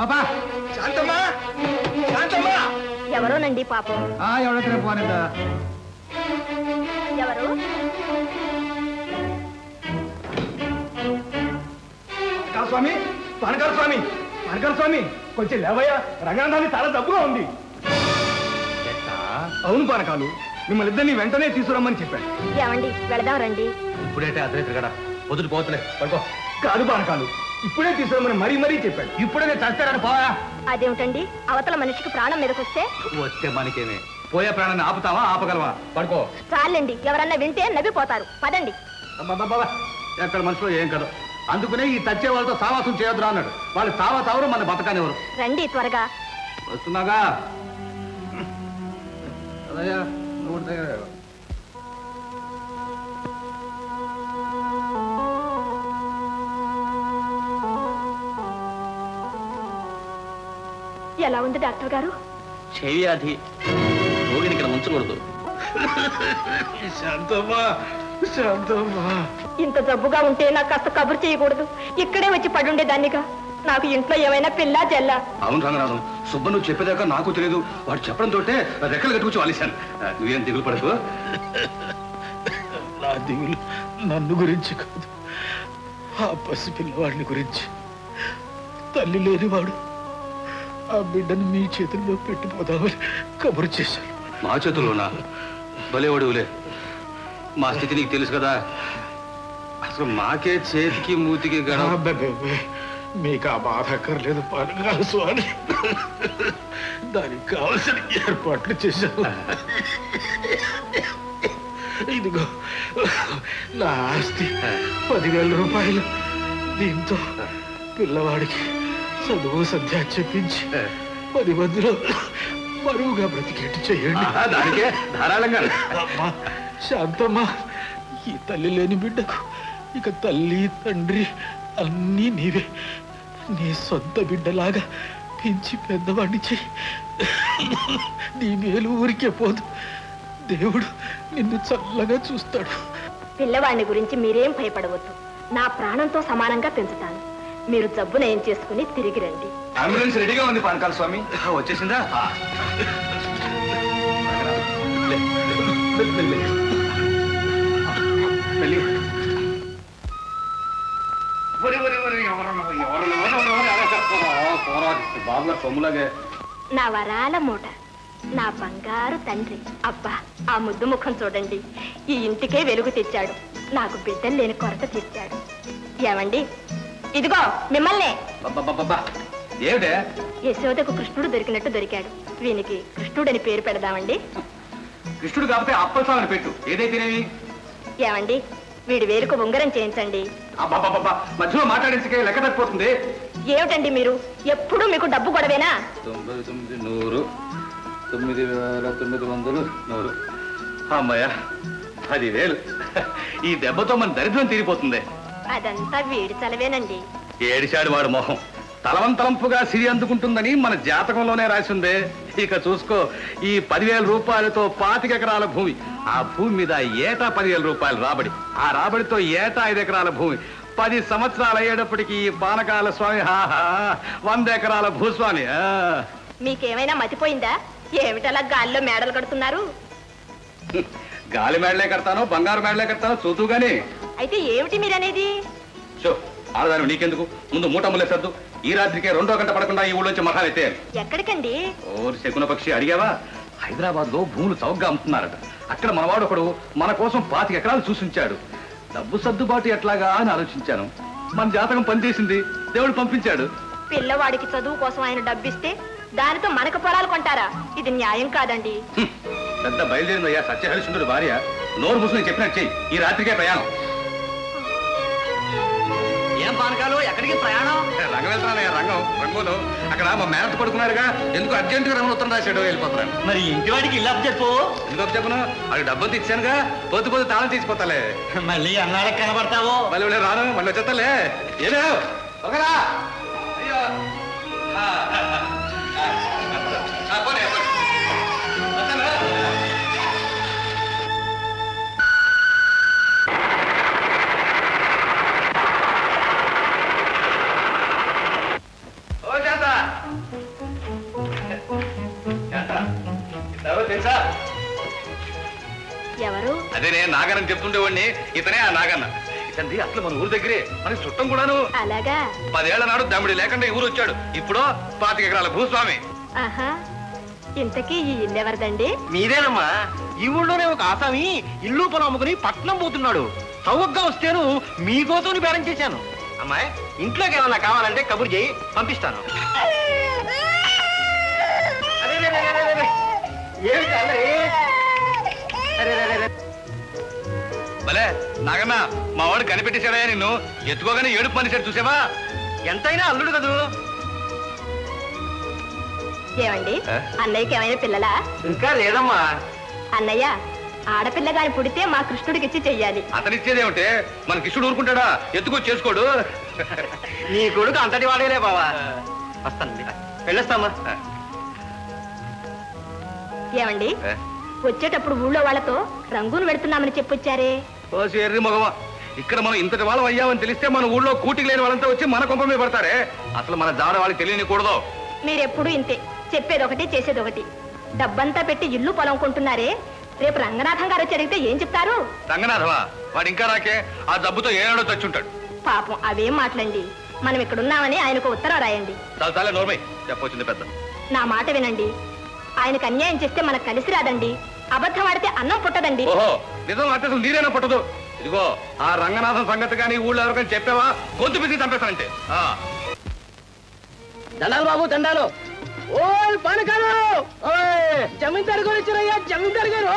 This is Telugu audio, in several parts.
బాబా శాంతమ్మా శాంతమ్మా ఎవరోనండి పాపం ఆ ఎవడొచ్చిన పోనేదా ఎవరు పానకాల స్వామి పానకాల స్వామి పానకాల స్వామి కొంచెం లేవయ్యా రంగనాథాన్ని చాలా డబ్బుగా ఉంది అవును పానకాలు మిమ్మల్ని ఇద్దరిని వెంటనే తీసుకురమ్మని చెప్పాడు ఏమండి వెళదాం రండి ఇప్పుడైతే అర్ధరాత్రి కదా పొద్దుట పోతులే పడుకో కాదు పానకాలు ఇప్పుడే తీసుకురమ్మని మరీ మరీ చెప్పాడు ఇప్పుడే నేను చస్తాడని పోయా అదేమిటండి అవతల మనిషికి ప్రాణం మీదకొస్తే వస్తే మనకేమే పోయే ప్రాణాన్ని ఆపుతావా ఆపగలవా పడుకో చాలండి ఎవరన్నా వింటే నవ్విపోతారు పదండి అబ్బబ్బబ్బబ్బ. ఎక్కడ మనసులో ఏం కదా అందుకనే ఈ తచ్చే వాళ్ళతో సావాసం చేయొద్దురా అన్నాడు వాళ్ళు సావా తావరు మన బతకానివ్వరు రండి త్వరగా వస్తున్నాగా అదయ్యా నోటి దగ్గర ఎలా ఉంది డాక్టర్ గారు క్షయవ్యాధి రోగిని ఇక్కడ ఉంచకూడదు శాంతమ్మా శాంతమ్మా ఇంత జబ్బుగా ఉంటే నాకు కాస్త కబురు చేయకూడదు ఇక్కడే వచ్చి పడుండే దాన్నిగా నాకు ఇంట్లో ఏమైనా పిల్ల జల్ల అవును రంగనాథం సుబ్బ నువ్వు చెప్పేదాకా నాకు తెలియదు వాడు చెప్పడం తోటే రెక్కలు కట్టుకొచ్చి వాలేశాను ఆ, నువ్వేం దిగులు పడకు నా దిగులు నన్ను గురించి కాదు ఆ పసిపిల్లవాడిని గురించి తల్లి లేనివాడు ఆ బిడ్డను మీ చేతుల్లో పెట్టిపోదామని కబురు చేశాను మా చేతుల్లోనా భలేవాడులే మా స్థితి నీకు తెలుసు కదా అసలు మాకే చేతికి మూతికి గడ అబ్బబ్బబ్బే, మీకు ఆ బాధ అక్కర్లేదు పానగాల స్వామి దానికి కావలసిన ఏర్పాట్లు చేశాను ఇదిగో నా ఆస్తి పదివేల రూపాయలు దీంతో పిల్లవాడికి చదువు సంధ్య చెప్పించి పది మందిలో మరువుగా బ్రతికేట్టు చేయండి ఆహా, దానికే ధారాళంగా అమ్మా శాంతమ్మా ఈ తల్లి లేని బిడ్డకు ఇక తల్లి తండ్రి అన్నీ నీవే నీ సొంత బిడ్డలాగా పెంచి పెద్దవాడిని చెయ్యి నీ మేలు ఊరికే పోదు దేవుడు నిన్ను చల్లగా చూస్తాడు పిల్లవాడిని గురించి మీరేం భయపడవద్దు నా ప్రాణంతో సమానంగా పెంచుతాను మీరు జబ్బు నయం చేసుకుని తిరిగి రండి అంబులెన్స్ రెడీగా ఉంది పానకాల స్వామి వచ్చేసిందా లే, లే, లే, లే. వెళ్ళి. ఒరి, ఒరి, ఒరి, ఎవరన్నా, ఎవరన్నా, ఎవరన్నా, ఎవరన్నా. బాబు గారు సొమ్ములాగే నా వరాల మూట నా బంగారు తండ్రి అబ్బా ఆ ముద్దు ముఖం చూడండి ఈ ఇంటికే వెలుగు తెచ్చాడు నాకు బిడ్డలు లేని కొరత తీర్చాడు ఏమండి ఇదిగో మిమ్మల్నే అబ్బబ్బబ్బబ్బా. ఏమిటే యశోదకు కృష్ణుడు దొరికినట్టు దొరికాడు వీనికి కృష్ణుడని పేరు పెడదామండి కృష్ణుడు కాకపోతే అప్పస్వామిని పెట్టు ఏదైతేనేమి ఏమండి వీడి వేరుకు ఉంగరం చేయించండి అబ్బబ్బబ్బబ్బా. మధ్యలో మాట్లాడించకే లెక్క తప్పిపోతుంది ఏమిటండి మీరు ఎప్పుడూ మీకు డబ్బు గొడవేనా తొంభై తొమ్మిది నూరు తొమ్మిది వేల తొమ్మిది వందలు నూరు అమ్మయ్య పదివేలు ఈ దెబ్బతో మన దరిద్రం తీరిపోతుంది అదంతా వీడి చలవేనండి ఏడిశాడు వాడు మొహం తలవంతలంపుగా సిరి అందుకుంటుందని మన జాతకంలోనే రాసిందే ఇక చూసుకో ఈ పదివేల రూపాయలతో పాతిక ఎకరాల భూమి ఆ భూమి మీద ఏటా పదివేల రూపాయలు రాబడి ఆ రాబడితో ఏటా ఐదు ఎకరాల భూమి పది సంవత్సరాలు అయ్యేటప్పటికి ఈ పానకాల స్వామి హాహా వంద ఎకరాల భూస్వామి ఆ. మీకేమైనా మతిపోయిందా ఏమిటలా గాల్లో మేడలు కడుతున్నారు గాలి మేడలే కడతాను బంగారు మేడలే కడతాను చూతుగానే అయితే ఏమిటి మీరనేది షో ఆడదాను నీకెందుకు ముందు మూట ముల్లేసద్దు ఈ రాత్రికే రెండో గంట పడకుండా ఈ ఊళ్ళోంచి మహాలైతే ఎక్కడికండి ఓరి శకున పక్షి అడిగావా హైదరాబాద్ లో భూములు చౌకగా అమ్ముతున్నారట అక్కడ మనవాడు ఒకడు మన కోసం పాతిక ఎకరాలు చూసించాడు డబ్బు సర్దుబాటు ఎట్లాగా అని ఆలోచించాను మన జాతకం పనిచేసింది దేవుడు పంపించాడు పిల్లవాడికి చదువు కోసం ఆయన డబ్బిస్తే దానితో మనకు పొలాలు కొంటారా ఇది న్యాయం కాదండి హ్మ్. పెద్ద బయలుదేరిందయ్యా సత్యహరిశ్చంద్రుడు భార్య నోరు మూసుకుని చెప్పినట్టు చెయ్యి ఈ రాత్రికే ప్రయాణం ఏం పానకాలు ఎక్కడికి ప్రయాణం రంగం వెళ్తానయ్యా రంగం రంగంలో అక్కడ మా మేనత్ పడుకున్నారుగా ఎందుకు అర్జెంటుగా రంగం ఉత్తరం రాశాడు వెళ్ళిపోతాను మరి ఇంటి వాడికి ఇల్లు చెప్పు ఎందుకు చెప్పను అది డబ్బులు ఇచ్చానుగా పొద్దు పొద్దు తాళం తీసిపోతాలే మళ్ళీ అన్నాడకి కనబడతావు మళ్ళీ మళ్ళీ రాను మళ్ళీ వచ్చేస్తాలే ఏదో ఒకరా అయ్యో ఆ, ఆ, ఆ, ఆ, పోనీ, పోనీ. వస్తాను. ఓ చేత ఎవరో తెలుసా ఎవరు అదే నేను నాగన్న చెప్తుండేవాడిని ఇతనే ఆ నాగన్న ఇతంది అసలు మన ఊరు దగ్గరే మనకి చుట్టం కూడాను అలాగా పదేళ్ల నాడు దమ్మిడి లేకుండా ఈ ఊరు వచ్చాడు ఇప్పుడు పాతిక ఎకరాల భూస్వామి ఆహా ఇంతకీ ఈ ఇల్లు ఎవరిదండి మీరేనమ్మా ఈ ఊళ్ళోనే ఒక ఆసామి ఇల్లు పొలం అమ్ముకుని పట్నం పోతున్నాడు చౌకగా వస్తేను మీకోసం బేరం చేశాను అమ్మాయి ఇంట్లోకి ఏమన్నా కావాలంటే కబురు చేయి పంపిస్తాను అరే, రే, రే, రే, రే, రే. ఏమిటి అల్లరి? అరే, రే, రే, రే. భలే నాగన్న మా వాడు కనిపెట్టేశాడయ్యా నిన్ను ఎత్తుకోగానే ఏడుపు మనిషి చూసావా ఎంతైనా అల్లుడు కదూ ఏమండి ఆ? అన్నయ్యకి ఏమైనా పిల్లలా ఇంకా లేదమ్మా అన్నయ్య ఆడపిల్ల గాని పుడితే మా కృష్ణుడికి ఇచ్చి చెయ్యాలి అతనిచ్చేదేమిటే మన కిష్టుడు ఊరుకుంటాడా ఎత్తుకొచ్చి చేసుకోడు నీ కొడుకు అంతటి వాడేలే బావా వస్తానండి వెళ్ళొస్తామా ఏమండి ఏ? వచ్చేటప్పుడు ఊళ్ళో వాళ్ళతో రంగును పెడుతున్నామని చెప్పొచ్చారే ఓ ఎర్రి మగవా ఇక్కడ మనం ఇంతటి వాళ్ళం అయ్యామని తెలిస్తే మన ఊళ్ళో కూటికి లేని వాళ్ళంతా వచ్చి మన కొంప మీద పడతారే అసలు మన జాడ వాళ్ళకి తెలియనికూడదు మీరెప్పుడు ఇంతే చెప్పేది ఒకటి చేసేది ఒకటి డబ్బంతా పెట్టి ఇల్లు పొలం కొంటున్నారే రేపు రంగనాథం గారు వచ్చి అడిగితే ఏం చెప్తారు రంగనాథవా వాడు ఇంకా రాకే ఆ జబ్బుతో ఏనాడో చచ్చుంటాడు పాపం అవేం మాటలండి మనం ఇక్కడున్నామని ఆయనకు ఉత్తరం రాయండి చాలా చాలా నోర్మై చెప్పొచ్చింది పెద్ద నా మాట వినండి ఆయనకు అన్యాయం చేస్తే మనకు కలిసి రాదండి అబద్ధం ఆడితే అన్నం పుట్టదండి ఓహో నిజం అంటే అసలు నీరేనా పుట్టదు ఇదిగో ఆ రంగనాథం సంగతి కానీ ఊళ్ళో ఎవరికైనా చెప్పావా గొంతు పిసి చంపేస్తానంటే ఆ. దండాలు బాబు దండాలు ఓయ్ పానకాలు ఓయ్ జమీందారు గారు వచ్చారయ్యా జమీందారు గారు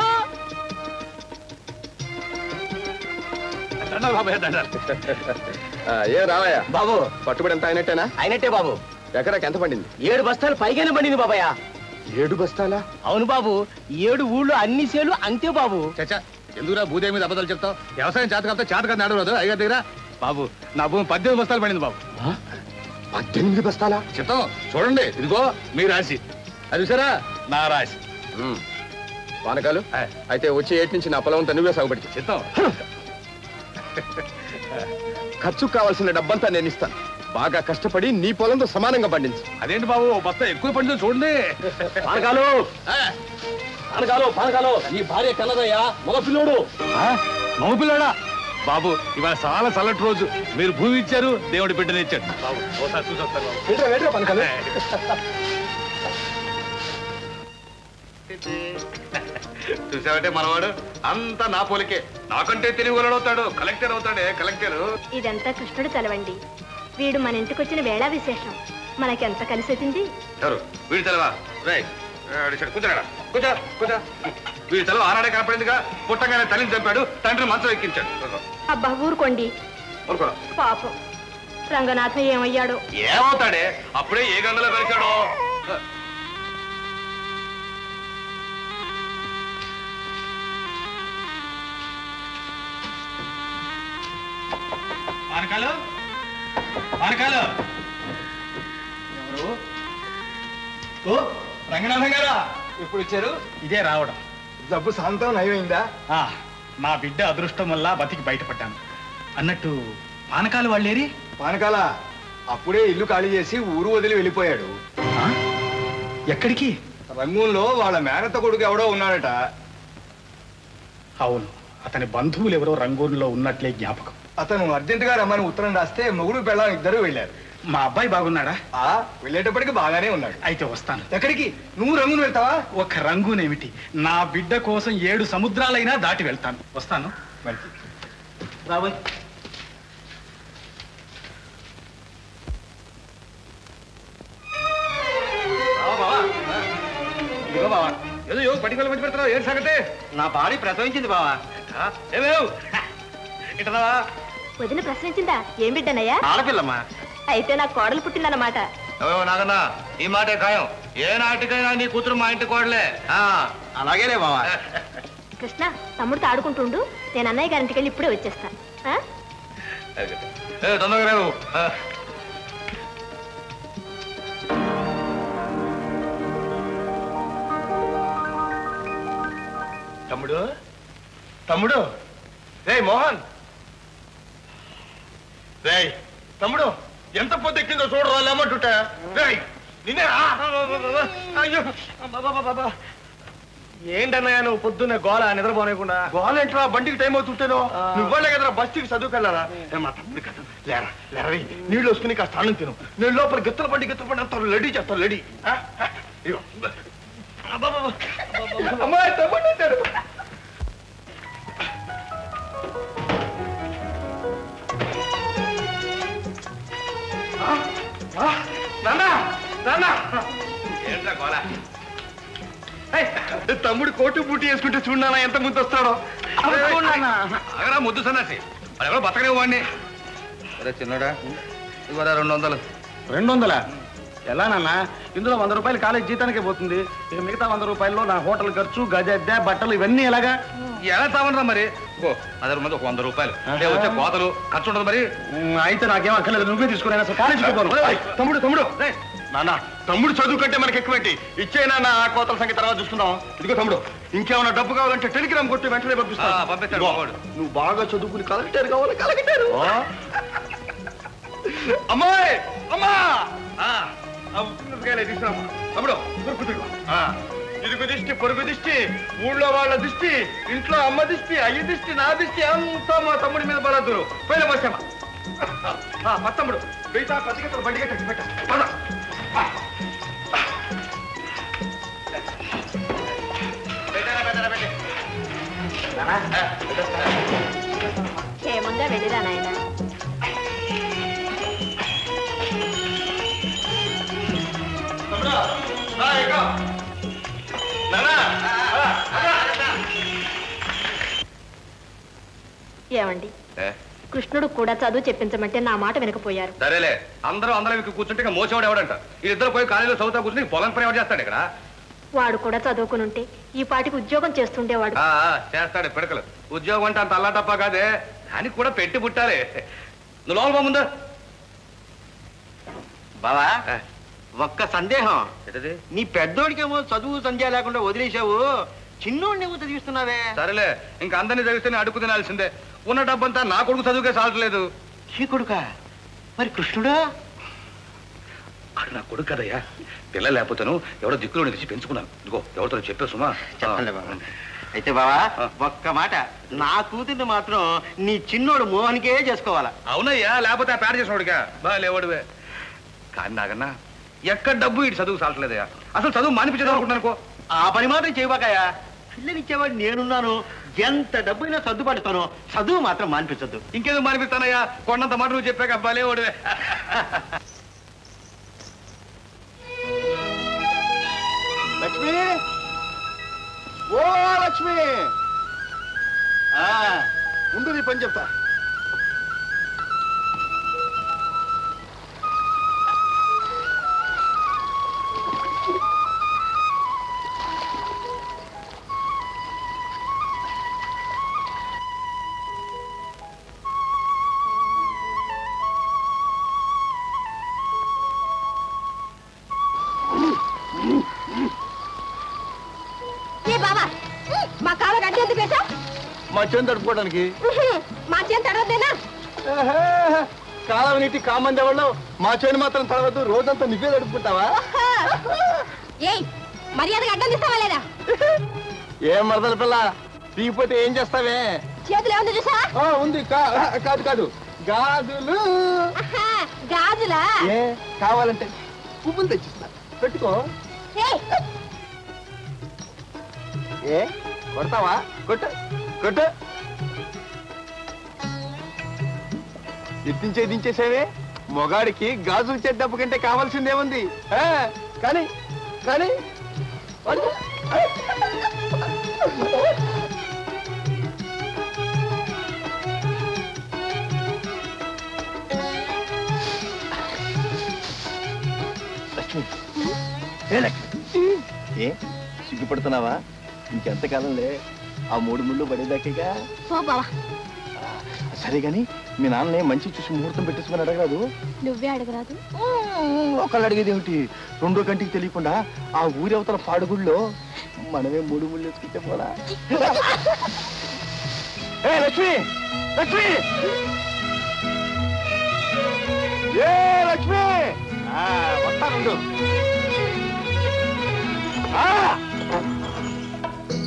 దండాలు బాబాయ్, దండాలు. ఏ రావయ్య బాబు పట్టుబడి ఎంత అయినట్టేనా అయినట్టే బాబు ఎకరాకి ఎంత పండింది ఏడు బస్తాలు పైగానే పండింది బాబాయ్ ఏడు బస్తాలా అవును బాబు ఏడు ఊళ్ళో అన్ని సేలు అంతే బాబు చచ్చా ఎందుకురా భూదేవి మీద అబద్ధాలు చెప్తావు వ్యవసాయం చేత కాకపోతే చేత కాదు నడవదు అయ్యగారి దగ్గర బాబు నా భూమి పద్దెనిమిది బస్తాలు పడింది బాబు పద్దెనిమిది బస్తాలా చెప్తాం చూడండి ఇదిగో మీ రాశి అది సరా నా రాశి ఉమ్. వానకాలు ఆయ్. అయితే వచ్చే ఏటి నుంచి నా పొలం అంతా నువ్వే సాగుబడి చెయ్. చెప్తాం ఖర్చుకు కావాల్సిన డబ్బంతా నేను ఇస్తాను బాగా కష్టపడి నీ పొలంతో సమానంగా పండించు అదేంటి బాబు ఓ బస్తా ఎక్కువ పడిందో చూడండి పానకాలు పానకాలు పానకాలు నీ భార్య కన్నదయ్యా మగ పిల్లోడు మగ పిల్లడా బాబు ఇవాళ చాలా చల్లటి రోజు మీరు భూమి ఇచ్చారు దేవుడి బిడ్డని ఇచ్చాడు బాబు ఓసారి చూసి వస్తారు బాబు ఏంట్రా, ఏంట్రా పనకాలు? చూసావంటే మనవాడు అంతా నా పోలికే నాకంటే తెలివి అవుతాడు కలెక్టర్ అవుతాడే కలెక్టర్ ఇదంతా కృష్ణుడు చలవండి వీడు మన ఇంటికి వచ్చిన వేళ విశేషం మనకెంత కలిసి వచ్చింది ఎవరు వీడి తెలవా రై కూర్చోడా కూర్చో కూర్చో వీడి తెలవ ఆనాడే కనపడిందిగా పుట్టగానే తల్లిని చంపాడు తండ్రి మంచం ఎక్కించాడు కూర్చో. అబ్బా ఊరుకోండి ఊరుకోరా. పాపం రంగనాథం ఏమయ్యాడో ఏమవుతాడే అప్పుడే ఏ గంగలో కలిశాడో పానకాలు పానకాలు ఎవరు ఓ రంగనాథం గారా ఎప్పుడు వచ్చారు ఇదే రావడం జబ్బు శాంతం నయమైందా ఆ, నా బిడ్డ అదృష్టం వల్ల బతికి బయటపడ్డాను అన్నట్టు పానకాలు వాళ్ళేరి పానకాల అప్పుడే ఇల్లు ఖాళీ చేసి ఊరు వదిలి వెళ్ళిపోయాడు ఆ? ఎక్కడికి రంగంలో వాళ్ళ మేనత్త కొడుకు ఎవడో ఉన్నాడట అవును అతని బంధువులు ఎవరో రంగూరులో ఉన్నట్లే జ్ఞాపకం అతను అర్జెంటుగా రమ్మని ఉత్తరం రాస్తే మొగుడు పెళ్ళాం ఇద్దరు వెళ్ళారు మా అబ్బాయి బాగున్నాడా ఆ వెళ్ళేటప్పటికి బాగానే ఉన్నాడు అయితే వస్తాను ఎక్కడికి నువ్వు రంగును వెళ్తావా ఒక రంగునేమిటి నా బిడ్డ కోసం ఏడు సముద్రాలైనా దాటి వెళ్తాను వస్తాను మంచి రాబోయ్ ఇదిగో బావా ఏదో యో పటికలు మంచి పెడతావు ఏడు సంగతే నా భార్య ప్రసవించింది బావా ఏమేవ్ ఇంటరావా వదిన ప్రశ్నించిందా ఏం బిడ్డనయ్యా ఆడపిల్లమ్మా అయితే నాకు కోడలు పుట్టిందన్నమాట ఏమో నాగన్నా ఈ మాటే ఖాయం ఏ నాటికైనా నీ కూతురు మా ఇంటి కోడలే ఆ. అలాగేనే బావా కృష్ణ తమ్ముడితో ఆడుకుంటుండు నేను అన్నయ్య గారింటికి వెళ్ళి ఇప్పుడే వచ్చేస్తాను ఆ? ఏ తొందరగా రేవు ఆ. తమ్ముడు తమ్ముడు రే మోహన్ రేయ్ తమ్ముడు ఎంత పొద్దెక్కిందో చూడరా లేమంటుంటా రేయ్ నిన్నే అయ్యో అబ్బబ్బబ్బబ్బ. ఏంటన్నయ్య నువ్వు పొద్దున్న గోళ నిద్రపోనేకుండా గోలేంట్రా బండికి టైం అవుతుంటేనో నువ్వే కదరా బస్తీకి చదువుకెళ్ళారా ఏ మా తమ్ముడి కదా లేరా లేరా రేయ్. నీళ్ళు వసుకుని కాస్త అన్నం తిను నేను లోపల గిత్తల బండి గిత్తల బండి అంతా రెడీ చేస్తాను రెడీ ఆ? ఆ, ఇదిగో. అబ్బబ్బబ్బ. అమ్మాయి తమ్ముడు వచ్చాడు. ఆ, ఆ, నాన్న నాన్న ఏంట్రా గోల ఏయ్, తమ్ముడు కోటు బూటి వేసుకుంటే చూడనా ఎంత ముందు వస్తాడో అగరా ముద్దు సన్నాసి వాడు ఎవరో బతకనే వాడిని అరే చిన్నడా ఇవ్వరా రెండు వందలు రెండు వందల ఎలా నాన్న ఇందులో వంద రూపాయలు కాలేజ్ జీతానికే పోతుంది ఇక మిగతా వంద రూపాయల్లో నా హోటల్ ఖర్చు గజద్దె బట్టలు ఇవన్నీ ఎలాగా ఎలా తావనరా మరి ఓ అదే మంది ఒక వంద రూపాయలు ఏ వచ్చే కోతలు ఖర్చు ఉండదు మరి ఉమ్, అయితే నాకేం అక్కర్లేదు నువ్వే తీసుకుని అసలు కాలేజీకి పోను ఏయ్, తమ్ముడు తమ్ముడు ఏయ్, నాన్న తమ్ముడు చదువు కంటే మనకి ఎక్కువేంటి ఇచ్చే నాన్న ఆ కోతల సంగతి తర్వాత చూసుకుందాం ఇదిగో తమ్ముడు ఇంకేమైనా డబ్బు కావాలంటే టెలిగ్రామ్ కొట్టి వెంటనే పంపిస్తా ఆ, పంపిస్తాడు బాబోడు. నువ్వు బాగా చదువుకుని కలెక్టర్ కావాలి కలెక్టర్ అమ్మాయి అమ్మా ఆ, ఆ ఉప్పుమిరపకాయలు తీసుకురామ్మా. తమ్ముడు దొరుకు తిరుగు. ఆ, ఇరుగు దిష్టి పొరుగు దిష్టి ఊళ్ళో వాళ్ళ దిష్టి ఇంట్లో అమ్మ దిష్టి అయ్య దిష్టి నా దిష్టి అంతా మా తమ్ముడి మీద పడద్దు పైన వచ్చామా మా తమ్ముడు వెయ్యి పది బండి కట్టి పెట్ట పద. పెట్టారా, పెట్టారా, పెట్టే. క్షేమంగా వెళ్ళిరా నాయన తమ్ముడు, రా, ఇక. నాన్నా, రా, రా. ఏమండి ఏ, కృష్ణుడు కూడా చదువు చెప్పించమంటే నా మాట వినకపోయారు సరేలే అందరూ అందరం ఇక్కడ కూర్చుంటే ఇక మోసేవాడు ఎవడంట వీళ్ళిద్దరు పోయి కాలేజీలో చదువుతా కూర్చుని పొలం పని ఎవడు చేస్తాడు ఇక్కడ వాడు కూడా చదువుకుని ఉంటే ఈ పాటికి ఉద్యోగం చేస్తుండేవాడు ఆ, ఆ, చేస్తాడు పిడకలు ఉద్యోగం అంటే అంత అల్లాటప్ప కాదే దానికి కూడా పెట్టి పుట్టాలి నువ్వు లోపల ముందు బావా ఒక్క సందేహం ఏంటది నీ పెద్దోడికేమో చదువు సంధ్య లేకుండా వదిలేశావు చిన్నోడిని ఏమో చదివిస్తున్నావే సరేలే ఇంకా అందరినీ చదివిస్తేనే అడుగు తినాల్సిందే ఉన్న డబ్బంతా నా కొడుకు చదువుకే సాలట్లేదు ఈ కొడుకా మరి కృష్ణుడా ఆడు నా కొడుకు కదయ్యా పిల్ల లేకపోతేను ఎవడో దిక్కులో తెచ్చి పెంచుకున్నాను ఇదిగో ఎవరితో చెప్పే సుమా చెప్పండి బాబా అయితే బావా ఆ. ఒక్క మాట నా కూతుర్ని మాత్రం నీ చిన్నోడు మోహన్కే చేసుకోవాలా అవునయ్యా లేకపోతే ఆ పేడ చేసినోడిగా బా లేవాడువే కానీ నాగన్నా ఎక్కడ డబ్బు ఇటు చదువు సాలట్లేదయ్యా అసలు చదువు మానిపించదు అనుకుంటాను అనుకో ఆ పని మాత్రం చేయబాకాయా పిల్లనిచ్చేవాడు నేనున్నాను ఎంత డబ్బైనా సర్దుపడతాను చదువు మాత్రం మానిపించద్దు ఇంకేదో మానిపిస్తానయ్యా కొండంత మాట నువ్వు చెప్పాక అబ్బా లేవాడువే లక్ష్మి ఓ లక్ష్మి ఆ, ముందు నీ పని చెప్తా ఏ బాబా మా కాళ్ళ గడ్డి ఎందుకు పెట్టా మా చేను తడుపుకోవడానికి మా చేతి తడవద్దేనా కాలం నీటి కామంది ఎవరు మా చేను మాత్రం తడవద్దు రోజంతా నువ్వే తడుపుకుంటావా ఏయ్ మర్యాదగా అడ్డం తీస్తావా లేదా ఏం మరదల పిల్ల తీగిపోతే ఏం చేస్తావే చేతులు ఏముంది చూసా ఆ, ఉంది కా- కాదు కాదు గాజులు గాజులా ఏ కావాలంటే పువ్వులు తెచ్చిస్తా పెట్టుకో ఏయ్ ఏ కొడతావా కొట్టు కొట్టు ఎత్తించే దించేసేవే మొగాడికి గాజులు చెడ్డప్పు కంటే కావాల్సిందేముంది ఆ, కానీ కానీ పడు. లక్ష్మి ఏ లక్ష్మి ఏ సిగ్గుపడుతున్నావా ఇంకెంతకాలంలే ఆ మూడు ముళ్ళు పడేదాకేగా పో బావా సరే గాని మీ నాన్నని మంచి చూసి ముహూర్తం పెట్టేసుకుని అడగరాదు నువ్వే అడగరాదు ఒకళ్ళు అడిగేది ఏమిటి రెండో కంటికి తెలియకుండా ఆ ఊరి అవతల పాడుగుళ్ళో మనమే మూడు ముళ్ళు వేసుకుంటే పోలా ఏ లక్ష్మి లక్ష్మి ఏ లక్ష్మి ఆ, వస్తానుండు. ఆ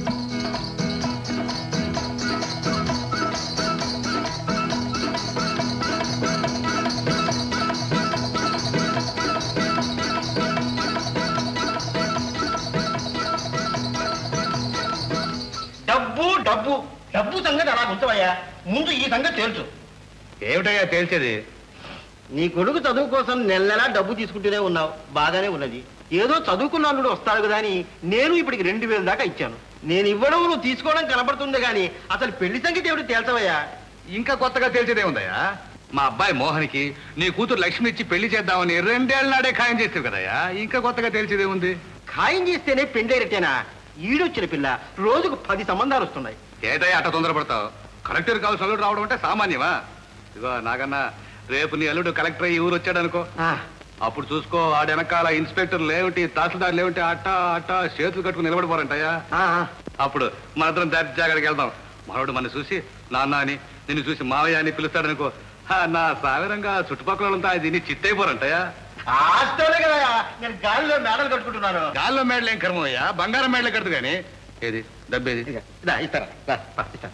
డబ్బు డబ్బు సంగతి అలా ఉంచవయ్యా ముందు ఈ సంగతి తెలుసు ఏమిటయ్యా తేల్చేది నీ కొడుకు చదువు కోసం నెల నెలా డబ్బు తీసుకుంటూనే ఉన్నావు బాగానే ఉన్నది ఏదో చదువుకున్న అల్లుడు వస్తాడు కదా అని నేను ఇప్పటికి రెండు వేల దాకా ఇచ్చాను నేను ఇవ్వడం నువ్వు తీసుకోవడం కనబడుతుంది కానీ అసలు పెళ్లి సంగతి ఏమిటి తేల్చవయ్యా ఇంకా కొత్తగా తేల్చేదే ఉందయ్యా మా అబ్బాయి మోహన్కి నీ కూతురు లక్ష్మి ఇచ్చి పెళ్లి చేద్దామని రెండేళ్ల నాడే ఖాయం చేస్తావు కదయ్యా ఇంకా కొత్తగా తేల్చేదే ఉంది ఖాయం చేస్తేనే పెళ్ళేరటేనా ఈడొచ్చిన పిల్ల రోజుకు పది సంబంధాలు వస్తున్నాయి ఏటయ్యా అట్ట తొందరపడతావు కలెక్టర్ కావాల్సిన అల్లుడు రావడం అంటే సామాన్యమా ఇదిగో నాగన్నా రేపు నీ అల్లుడు కలెక్టర్ అయ్యి ఊరు వచ్చాడు అనుకో ఆ, అప్పుడు చూసుకో ఆ వెనకాల ఇన్స్పెక్టర్ లేవుంటి తహసీల్దార్ లేవుంటి అట్ట అట్ట చేతులు కట్టుకుని నిలబడిపోరంటయ్యా ఆ, ఆ. అప్పుడు మనిద్దరం దర్జాగడికి వెళ్దాం మనోడు మన చూసి నాన్న అని నిన్ను చూసి మావయ్య అని పిలుస్తాడనుకో "హా, నా సాగరంగా చుట్టుపక్కల వాళ్ళంతా దీన్ని చిత్తైపోరంటయ్యా ఆస్తోనే కదయ్యా నేను గాలిలో మేడలు కట్టుకుంటున్నాను గాల్లో మేడలు ఏం కర్మయ్యా బంగారం మేడలు కడదు కానీ ఏది డబ్బేది ఇదిగో, ఇదా, ఇస్తారా రా, రా, ఇస్తాను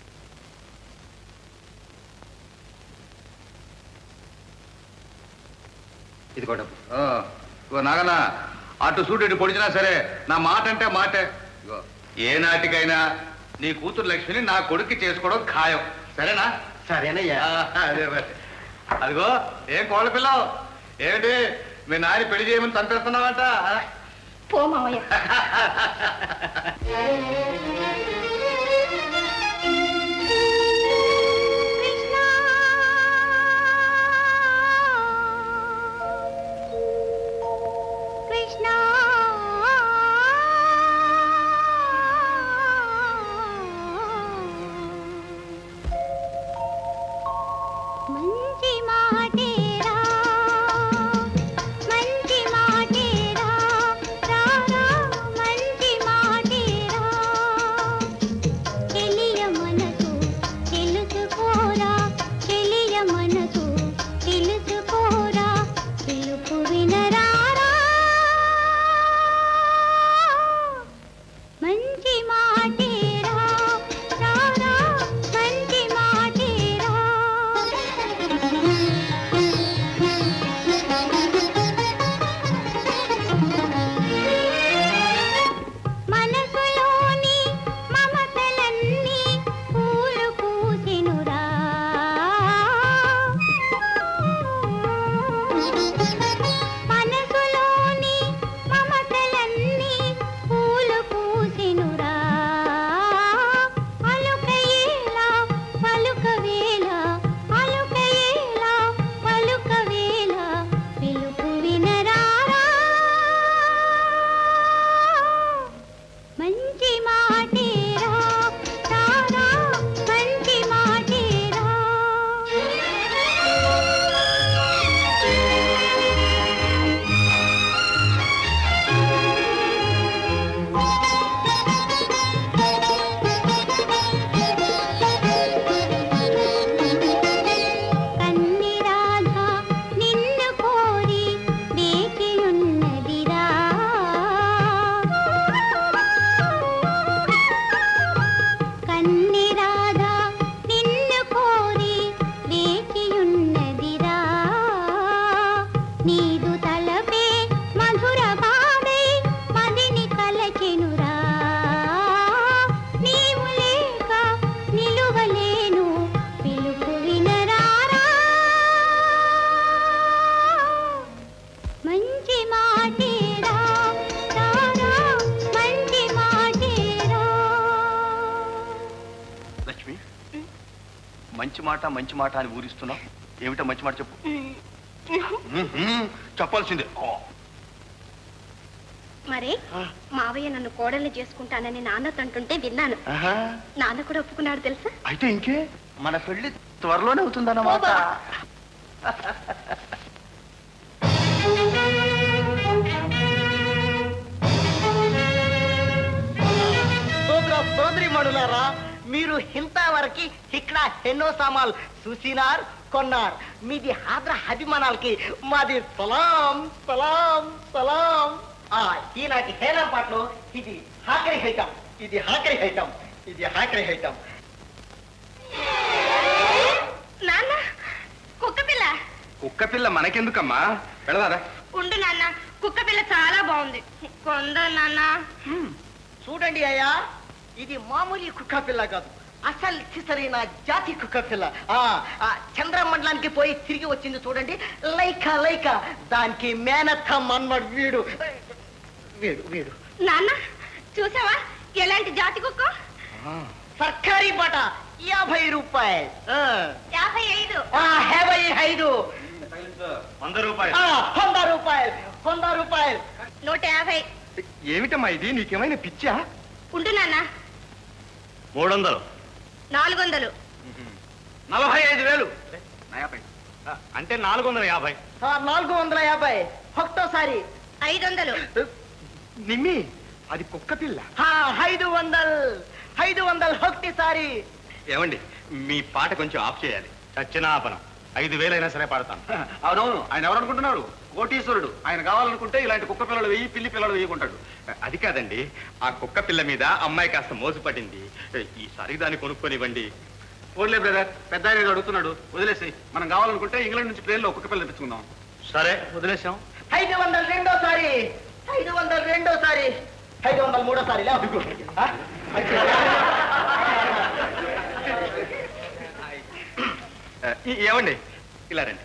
ఇదిగో డబ్బు ఓ, ఇగో నాగన్న అటు సూటు ఇటు పొడిచినా సరే నా మాట అంటే మాటే ఇగో ఏ నాటికైనా నీ కూతురు లక్ష్మిని నా కొడుక్కి చేసుకోవడం ఖాయం సరేనా సరేనయ్యా ఆ, అదే మరి. అదిగో ఏం కోళ్ళ పిల్ల ఏమిటి మీ నాయన పెళ్లి చేయమని చంపేస్తున్నావంట ఆ? పో మావయ్య కృష్ణ మంచి మాటేరా మంచి మాటేరా రారా మంచి మాటేరా తెలియ మనసు తెలుసుకోరా తెలియ మనసు తెలుసుకోరా పిలుపు వినరారా మంచి మాటేరా రారా మంచి మాటేరా మనసులోని మమతలన్నీ పూలు పూసెనురా మనసులోని మమతలన్నీ పూలు పూసెనురా అలుకయేలా పలుకవేళ అలుకయేలా పలుకవేళ పిలుపు వినరారా మంచి మాటేరా తారా మంచి మాటేరా కన్ని రాధ నిన్ను కోరి వేచియున్నదిరా కన్ని రాధ నిన్ను కోరి వేచియున్నదిరా నీదు తలపే మధుర బాధై మదిని కలచెనురా నీవు లేక నిలువలేను పిలుపు వినరారా మంచి మాటేరా తారా మంచి మాటేరా లక్ష్మి మంచి మాట మంచి మాట అని ఊరిస్తున్నావు ఏమిటో మంచి మాట చెప్పు చెప్పాల్సిందే ఓ, మరి మావయ్య నన్ను కోడల్ని చేసుకుంటానని నాన్న తంటుంటే విన్నాను ఆహా, నాన్న కూడా ఒప్పుకున్నాడు తెలుసా అయితే ఇంకే మన పెళ్లి త్వరలోనే అవుతుందన్నమాట ఓ బావ. సోదర సోదరి మణులారా మీరు ఇంతవరకు ఇక్కడ ఎన్నో సామాన్లు చూసినార్ కొన్నారు మీది ఆంధ్ర అభిమానాలకి మాది సలాం సలాం సలాం ఆ ఈనాటి హేనా పాటలో ఇది హాకరి హైటం ఇది హాకరి హైటం ఇది హాకరి హైటం నాన్న కుక్క పిల్ల కుక్క పిల్ల మనకెందుకమ్మా వెళదారా ఉండు నాన్న కుక్క పిల్ల చాలా బాగుంది కొంద నాన్న చూడండి అయ్యా ఇది మామూలు కుక్క పిల్ల కాదు అసలు సిసరైన జాతి కుక్క పిల్ల ఆ, ఆ చంద్రమండలానికి పోయి తిరిగి వచ్చింది చూడండి లైక లైక దానికి మేనత్త మన్మడు వీడు వీడు వీడు నాన్న చూసావా ఎలాంటి జాతి కుక్క సర్కారీ బాట యాభై రూపాయలు ఆ. యాభై ఐదు ఆ, యాభై ఐదు వంద రూపాయలు ఆ, వంద రూపాయలు వంద రూపాయలు నూట యాభై ఏమిటమ్మా ఇది నీకేమైనా పిచ్చా ఉండు నాన్న మూడు వందలు నాలుగు వందలు నలభై ఐదు వేలు అంటే నాలుగు వందల యాభై ఆ, నాలుగు వందల యాభై ఒకటోసారి ఐదు వందలు నిమ్మి అది కుక్క పిల్ల ఆ, ఐదు వందలు ఐదు వందలు ఒకటిసారి ఏమండి మీ పాట కొంచెం ఆఫ్ చేయాలి చచ్చినాపనం ఐదు వేలైనా సరే పాడతాను అవునవును ఆయన ఎవరు అనుకుంటున్నారు కోటీశ్వరుడు ఆయన కావాలనుకుంటే ఇలాంటి కుక్క పిల్లలు వెయ్యి పిల్లి పిల్లలు వేయకుంటాడు అది కాదండి ఆ కుక్క పిల్ల మీద అమ్మాయి కాస్త మోసు పడింది ఈసారి దాన్ని కొనుక్కొనివ్వండి ఓన్లే బ్రదర్ పెద్ద ఆయన ఏదో అడుగుతున్నాడు వదిలేసి మనం కావాలనుకుంటే ఇంగ్లాండ్ నుంచి ప్లేన్లో కుక్క పిల్ల తెప్పించుకుందాం సరే వదిలేసాం ఐదు వందలు రెండోసారి ఐదు వందలు రెండోసారి ఐదు వందలు మూడోసారి లే. ఆ? ఆ, ఈ- ఏమండి ఇలా రండి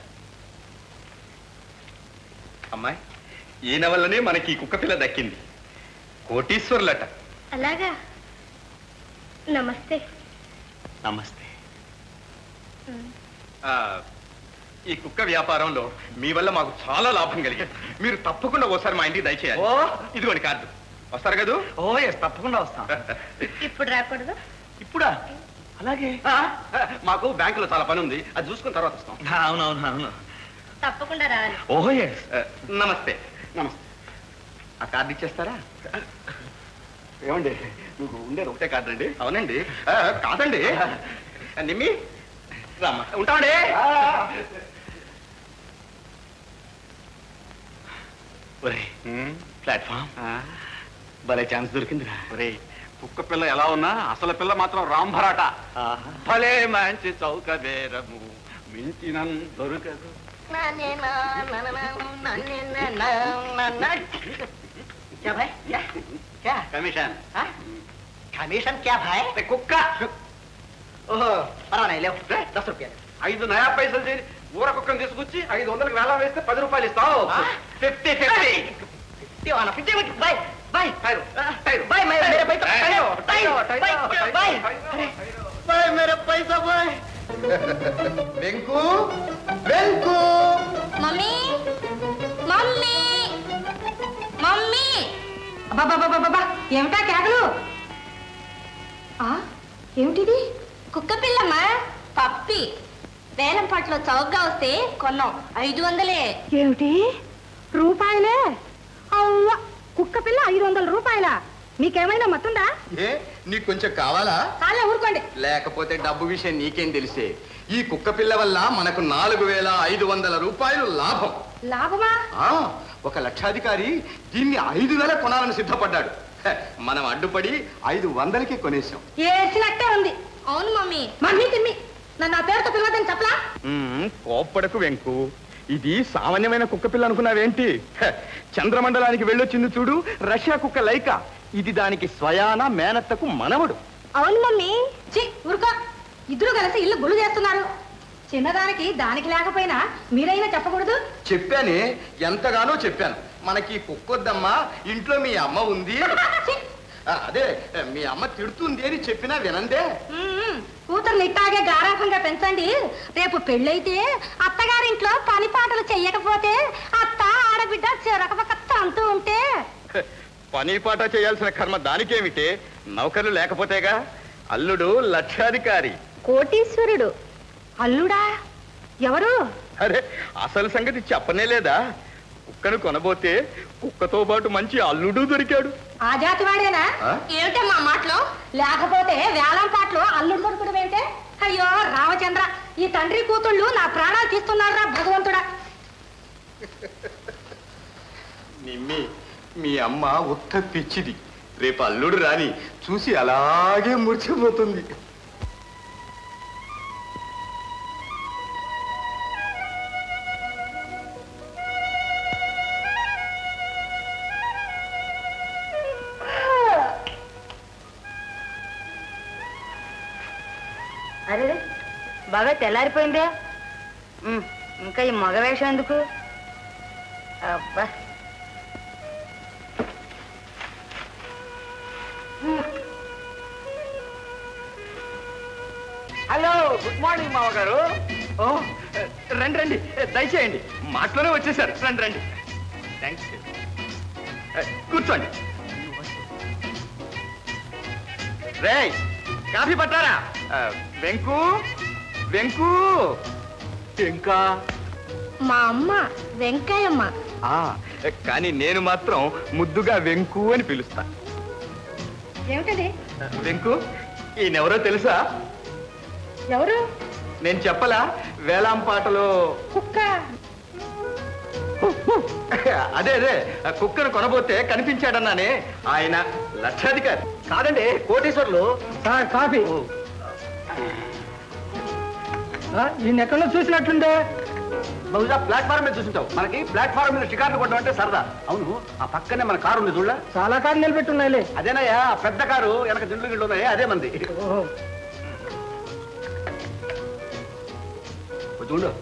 అమ్మాయి ఈయన వల్లనే మనకి ఈ కుక్క పిల్ల దక్కింది కోటీశ్వరులట అలాగా నమస్తే నమస్తే ఆ, ఈ కుక్క వ్యాపారంలో మీ వల్ల మాకు చాలా లాభం కలిగింది మీరు తప్పకుండా ఒకసారి మా ఇంటికి దయచేయాలి ఓ. ఇదిగోండి కార్డు వస్తారు కదా ఓ ఎస్ తప్పకుండా వస్తాం ఇప్పుడు రాకూడదు ఇప్పుడా అలాగే మాకు బ్యాంకులో చాలా పని ఉంది అది చూసుకున్న తర్వాత వస్తాం అవునవును అవును తప్పకుండా రావాలి ఓహో ఎస్ నమస్తే నమస్తే ఆ కార్డు ఇచ్చేస్తారా ఏమండి మీకు ఉండేది ఒకటే కార్డు అండి అవునండి ఆ, కాదండి నిమ్మి రామ్మా ఉంటామండి ఒరే ప్లాట్ఫామ్ భలే ఛాన్స్ దొరికిందిరా ఒరే కుక్క పిల్ల ఎలా ఉన్నా అసలు పిల్ల మాత్రం రాంభరాట భలే మంచి చౌక బేరము మించినం దొరకదు क्या भाई क्या क्या కమిషన్ हाँ? कमीशन क्या भाई కుక్క ओहो परा नहीं ले दस रुपया ले ఐదు నయా పైసలు చేరి ఊర కుక్కను తీసుకొచ్చి ఐదు వందలకు వేలా వేస్తే పది రూపాయలు ఇస్తావు ఆ? ఫిఫ్టీ ఫిఫ్టీ दीवाना फिर दे bye bye tyre, tyre. Bye मेरे मेरे पैसा tyre, bye tyre, bye tyre, bye tyre. Bye मेरा पैसा बाय వెంకు వెంకు మమ్మీ మమ్మీ మమ్మీ అబ్బాబాబాబాబా ఏమిటా కేకలు ఆ, ఏమిటిది కుక్క పిల్లమ్మా పప్పి వేలం పాటలో చౌకగా వస్తే కొన్నాం ఐదు వందలే ఏమిటి రూపాయలే అవ్వ కుక్క పిల్ల ఐదు వందల రూపాయల మీకేమైనా మత్తుందా ఏ నీకు కొంచెం కావాలా చాలే ఊరుకోండి లేకపోతే డబ్బు విషయం నీకేం తెలిసే ఈ కుక్క పిల్ల వల్ల మనకు నాలుగు వేల ఐదు వందల రూపాయలు లాభం లాభమా ఆ ఒక లక్షాధికారి దీన్ని ఐదు వేల కొనాలని సిద్ధపడ్డాడు హ, మనం అడ్డుపడి ఐదు వందలకి కొనేసాం ఏసినట్టే ఉంది అవును మమ్మీ మమ్మీ తిమ్మి నన్ను ఆ పేరుతో పిలవద్దని చెప్పలా కోప్పడకు వెంకు ఇది సామాన్యమైన కుక్క పిల్ల అనుకున్నావేంటి హ, చంద్రమండలానికి వెళ్ళొచ్చింది చూడు రష్యా కుక్క లైక ఇది దానికి స్వయాన మేనత్తకు మనవడు అవును మమ్మీ చి ఊరుకో ఇద్దరు కలిసి ఇల్లు గుళ్ళు చేస్తున్నారు చిన్నదానికి దానికి లేకపోయినా మీరైనా చెప్పకూడదు చెప్పానే ఎంతగానో చెప్పాను మనకి కుక్కొద్దమ్మా ఇంట్లో మీ అమ్మ ఉంది ఛీ! ఆ, అదే మీ అమ్మ తిడుతుంది అని చెప్పినా వినందే మ్మ్. కూతుర్ని ఇట్టాగే గారాభంగా పెంచండి రేపు పెళ్ళైతే అత్తగారింట్లో పని పాటలు చెయ్యకపోతే అత్త ఆడబిడ్డ చెరకపక్క తంతూ ఉంటే హ, పని పాట చేయాల్సిన కర్మ దానికేమిటే నౌకర్లు లేకపోతేగా అల్లుడు లక్షాధికారి కోటీశ్వరుడు అల్లుడా ఎవరు అరే అసలు సంగతి చెప్పనే లేదా కుక్కను కొనబోతే కుక్కతో పాటు మంచి అల్లుడు దొరికాడు ఆ జాతి వాడేనా ఆ? ఏమిటమ్మా మాటలు లేకపోతే వేలం పాటలు అల్లుడు దొరకడం ఏమిటే అయ్యో రామచంద్ర ఈ తండ్రి కూతుళ్ళు నా ప్రాణాలు తీస్తున్నారా భగవంతుడా నిమ్మి మీ అమ్మ ఉత్త పిచ్చిది రేపు అల్లుడు రాని చూసి అలాగే మురిసిపోతుంది అరే బాగా తెల్లారిపోయిందే ఉమ్, ఇంకా ఈ మగ వేషం ఎందుకు అబ్బా హలో గుడ్ మార్నింగ్ మామగారు ఓ రండి రండి దయచేయండి మాటలోనే వచ్చేసారు రండి రండి థ్యాంక్స్ కూర్చోండి రే కాఫీ పట్టారా ఆ, వెంకు వెంకు ఇంకా మా అమ్మ వెంకయ్యమ్మ ఆ, కానీ నేను మాత్రం ముద్దుగా వెంకు అని పిలుస్తా ఏమిటది వెంకు ఈయనెవరో తెలుసా ఎవరు నేను చెప్పలా వేలాంపాటలో కుక్క అదే అదే ఆ కుక్కను కొనబోతే కనిపించాడన్నానే ఆయన లక్షాధికారి కాదండి కోటేశ్వర్లు సార్ కాఫీ ఈయన ఎక్కడో చూసినట్లుండే బహుశా ప్లాట్ఫారం మీద చూసింటావు మనకి ప్లాట్ఫారం మీద షికార్లు కొట్టడం అంటే సరదా అవును ఆ పక్కనే మన కారు ఉంది చూడ చాలా కారు నిలబెట్టున్నాయిలే అదేనయ్యా ఆ పెద్ద కారు వెనక దిండ్లు గిళ్ళు ఉన్నాయి అదే మంది ఓహో కొంచెం ఉండు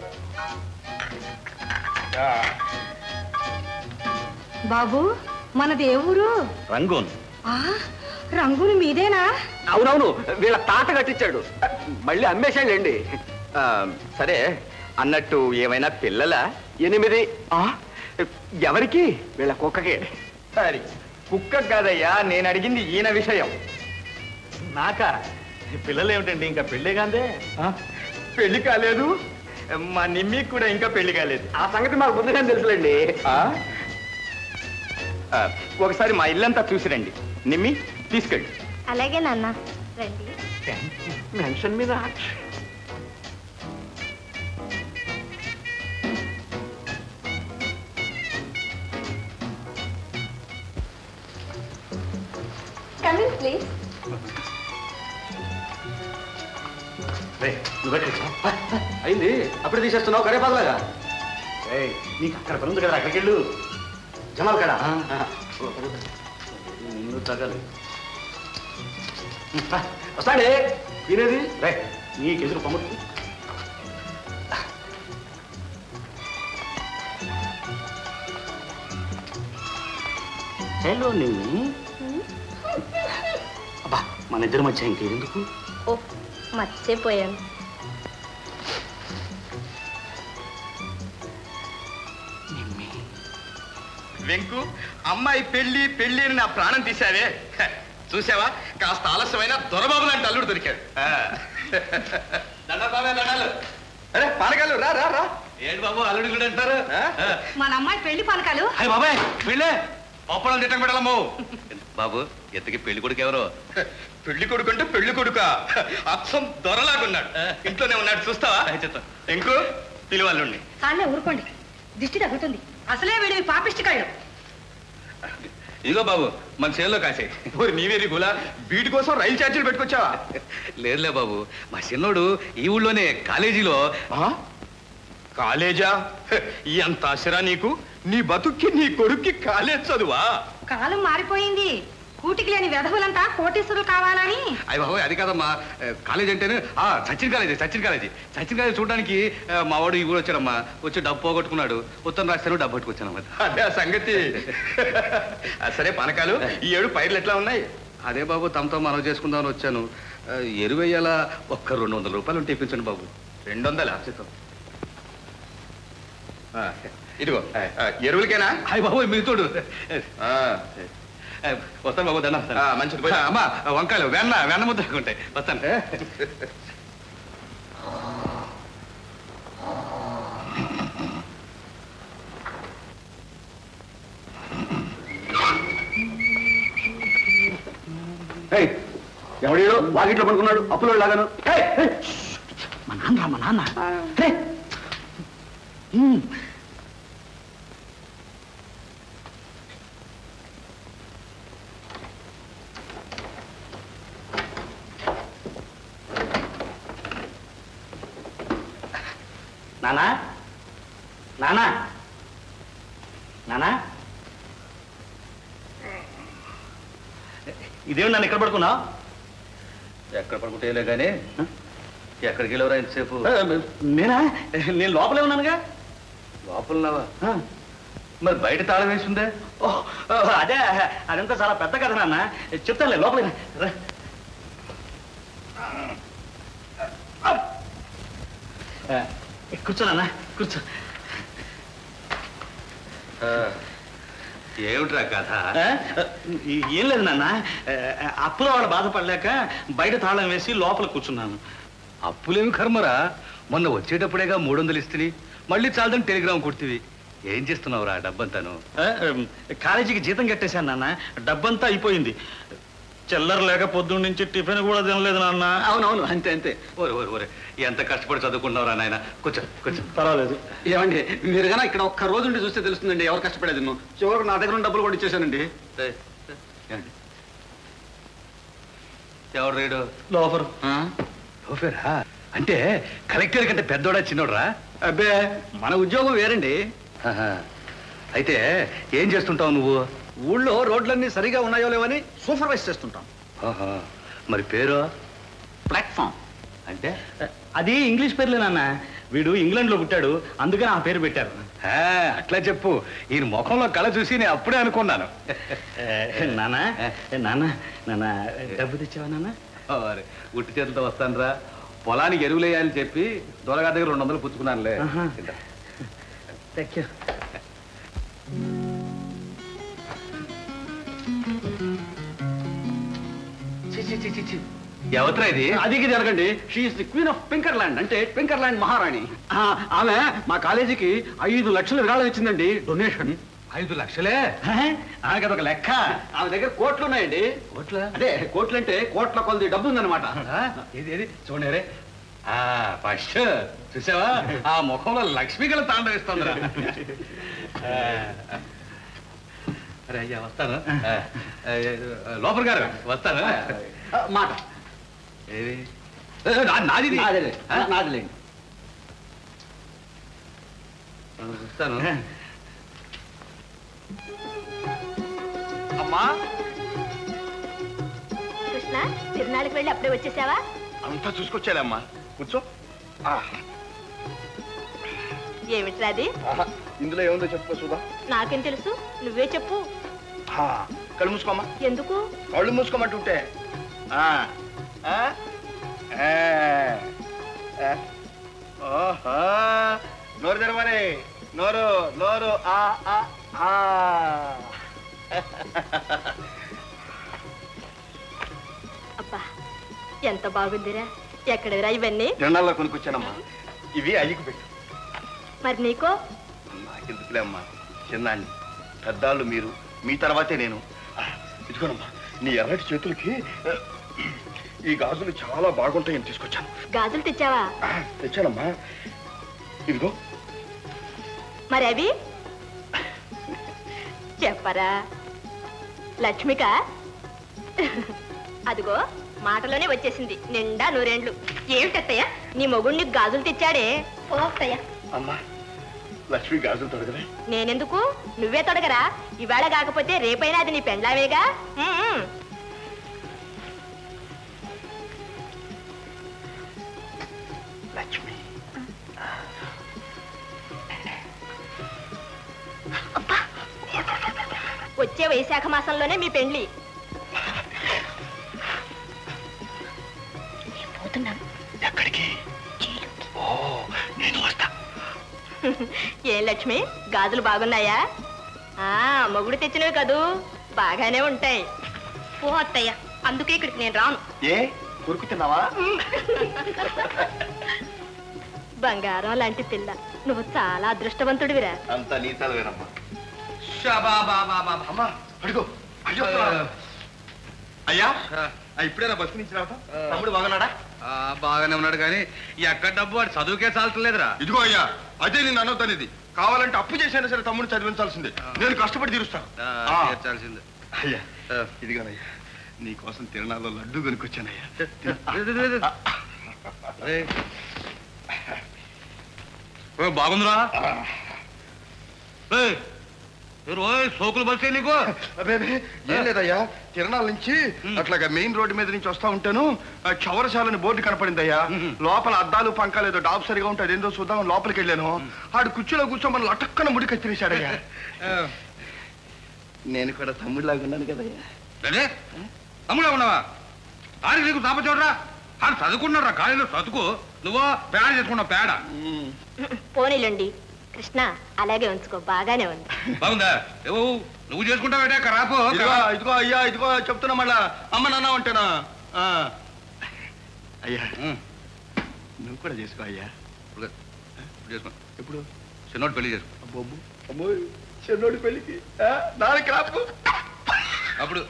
బాబు మనది ఏ ఊరు రంగూన్ ఆ రంగులు మీదేనా అవునవును వీళ్ళ తాత కట్టించాడు మళ్ళీ అమ్మేశాడండి ఆ, సరే అన్నట్టు ఏమైనా పిల్లల ఎనిమిది ఆ, ఎవరికి వీళ్ళ కుక్కకి సరే కుక్క కాదయ్యా నేను అడిగింది ఈయన విషయం నాక పిల్లలు ఏమిటండి ఇంకా పెళ్ళే కాందే పెళ్లి కాలేదు మా నిమ్మికి కూడా ఇంకా పెళ్లి కాలేదు ఆ సంగతి మాకు ముందుగానే తెలుసులేండి ఆ? ఆ, ఒకసారి మా ఇల్లంతా చూసిరండి నిమ్మి తీసుకెళ్ళి అలాగే నాన్న రండి మెన్షన్ మీద కమింగ్ ప్లీజ్ అయింది అప్పుడే తీసేస్తున్నావు కరేపాలాగా ఏయ్ నీకు అక్కడ పని ఉంది కదా అక్కడికి వెళ్ళు జనాలు కదా నిన్ను తగలు వస్తాడే తినేది రే నీకు ఎదురు పమ్ముడు హలో నువ్వు అబ్బా మన ఇద్దరి మధ్య ఇంకెందుకు ఓ మర్చిపోయాను వెంకు అమ్మాయి పెళ్లి పెళ్లి అని నా ప్రాణం తీశావే హ, చూసావా కాస్త ఆలస్యమైన దొరబాబు లాంటి అల్లుడు దొరికాడు ఆ. దండాలు బాబాయ్, దండాలు. అరే పానకాలు రా రా రా ఏంటి బాబు అల్లుడు కూడా అంటారు ఆ? మన అమ్మాయి పెళ్లి పలకాలు అయ్యి బాబాయ్ వెళ్ళే పప్పడం తిట్టం కూడా బాబు ఎత్తకి పెళ్లి కొడుకు ఎవరు పెళ్లి కొడుకు అంటే పెళ్లి కొడుక అచ్చం దొరలాగున్నాడు ఇంట్లోనే ఉన్నాడు చూస్తావా చెప్తా ఇంకో పిలువాళ్ళుండి చాలే ఊరుకోండి దిష్టి తగ్గుతుంది అసలే వీడివి పాపిష్టి కళ్ళు ఇదిగో బాబు మన చేల్లో కాసే ఓరి నీవేరి గులా వీటి కోసం రైలు ఛార్జీలు పెట్టుకొచ్చావా లేదులే బాబు మా చిన్నోడు ఈ ఊళ్ళోనే కాలేజీలో ఆ? కాలేజా హ, ఎంత ఆశరా నీకు నీ బతుక్కి నీ కొడుక్కి కాలేజ్ చదువా కాలం మారిపోయింది కూటికి లేని వెధవులంతా కోటీశ్వరులు కావాలని అయ్యి బాబు అది కాదమ్మా ఏ, కాలేజ్ అంటేనే ఆ Sachin college Sachin college Sachin college చూడడానికి ఆ, మా వాడు ఈ ఊరు వచ్చాడమ్మా వచ్చి డబ్బు పోగొట్టుకున్నాడు ఉత్తరం రాస్తాను డబ్బు పట్టుకొచ్చాను అదే ఆ సంగతి ఆ, సరే పనకాలు ఈ ఏడు పైర్లు ఎట్లా ఉన్నాయి అదే బాబు తమతో మనవి చేసుకుందామని వచ్చాను ఆ, ఎరువెయ్యాల ఒక్క రెండు వందల రూపాయలు ఉంటే ఇప్పించండి బాబు రెండు వందల ఇదిగో ఆ, ఎరువులకేనా అయ్యి బాబు మిగతాడు ఆ, వస్తాను బాబు దండం ఆ, మంచిది పోయి. అమ్మా వంకాయలు వెన్న వెన్న ముద్ద ఉంటాయి వస్తాను ఏయ్, ఎవడీడు వాకిట్లో పడుకున్నాడు అప్పులో లాగాను ఏయ్, ఏయ్, మా నాన్న రా, మా నాన్న రే. ఉమ్. నానా నానా నానా ఇదేమి నన్ను ఎక్కడ పడుకున్నావు ఎక్కడ పడుకుంటేలే కానీ ఎక్కడికి వెళ్ళవరా ఇంతసేపు నేనా నేను లోపలే ఉన్నానుగా లోపలన్నావా మరి బయట తాళం వేసిందే ఓ, ఓ, అదే అదంతా చాలా పెద్ద కథ నాన్న చెప్తానులే లోపల రా. ఆ, కూర్చో నాన్న కూర్చో ఆ, ఏమిట్రా కథ ఆ, ఈ- ఏం లేదు నాన్న ఆ, అప్పుల వాళ్ళు బాధపడలేక బయట తాళం వేసి లోపల కూర్చున్నాను అప్పులేమి కర్మరా మొన్న వచ్చేటప్పుడేగా మూడు వందలు ఇస్తుంది మళ్ళీ చాలదని టెలిగ్రామ్ కొడుతుంది ఏం చేస్తున్నావురా ఆ డబ్బంతాను ఆ, కాలేజీకి జీతం కట్టేశాను నాన్న డబ్బంతా అయిపోయింది చిల్లర లేక పొద్దున్న నుంచి టిఫిన్ కూడా తినలేదు నాన్న అవునవును అంతే అంతే ఓరే ఓరే ఓరే ఎంత కష్టపడి చదువుకున్నావురా నాయన కూర్చో కూర్చో పర్వాలేదు ఏమండి మీరు కన్నా ఇక్కడ ఒక్క రోజు ఉండి చూస్తే తెలుస్తుందండి ఎవరు కష్టపడేది నువ్వు చివరికి నా దగ్గర ఉన్న డబ్బులు కూడా ఇచ్చేసానండి ఏయ్, ఏమండి? ఎవరు రేడు లోఫర్ ఓఫేరా అంటే కలెక్టర్ కంటే పెద్దోడా చిన్నోడరా అబ్బే మన ఉద్యోగం వేరండి ఆహా. అయితే ఏం చేస్తుంటావు నువ్వు ఊళ్ళో రోడ్లన్నీ సరిగా ఉన్నాయో లేవని సూపర్వైజ్ చేస్తుంటాం ఆహా. మరి పేరు ప్లాట్ఫామ్ అంటే అది ఇంగ్లీష్ పేర్లే నాన్న వీడు ఇంగ్లాండ్ లో పుట్టాడు అందుకని ఆ పేరు పెట్టారు ఆ, అట్లా చెప్పు ఈయన ముఖంలో కళ చూసి నేను అప్పుడే అనుకున్నాను ఏ, నాన్న ఏ, నాన్న నాన్న డబ్బు తెచ్చావా నాన్న మరి ఉట్టి చేతులతో వస్తానురా పొలానికి ఎరువులేయాలని చెప్పి దొరగా దగ్గర రెండు వందలు పుచ్చుకున్నానులే ఆహా. ఇందా. థ్యాంక్ యూ చి, చి, చి, చి, చి. ఎవత్రా ఇది అది ఇది జరగండి she is the queen of pinker land అంటే పింకర్ ల్యాండ్ మహారాణి ఆ, ఆమె మా కాలేజీకి ఐదు లక్షలు విరాళం ఇచ్చిందండి డొనేషన్ ఐదు లక్షలే ఆమెకి అదొక లెక్క ఆమె దగ్గర కోట్లు ఉన్నాయండి కోట్ల అదే కోట్లు అంటే కోట్ల కొలది డబ్బు ఉందన్నమాట ఏది ఏది చూడండి రే ఆ ఫస్ట్ చూసావా ఆ ముఖంలో లక్ష్మి గల తాండవిస్తుందిరా ఆ, అరే అయ్యా వస్తాను ఆ, ఆ, లోపల గారు వస్తాను ఆ, మాట ఏది ఏ, నా- నాది ఇది. నాదే ఆ? నాదిలేండి వస్తాను అమ్మా కృష్ణ తిరునాళ్ళకి వెళ్ళి అప్పుడే వచ్చేసావా అంతా చూసుకొచ్చాలే అమ్మా కూర్చో ఆ, ఏమిట్రా అది ఆహా, ఇందులో ఏముందో చెప్పుకో చూదా నాకేం తెలుసు నువ్వే చెప్పు కళ్ళు మూసుకోమ్మా ఎందుకు కళ్ళు మూసుకోమంటుంటే ఆ, ఆ, ఆ, ఆ. ఓహో నోరు తెరవాలి నోరు నోరు ఆ ఆ ఆ అబ్బా ఎంత బాగుందిరా ఎక్కడరా ఇవన్నీ తిరణాల్లో కొనుక్కొచ్చానమ్మా ఇవి అయ్యకు పెట్టు మరి నీకో నాకెందుకులే అమ్మా చిన్నాన్ని పెద్దాళ్ళు మీరు మీ తర్వాతే నేను ఆ, ఇదిగోనమ్మా నీ ఎర్రటి చేతులకి ఆ, ఈ గాజులు చాలా బాగుంటాయని తీసుకొచ్చాను గాజులు తెచ్చావా ఆ, తెచ్చానమ్మా ఇదిగో మరి అవి చెప్పరా లక్ష్మిక అదిగో మాటలోనే వచ్చేసింది నిండా నూరేండ్లు ఏమిటత్తయ్య నీ మొగుడిని గాజులు తెచ్చాడే పోస్తయ్య అమ్మా లక్ష్మి గాజులు తొడగలే నేనెందుకు నువ్వే తొడగరా ఇవాళ కాకపోతే రేపైనా అది నీ పెండ్లావేగా ఉమ్మ్. లక్ష్మి వచ్చే వైశాఖ మాసంలోనే మీ పెండ్లి పోతున్నాను ఎక్కడికి ఓ నేను వస్తా ఏం లక్ష్మి గాజులు బాగున్నాయా ఆ మొగుడు తెచ్చినవి కదూ బాగానే ఉంటాయి పో అత్తయ్య అందుకే ఇక్కడికి నేను రాను ఏ కొరుకు తిన్నావా బంగారం లాంటి పిల్ల నువ్వు చాలా అదృష్టవంతుడివిరా అంతా నీ చదివేనమ్మా షబాబాబాబాబా. అమ్మా అడుగు అయ్యో అయ్యా ఆ, ఇప్పుడేనా బస్సు నుంచి రావటం తమ్ముడు బాగున్నాడా ఆ, బాగానే ఉన్నాడు కానీ ఎక్కడ డబ్బు వాడు చదువుకే చాలట్లేదురా ఇదిగో అయ్యా అదే నేను అనొద్దనేది కావాలంటే అప్పు చేసైనా సరే తమ్ముడు చదివించాల్సిందే నేను కష్టపడి తీరుస్తాను ఆ. తీర్చాల్సిందే అయ్యా ఇదిగోనయ్యా నీకోసం తిరణాల్లో లడ్డు కొనుక్కొచ్చానయ్యా అరే. ఓ, బాగుందిరా ఏయ్, రోజు సోకులు బలిసే నీకు అబ్బే అబ్బే, ఏం లేదయ్యా తిరణాల నుంచి అట్లాగా మెయిన్ రోడ్డు మీద నుంచి వస్తా ఉంటాను ఆ క్షవరశాలని బోర్డు కనపడిందయ్యా లోపల అద్దాలు పంకాలు ఏదో డాబ్ సరిగా ఉంటే అదేందో చూద్దాం లోపలికి వెళ్ళాను ఆడు కుర్చీలో కూర్చోమని లటక్కన ముడి కత్తిరేశాడయ్యా నేను కూడా తమ్ముడిలాగా ఉన్నాను కదయ్యా అదే తమ్ముడే ఉన్నావా ఆడికి నీకు తాప చూడరా ఆడు చదువుకున్నారా కాలేజీలో చదువుకు నువ్వు పేడ చేసుకున్నావు పేడ పోనీలండి కృష్ణ అలాగే ఉంచుకో బాగానే ఉంది బాగుందా ఏవో నువ్వు చేసుకుంటావేటే రాపో ఇదిగో ఇదిగో అయ్యా ఇదిగో చెప్తున్నా మళ్ళా అమ్మ నాన్న అంటేనా ఆ. అయ్యా ఉం. నువ్వు కూడా చేసుకో అయ్యా ఇప్పుడు కాదు. ఇప్పుడు చేసుకో ఎప్పుడు చిన్నోడు పెళ్లి చేసుకో అబ్బోబు అమ్మో చిన్నోడి పెళ్ళికి నాలుగు రాపు అప్పుడు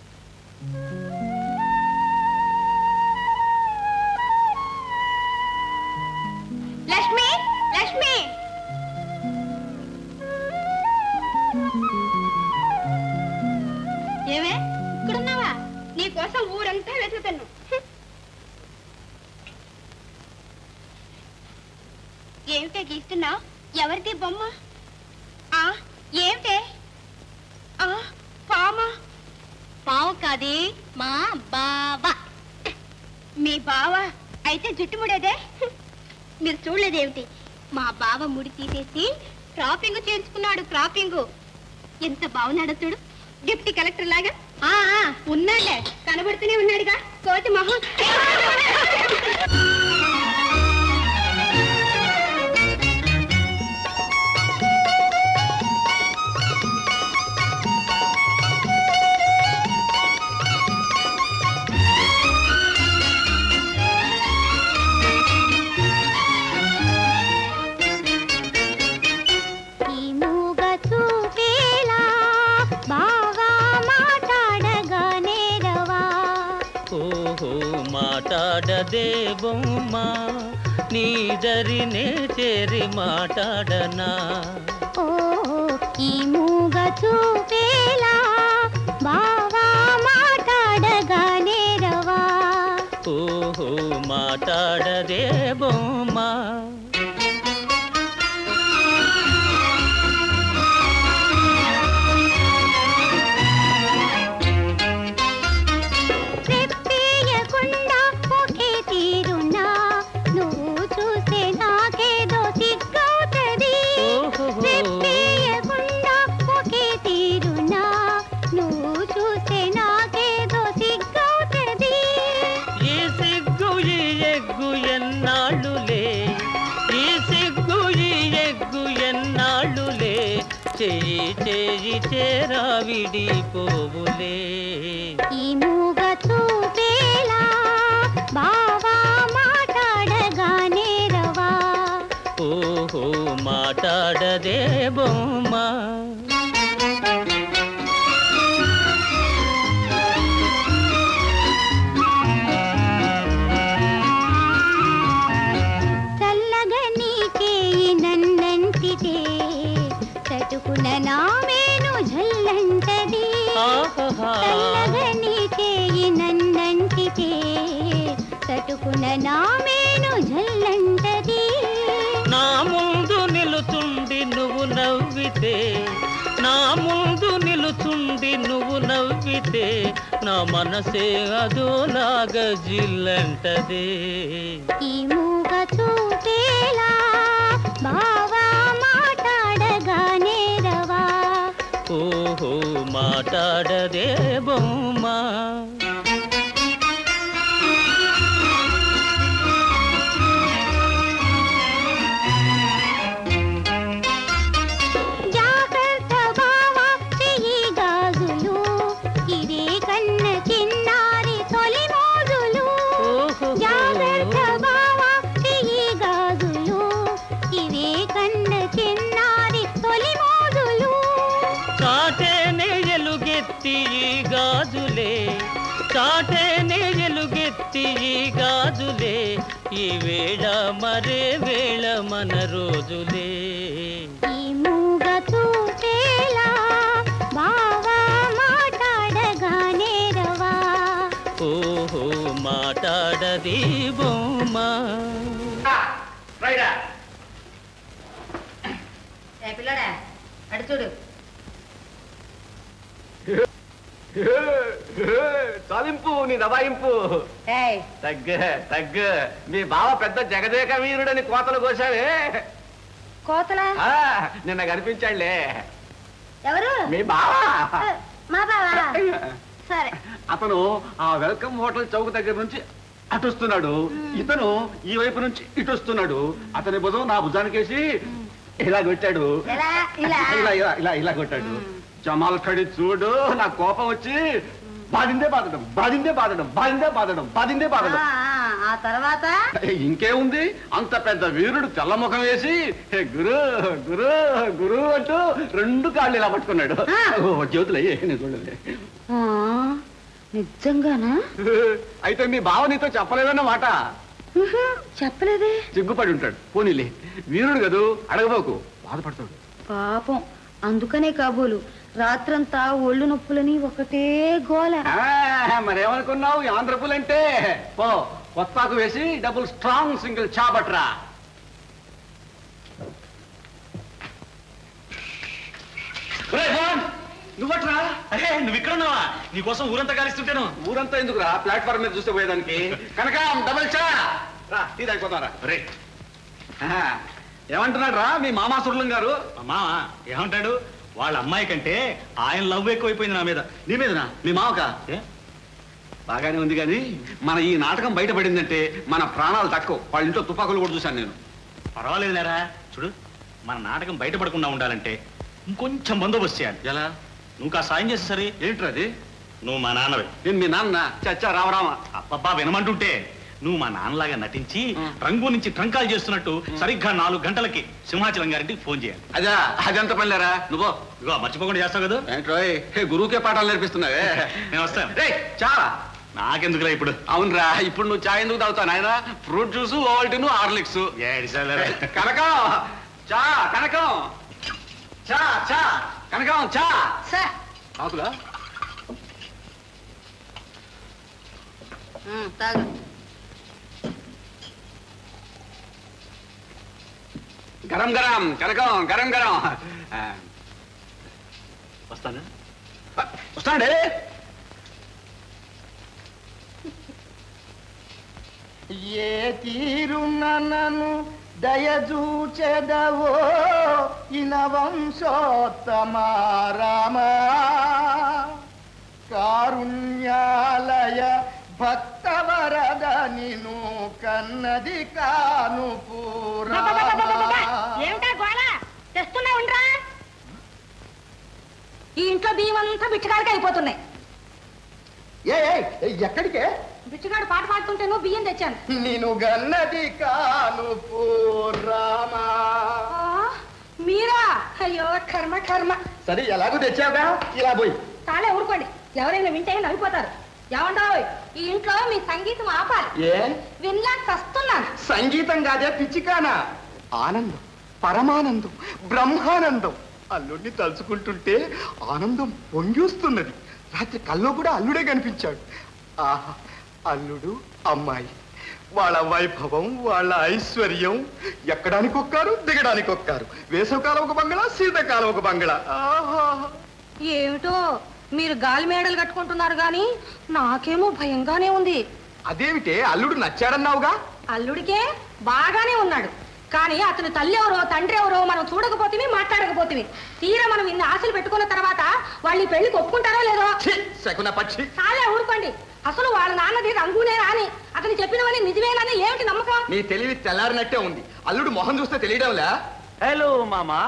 లక్ష్మి లక్ష్మి ఏమే ఇక్కడున్నావా నీ కోసం ఊరంతా వెతుకుతాను ఏమిటే గీస్తున్నావు ఎవరిది బొమ్మ ఆ ఏమిటే ఆ పామా పావు కాది మా బావ మీ బావ అయితే జుట్టుముడేదే మీరు చూడలేదేమిటి మా బావ ముడి తీసేసి క్రాపింగ్ చేర్చుకున్నాడు క్రాపింగ్ ఎంత బాగున్నాడో చూడు డిప్టీ కలెక్టర్ లాగా ఆ ఆ, ఉన్నాడులే కనబడుతూనే ఉన్నాడుగా కోతి మొహం ఈ మూగ చూపేలా బాగా మాట్లాడగానే రవా ఓహో మాట్లాడదే బొమ్మ నీ దరినే చేరి మాట్లాడనా ఓ ఈ మూగ చూపేలా బాగా మాట్లాడగానే రవా ఓహో మాట్లాడదే బొమ్మ రెప్పేయకుండా ఒకే తీరున్నా నువ్వు చూస్తే నాకేదో సిగ్గవుతది ఓహోహో. రెప్పేయకుండా ఒకే తీరున్నా నువ్వు చూస్తే నాకేదో సిగ్గవుతది ఈ సిగ్గు ఈ ఎగ్గు ఎన్నాళ్ళులే ఈ సిగ్గు ఈ ఎగ్గు ఎన్నాళ్ళులే చెయ్యి చెయ్యి చేరా విడిపోవులే ఈ మూగ చూపేలా బావా మాట్లాడగానే రవా ఓహో మాట్లాడదే బొమ్మ చల్లగా నీకేయి నన్నంటితే చటుకున నామేను జల్లంటది ఆహాహా. చల్లగా నీకేయి నన్నంటితే చటుకున నామేను జల్లంటది నా ముందు నిలుచుండి నువ్వు నవ్వితే నా ముందు నిలుచుండి నువ్వు నవ్వితే నా మనసే అదోలాగా జిల్లంటదే ఈ మూగ చూపేలా బావా మాట్లాడగానే రవా ఓహో మాట్లాడదే బొమ్మ జాగ్రత్త బావా చెయ్యి గాజులు ఇదే కన్న చిన్నారి తొలి మోజులు ఓహో జాగ్రత్త బావా చెయ్యి గాజులు ఇదే కన్న చిన్నారి తొలి మోజులు చాటేనే ఎలుగెత్తి ఈ గాజులే చాటేనే ఎలుగెత్తి ఈ గాజులే ఈ వేళ మరే వేళ మన రోజులే ఈ మూగ చూపేలా బావా మాట్లాడగానే రవా ఓహో మాట్లాడది బొమ్మ పిల్లడా అడు చూడు చాలింపు నీ దబాయింపు ఏయ్ తగ్గ తగ్గ మీ బావ పెద్ద జగదేక వీరుడని కోతలు కోసావే కోతలా ఆ, నిన్న కనిపించాడులే ఎవరు మీ బావా మా బావా సరే అతను ఆ వెల్కమ్ హోటల్ చౌక్ దగ్గర నుంచి అటు వస్తున్నాడు ఇతను ఈ వైపు నుంచి ఇటు వస్తున్నాడు అతని భుజం నా భుజానికేసి ఇలా కొట్టాడు ఎలా ఇలా ఇలా ఇలా ఇలా ఇలా కొట్టాడు జమాల్ ఖడి చూడు నా కోపం వచ్చి బాధిందే బాధడం బాధిందే బాధడం బాధిందే బాధడం బాధిందే ఆ, బాధడం ఆ, ఆ తర్వాత ఇంకేముంది అంత పెద్ద వీరుడు తెల్లముఖం వేసి "హే, గురు గురు గురు అంటూ రెండు కాళ్ళు ఇలా పట్టుకున్నాడు ఆ. ఓ, జ్యోతులు అయ్యే నేను చూడలే ఆ, నిజంగానా అయితే మీ బావ నీతో చెప్పలేదన్న మాట ఉహు, చెప్పలేదే సిగ్గుపడి ఉంటాడు పోనీలే వీరుడు కదూ అడగబోకు బాధపడతాడు పాపం అందుకనే కాబోలు రాత్రంతా ఒళ్ళు నొప్పులని ఒకటే గోల ఆ, మరేమనుకున్నావు ఈ ఆంధ్రపులంటే పో కొత్తాకు వేసి డబుల్ స్ట్రాంగ్ సింగిల్ చాబట్రా నువ్వట్రా అరే నువ్వు ఇక్కడ ఉన్నావా నీకోసం ఊరంతా కాలిస్తుంటాను ఊరంతా ఎందుకురా ప్లాట్ఫామ్ మీద చూస్తే పోయేదానికి కనుక డబుల్ చా రా టీ తాగిపోతారా రే ఏమంటున్నాడు రా మీ మామాసురులం గారు మామ ఏమంటాడు వాళ్ళ అమ్మాయి కంటే ఆయన లవ్ ఎక్కువైపోయింది నా మీద నీ మీదనా మీ మామక ఏ? బాగానే ఉంది కానీ మన ఈ నాటకం బయటపడిందంటే మన ప్రాణాలు తక్కువ వాళ్ళ ఇంట్లో తుపాకులు కూడా చూశాను నేను పర్వాలేదు లేరా చూడు మన నాటకం బయటపడకుండా ఉండాలంటే ఇంకొంచెం బందోబస్తు చేయాలి ఎలా నువ్వు కా సాయం చేస్తే సరే ఏంట్రా అది నువ్వు మా నాన్నవే నేను మీ నాన్న చచ్చా రామరామ అబ్బబ్బా వినమంటుంటే నువ్వు మా నాన్నలాగా నటించి ఆ. రంగు నుంచి ట్రంకాలు చేస్తున్నట్టు సరిగ్గా నాలుగు గంటలకి సింహాచలం గారింటికి ఫోన్ చేయాలి అదా అదంత పనిలేరా నువ్వు ఇదిగో మర్చిపోకుండా చేస్తావు కదా ఏంట్రోయ్ హే గురువుకే పాఠాలు నేర్పిస్తున్నావే నేను వస్తాను రే చాలా నాకెందుకురా ఇప్పుడు అవునరా ఇప్పుడు నువ్వు చాయ్ ఎందుకు తాగుతావు నాయన ఫ్రూట్ జ్యూస్ ఓవల్టీను హార్లిక్స్ ఏడిసాలే. కనకం చా కనకం చా చా కనకం చా సార్ ఆకులా తాగు గరం గరం కనకం గరం గరం ఆ, వస్తాను వస్తాడే ఏ తీరున్న నన్ను దయచూచెదవో ఇన వంశోత్తమ రామ కారుణ్యాలయ భక్తవరద నిను కన్నది కాను ఏమిటా గోళ తెస్తున్నా ఉండరా ఈ ఇంట్లో బియ్యం అంతా బిచ్చగాడికి అయిపోతున్నాయి ఏ ఏ, ఎక్కడికే బిచ్చగాడు పాట పాడుతుంటే నువ్వు బియ్యం తెచ్చాను నేను గన్నది కాను రామా ఆ, మీరా అయ్యో కర్మ కర్మ సరే ఎలాగో తెచ్చావుగా ఇలా పోయి తాళే ఊరుకోండి ఎవరైనా వింటే నవ్విపోతారు ఏమంటావు ఈ ఇంట్లో మీ సంగీతం ఆపాలి ఏ వినలా వస్తున్నాను సంగీతం కాదే పిచ్చికానా ఆనందం పరమానందం బ్రహ్మానందం అల్లుడిని తలుచుకుంటుంటే ఆనందం పొంగిస్తున్నది రాత్రి కల్లో కూడా అల్లుడే కనిపించాడు ఆహా అల్లుడు అమ్మాయి వాళ్ళ వైభవం వాళ్ళ ఐశ్వర్యం ఎక్కడానికి ఒక్కారు దిగడానికి ఒక్కారు వేసవకాలం ఒక బంగళా శీతాకాలం ఒక బంగళా ఆహా ఏమిటో మీరు గాలి మేడలు కట్టుకుంటున్నారు గాని నాకేమో భయంగానే ఉంది అదేమిటే అల్లుడు నచ్చాడన్నావుగా అల్లుడికే బాగానే ఉన్నాడు కానీ అతని తల్లి ఎవరో తండ్రి ఎవరో మనం చూడకపోతే మాట్లాడకపోతే తీరా మనం ఇన్ని ఆశలు పెట్టుకున్న తర్వాత వాళ్ళు ఈ పెళ్లికి ఒప్పుకుంటారో లేదో ఛీ, శకున పక్షి చాలే ఊరుకోండి అసలు వాళ్ళ నాన్నది రంగునే రాని అతను చెప్పినవని నిజమేనని ఏమిటి నమ్మకం నీ తెలివి తెల్లారినట్టే ఉంది అల్లుడు మొహం చూస్తే తెలియడంలా హలో మామా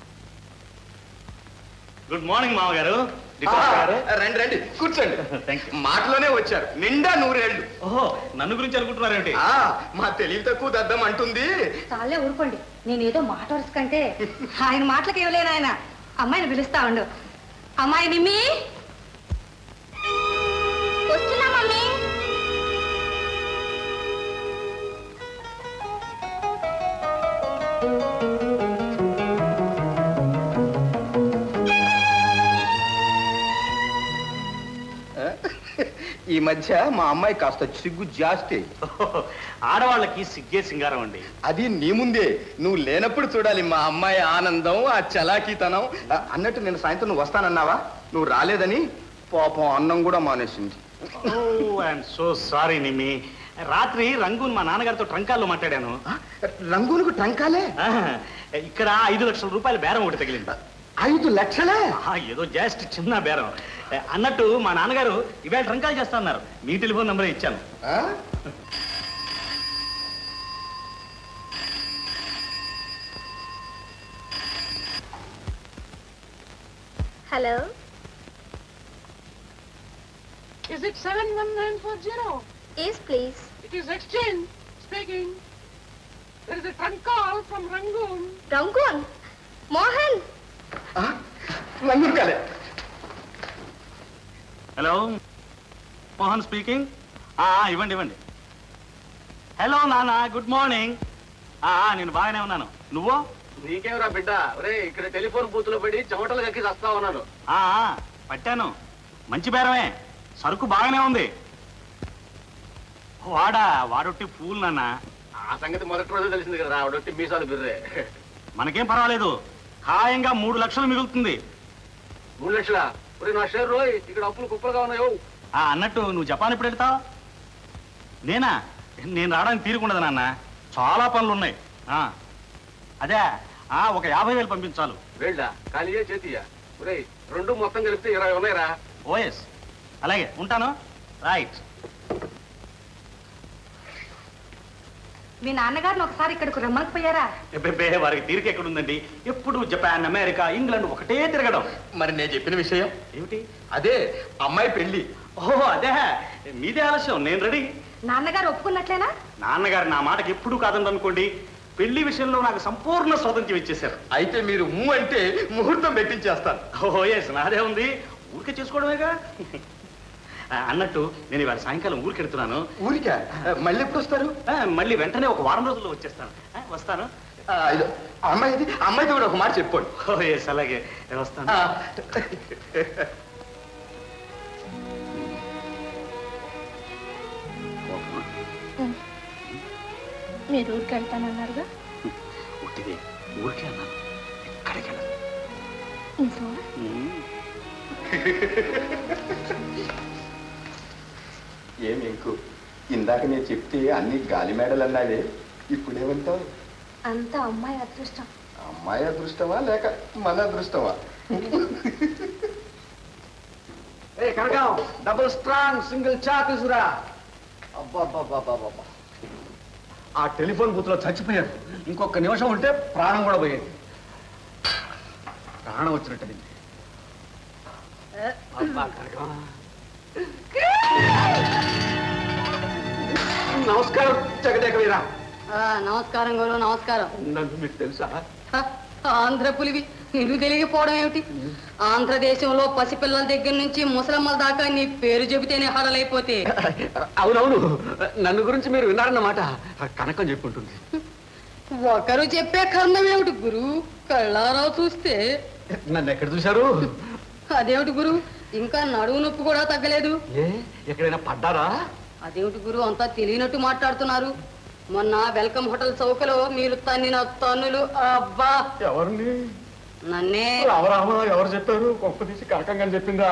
గుడ్ మార్నింగ్ మామగారు రండి రండి కూర్చోండి Thank you. మాటలోనే వచ్చారు నిండా నూరేళ్లు ఓహో నన్ను గురించి అనుకుంటున్నారేంటి ఆ, మా తెలివి తక్కువ దద్దం అంటుంది చాలే ఊరుకోండి నేనేదో మాట వరుస కంటే ఆయన మాటలకు ఇవ్వలేను ఆయన అమ్మాయిని పిలుస్తా ఉండు అమ్మాయి నిమ్మి వస్తున్నా మమ్మీ ఈ మధ్య మా అమ్మాయి కాస్త సిగ్గు జాస్తి ఆడవాళ్ళకి సిగ్గే సింగారం అండి అది నీ ముందే నువ్వు లేనప్పుడు చూడాలి మా అమ్మాయి ఆనందం ఆ చలాకీతనం ఆ, అన్నట్టు నేను సాయంత్రం నువ్వు వస్తానన్నావా నువ్వు రాలేదని పాపం అన్నం కూడా మానేసింది ఐఎమ్ సో సారీ నిమ్మి రాత్రి రంగూన్ మా నాన్నగారితో ట్రంకాల్లో మాట్లాడాను రంగులకు ట్రంకాలే ఆ, ఇక్కడ ఐదు లక్షల రూపాయల బేరం ఒకటి తగిలింది ఐదు లక్షలే ఆ, ఏదో జస్ట్ చిన్న బేరం ఏ, అన్నట్టు మా నాన్నగారు ఇవాళ ట్రంకాలు చేస్తా అన్నారు మీ టెలిఫోన్ నెంబర్ ఇచ్చాను ఆ? Hello Is it 71940? Is please It is Exchange speaking. There is a trunk call from Rangoon. Rangoon Mohan రంగులు కాలే హలో మోహన్ స్పీకింగ్ ఇవ్వండి ఇవ్వండి హలో నాన్న గుడ్ మార్నింగ్ నేను బాగానే ఉన్నాను నువ్వు నీకేమరా బిడ్డ ఒరే ఇక్కడ టెలిఫోన్ బూత్ లో పడి చెమటలు కక్కి వస్తా ఉన్నాను ఆ, ఆ, పట్టాను మంచి బేరమే సరుకు బాగానే ఉంది వాడా వాడొట్టి పూల్ నాన్న ఆ సంగతి మొదటి రోజు తెలిసింది కదా ఆవిడొట్టి మీసాలు బిర్రే మనకేం పర్వాలేదు ఖాయంగా మూడు లక్షలు మిగులుతుంది మూడు లక్షల ఒరే నా షేర్ రోయ్ ఇక్కడ అప్పులు కుప్పలుగా ఉన్నాయో ఆ అన్నట్టు నువ్వు జపాన్ ఎప్పుడు వెళ్తావు నేనా నేను రావడానికి తీరుకుండదు నాన్న చాలా పనులు ఉన్నాయి ఆ, అదే ఆ ఒక యాభై వేలు పంపించాలు వేళ్ళ ఖాళీయే చేతియా ఒరే రెండు మొత్తం కలిపితే ఇరవై ఉన్నాయిరా ఓఎస్ అలాగే ఉంటాను రైట్ మీ నాన్నగారిని ఒకసారి ఇక్కడికి రమ్మకపోయారా ఎబ్బెబ్బే వారికి తీరిక ఎక్కడుందండి ఎప్పుడు జపాన్ అమెరికా ఇంగ్లాండ్ ఒకటే తిరగడం మరి నేను చెప్పిన విషయం ఏమిటి అదే అమ్మాయి పెళ్లి ఓహో అదే మీదే ఆలస్యం నేను రెడీ నాన్నగారు ఒప్పుకున్నట్లేనా నాన్నగారు నా మాటకి ఎప్పుడు కాదని అనుకోండి పెళ్లి విషయంలో నాకు సంపూర్ణ స్వాతంత్ర్యం ఇచ్చేశారు అయితే మీరు ఊ అంటే ముహూర్తం పెట్టించేస్తాను ఓహో ఎస్ నాదే ఉంది ఊరికే చేసుకోవడమేగా ఆ, అన్నట్టు నేను ఇవాళ సాయంకాలం ఊరికి వెళ్తున్నాను ఊరికా మళ్ళీ ఎప్పుడు వస్తారు ఆ, మళ్ళీ వెంటనే ఒక వారం రోజుల్లో వచ్చేస్తాను ఆ, వస్తాను ఆ, ఇదో, ఆ అమ్మాయిది అమ్మాయితో కూడా ఒక మాట చెప్పండి ఓ ఎస్ అలాగే నేను వస్తాను ఆ, మీరు ఊరికి వెళ్తానన్నారుగా ఉట్టిదే ఊరికే అన్నాను ఎక్కడికి వెళ్ళను నిజమా ఉమ్. ఏం ఇంకు ఇందాక నేను చెప్తే అన్ని గాలి మేడలు అన్నావే ఇప్పుడేమంటావు అంతా అమ్మాయి అదృష్టం అమ్మాయి అదృష్టమా లేక మన అదృష్టమా ఏ కనకం డబుల్ స్ట్రాంగ్ సింగిల్ చా తీసురా అబ్బా ఆ టెలిఫోన్ బూత్ లో చచ్చిపోయారు ఇంకొక నిమిషం ఉంటే ప్రాణం కూడా పోయేది ప్రాణం వచ్చినట్టు అబ్బా కనకం నమస్కారం జగదేక వీరా నమస్కారం గురు నమస్కారం నన్ను మీకు తెలుసా హ, ఆంధ్ర పులివి నీకు తెలియకపోవడం ఏమిటి ఆంధ్రదేశంలో పసిపిల్లల దగ్గర నుంచి ముసలమ్మల దాకా నీ పేరు చెబితేనే హడలైపోతే అవునవును నన్ను గురించి మీరు విన్నారన్నమాట కనకం చెప్పుంటుంది ఒకరు చెప్పే కర్ణం ఏమిటి గురు కళ్ళారా చూస్తే నన్ను ఎక్కడ చూశారు అదేమిటి గురు ఇంకా నడువు నొప్పి కూడా తగ్గలేదు ఏ ఎక్కడైనా పడ్డారా అదేమిటి గురు అంతా తెలియనట్టు మాట్లాడుతున్నారు మొన్న వెల్కమ్ హోటల్ చౌకలో మీరు తన్నిన తన్నులు అబ్బా ఎవరిని నన్నే రామరామ ఎవరు చెప్పారు గొప్ప తీసి కనకంగా చెప్పిందా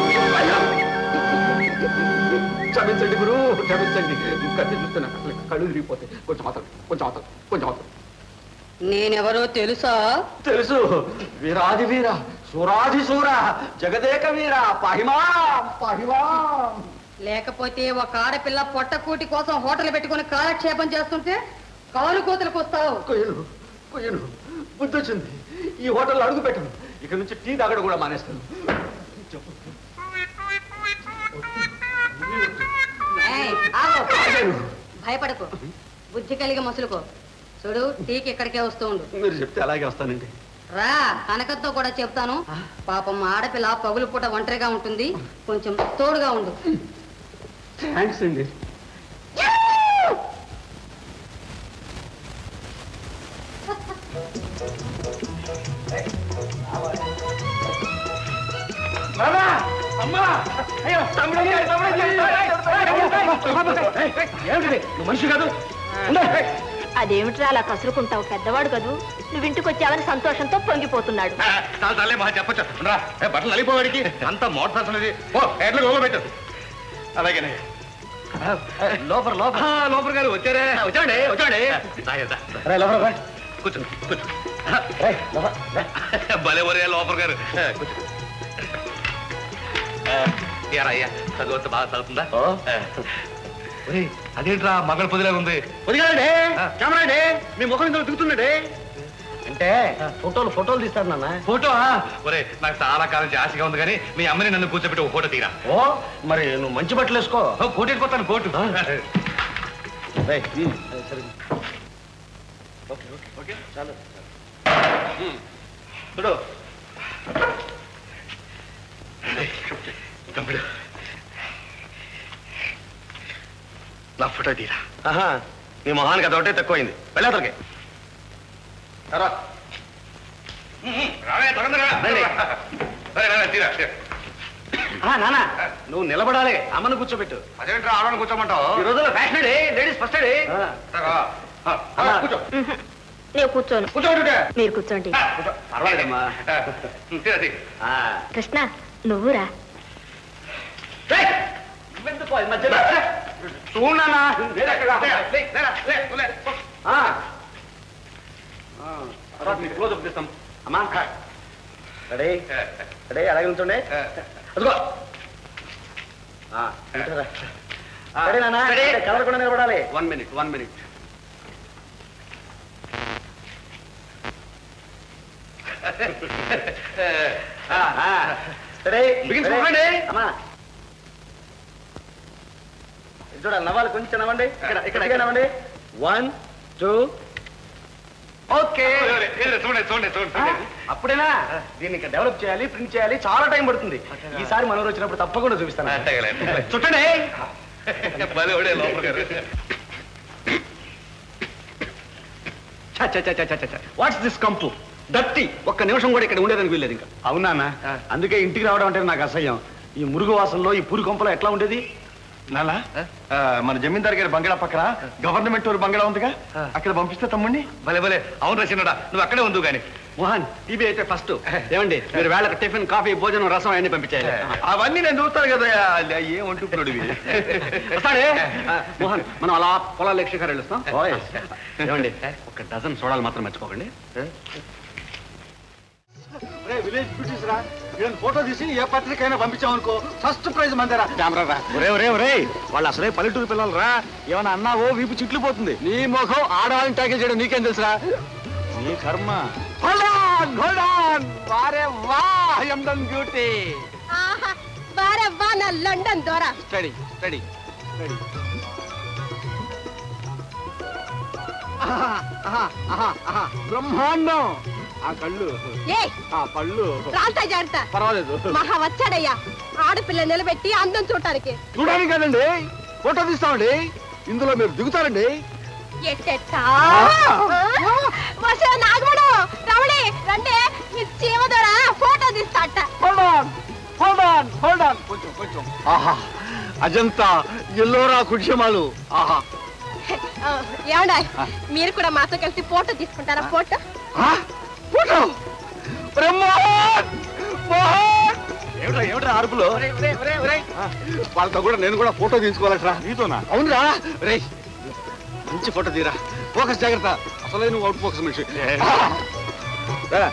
క్షమించండి గురు క్షమించండి కత్తి చూస్తే నాకు అసలు కళ్ళు తిరిగిపోతాయి కొంచెం మాత్రం కొంచెం మాత్రం కొంచెం మాత్రం నేనెవరో తెలుసా తెలుసు వీరాది వీర సూరాది సూర జగదేక వీర పాహిమా పాహిమా లేకపోతే ఒక ఆడపిల్ల పొట్టకూటి కోసం హోటల్ పెట్టుకుని కాలక్షేపం చేస్తుంటే కాలు కోతలకు వస్తావు కొయ్యను కొయ్యను బుద్ధి వచ్చింది ఈ హోటల్లో అడుగు పెట్టను ఇక నుంచి టీ తాగడం కూడా మానేస్తాను చెప్పు ఏయ్, ఆగు. తాగాను. భయపడకు బుద్ధి కలిగి మసులుకో చూడు టీకి ఇక్కడికే వస్తూ ఉండు మీరు చెప్తే అలాగే వస్తానండి రా కనకతో కూడా చెప్తాను పాపం ఆడపిల్ల పగులు పూట ఒంటరిగా ఉంటుంది కొంచెం తోడుగా ఉండు థ్యాంక్స్ అండి ఏమిటిది? నువ్వు మనిషి కాదు ఉండు. అదేమిట్రా అలా కసురుకుంటావు పెద్దవాడు కదూ నువ్వు ఇంటికి వచ్చావని సంతోషంతో పొంగిపోతున్నాడు ఆ, చాలు చాలే మహా చెప్పచ్చు రా ఏ, బట్టలు అలిపోవాడికి అంత మోటార్ పర్సన్ అది ఓ ఎట్లా గోగ పెట్టు అలాగేనే లోపల లోపల ఆ, లోపల గారు వచ్చారే వచ్చాండి వచ్చాండి రే, లోపల రా. కూర్చో కూర్చో రే, లోపల, రే. భలే ఒరే లోపల గారు ఆ, కూర్చో ఆ, ఏరా అయ్యా చదువు బాగా చదువుతుందా ఓ. ఆ. ఒరేయ్, అదేంట్రా మగల పొదిలా ఉంది వదిలేయండి ఆ. కెమెరా అండి మీ ముఖం ఇందులో దిగుతుందండి అంటే ఫోటోలు ఫోటోలు తీస్తారు నాన్న ఫోటో ఒరే నాకు చాలా కాలం నుంచి ఆశగా ఉంది కానీ మీ అమ్మని నన్ను కూర్చోబెట్టి ఒక ఫోటో తీరా ఓ మరి నువ్వు మంచి బట్టలు వేసుకో ఓ, కోటు వెళ్ళిపోతాను కోటు రేయ్, ఉమ్, సరే ఓకే ఓకే ఓకే చాలు చూడు తమ్ముడు నా ఫోటో తీరా ఆహా నీ మొహానికి అదొకటే తక్కువైంది వెళ్ళేతలకి తర్వాత రావే తొందరగా రండి. రే, రే, రే, తీరా తీరా. నానా నువ్వు నిలబడాలి అమ్మను కూర్చోబెట్టు అదేంట్రా ఆడవాళ్ళని కూర్చోమంటావు ఈ రోజుల్లో ఫ్యాషన్ అండి లేడీస్ ఫస్ట్ అండి ఆ, ఆ, అమ్మా. కూర్చో ఉహు. నేను కూర్చోను కూర్చోండి మీరు కూర్చోండి పర్వాలేదమ్మా తీరా తీ ఆ. కృష్ణ నువ్వురా రేయ్, నువ్వెందుకు ఈ మధ్యలో? చూడు నాన్న. వేరే ఎక్కడ? లే, లేరా, లే, లే. ఆ. ఆ, తర్వాత నీకు క్లోజ్ అప్ తీస్తాం అమ్మా రెడీ రెడీ అలాగే ఉంచండి అదిగో ఆ, ఉంచారా? రెడీ నాన్న కదలకుండా నిలబడాలి one minute one minute ready Begin ready? చూడండి. అమ్మా ఇది చూడాలి నవ్వాలి కొంచెం నవ్వండి ఇక్కడ ఇక్కడ ఇక్కడ నవ్వండి వన్ టూ ఓకే చూడండి చూడండి చూడండి చూడండి అప్పుడేనా దీన్ని ఇంకా డెవలప్ చేయాలి ప్రింట్ చేయాలి చాలా టైం పడుతుంది ఈసారి మనోరు వచ్చినప్పుడు తప్పకుండా చూపిస్తాను అట్టగలే. చుట్టండి భలే ఒడే లోపల గారు వాట్స్ దిస్ కంపు దట్టి ఒక్క నిమిషం కూడా ఇక్కడ ఉండేదని వీల్లేదు ఇంకా అవునా అన్న? అందుకే ఇంటికి రావడం అంటే నాకు అసహ్యం ఈ మురుగు వాసనలో ఈ పూరి కొంపలో ఎట్లా ఉండేది నాలా ఆ, మన జమీందార్ గారి బంగళా పక్కన గవర్నమెంట్ ఊరు బంగళా ఉందిగా అక్కడ పంపిస్తే తమ్ముడిని భలే భలే అవును రచినడా నువ్వు అక్కడే ఉండు గాని మోహన్ ఇవి అయితే ఫస్ట్ ఏమండి మీరు వేళకు టిఫిన్ కాఫీ భోజనం రసం అన్ని పంపించాలి అవన్నీ నేను చూస్తాను కదా ఏం ఉంటున్నాడు ఇవి వస్తాడే ఆ, మోహన్ మనం అలా పొలాలు లక్ష్యకారు వెళ్ళొస్తాం ఏమండి ఒక డజన్ సోడాలు మాత్రం మర్చిపోకండి విలేజ్ బ్యూటీస్ రా వీళ్ళని ఫోటో తీసి ఏ పత్రికైనా పంపించామనుకో ఫస్ట్ ప్రైజ్ మందరా కెమెరా రా ఒరే ఒరే ఒరే వాళ్ళు అసలే పల్లెటూరు పిల్లలు రా ఏమన్నా అన్నావో వీపు చిట్లు పోతుంది నీ ముఖం ఆడవాళ్ళని ట్యాకిల్ చేయడం నీకేం తెలుసురా నీ కర్మ వారే వా ఐఎమ్ డన్ బ్యూటీ ఆహా వారవ్వా నా లండన్ దొర స్టడీ స్టడీ స్టడీ బ్రహ్మాండం ఆ కళ్ళు ఏ ఆ పళ్ళు రాంతా జాగ్రత్త పర్వాలేదు మహా వచ్చాడయ్యా ఆడపిల్ల నిలబెట్టి అందం చూడటానికి చూడడానికి కదండి ఫోటో తీస్తామండి ఇందులో మీరు దిగుతారండి ఎట్టెట్టా వసే నాగమడు రమణి రండి ఈ చీమ దొర ఫోటో తీస్తాట hold on hold on hold on కొంచెం కొంచెం ఆహా అజంతా ఎల్లోరా కుడ్యమాలు ఆహా ఏమండా మీరు కూడా మాతో కలిసి ఫోటో తీసుకుంటారా ఫోటో ఆ? ఫోటో ఒరే మోహన్! మోహన్! ఏమిట్రా ఏమిట్రా అరుపులు ఆ, వాళ్ళతో కూడా నేను కూడా ఫోటో తీసుకోవాలట్రా నీతోనా అవునురా రే మంచి ఫోటో తీరా ఫోకస్ జాగ్రత్త అసలే నువ్వు అవుట్ ఫోకస్ మనిషి రా.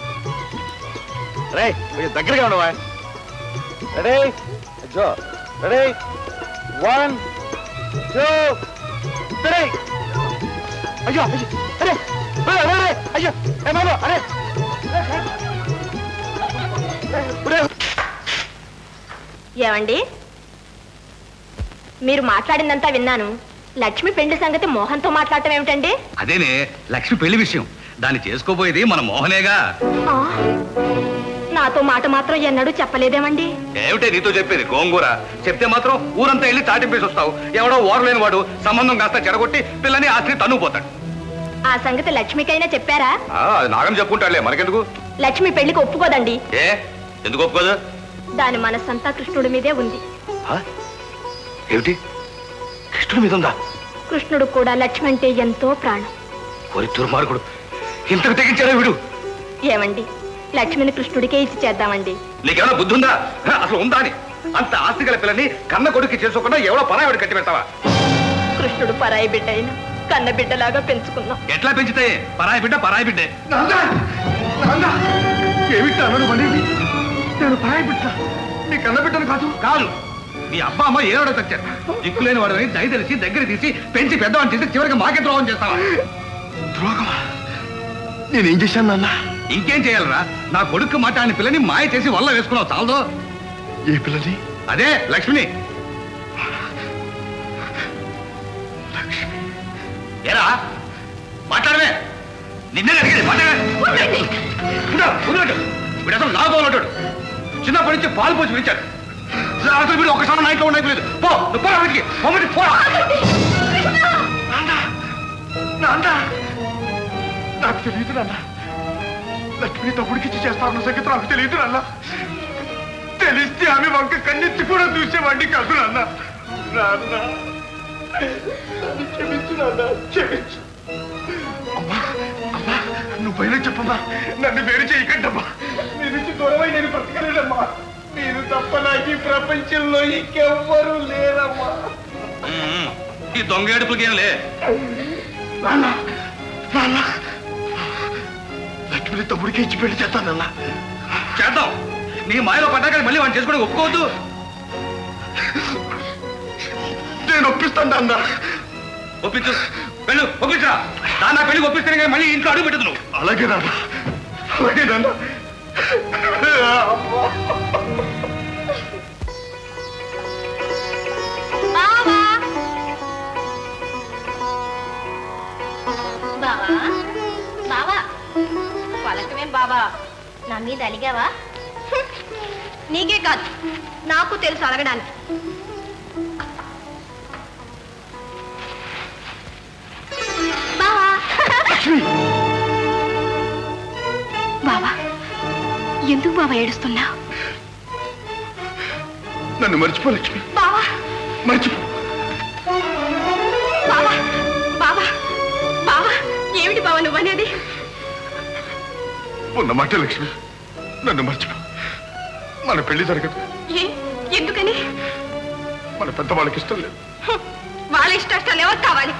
రేయ్ కొంచెం దగ్గరగా ఉండవా రెడీ జో రెడీ వన్ టూ త్రీ అయ్యో అయ్యో అరే అరే, అరే, అరే, అయ్యో ఏ బాబు అరే ఒరే, ఏమండి మీరు మాట్లాడిందంతా విన్నాను లక్ష్మి పెళ్లి సంగతి మోహన్తో మాట్లాడటం ఏమిటండి అదేనే లక్ష్మి పెళ్లి విషయం దాన్ని చేసుకోబోయేది మన మోహనేగా ఆ, నాతో మాట మాత్రం ఎన్నడూ చెప్పలేదేమండి ఏమిటే నీతో చెప్పేది గోంగూర చెప్తే మాత్రం ఊరంతా వెళ్ళి తాటింపేసి వస్తావు ఎవడో ఓరలేని వాడు సంబంధం కాస్త చెడగొట్టి పిల్లని ఆస్తిని తన్నుకుపోతాడు ఆ సంగతి లక్ష్మికైనా చెప్పారా ఆ, అది నాగం చెప్పుకుంటాడులే మనకెందుకు లక్ష్మి పెళ్లికి ఒప్పుకోదండి ఏ ఎందుకు ఒప్పుకోదు దాని మనస్సంతా కృష్ణుడి మీదే ఉంది ఆ? ఏమిటి కృష్ణుడి మీద ఉందా కృష్ణుడు కూడా లక్ష్మి అంటే ఎంతో ప్రాణం ఓరి దుర్మార్గుడు ఇంతకు తెగించారా వీడు ఏమండి లక్ష్మిని కృష్ణుడికే ఇచ్చి చేద్దామండి నీకేమైనా బుద్ధి ఉందా హ, అసలు ఉందా అని అంత ఆస్తి గల పిల్లని కన్న కొడుకు చేసుకోకుండా ఎవడో పరావిడ కట్టి పెడతావా కృష్ణుడు పరాయి బిడ్డ అయినా కన్న బిడ్డలాగా పెంచుకున్నాం ఎట్లా పెంచితే పరాయి బిడ్డ పరాయి బిడ్డే నాన్న నాన్న ఏమిటి అన్నాను మళ్ళీ నేను పరాయి బిడ్డ నీ కన్న బిడ్డను కాదు కాదు నీ అబ్బా అమ్మ ఏడో తెచ్చారు దిక్కులేని వాడని దయ తెలిసి దగ్గర తీసి పెంచి పెద్దవాడిని చేసి చివరికి మాకే ద్రోహం చేస్తావా ద్రోహమా నేనేం చేశాను నాన్న ఇంకేం చేయాలరా నా కొడుకు మాట్లాడిన పిల్లని మాయ చేసి వల్ల వేసుకున్నావు చాలదో ఏ పిల్లని అదే లక్ష్మిని ఏరా మాట్లాడవే నిన్నే అడిగేది మాట్లాడవే వదిలేటు వీడు అసలు నా బాగుంటాడు చిన్నప్పటి నుంచి పాలు పోసి పిలిచాడు అసలు వీడు ఒకసారి నా ఇంట్లో ఉండలేదు పో నువ్వు పోరా వీడికి పోమటి పో నాన్న నాకు తెలియదు నాన్న లక్ష్మి తమ్ముడికి ఇచ్చి చేస్తారన్న సంగతి నాకు తెలియదు నాన్న తెలిస్తే ఆమె వంక కన్నెత్తి కూడా చూసేవాడిని కాదు నాన్న నాన్న నన్ను క్షమించు నాన్న క్షమించు అమ్మా అమ్మా నువ్వు పైన చెప్పమ్మా నన్ను వేరు చేయకండమ్మా నీ నుంచి దూరమై నేను బ్రతకలేదమ్మా మీరు తప్ప నాకు ఈ ప్రపంచంలో ఇంకెవ్వరూ లేరమ్మా ఉమ్, ఈ దొంగ ఏడుపులకి ఏం లే నాన్న నాన్న లక్ష్మిని తమ్ముడికి ఇచ్చి పెళ్లి చేస్తానన్నా చేద్దాం నీ మాయలో పడ్డాక మళ్ళీ వాడిని చేసుకోవడం ఒప్పుకోవద్దు నేను ఒప్పిస్తాను నాన్న ఒప్పించు వెళ్ళు ఒప్పించరా దాన్ని నా పెళ్లికి ఒప్పిస్తేనే కానీ మళ్ళీ ఇంట్లో అడుగు పెట్టదు నువ్వు అలాగే నాన్న అలాగే నాన్న బావా బావా బావా పలకమేం బావా నా మీద అలిగావా హ్మ్. నీకే కాదు నాకు తెలుసు అలగడానికి బావా లక్ష్మి బావా ఎందుకు బావా ఏడుస్తున్నా నన్ను మర్చిపో లక్ష్మి బావా మర్చిపో బావా బావా బావా ఏమిటి బావా నువ్వనేది ఉన్నమాట లక్ష్మి నన్ను మర్చిపో మన పెళ్లి జరగదు ఏ ఎందుకని మన పెద్దవాళ్ళకి ఇష్టం లేదు హ్మ్. వాళ్ళ ఇష్టాలు ఎవరు కావాలి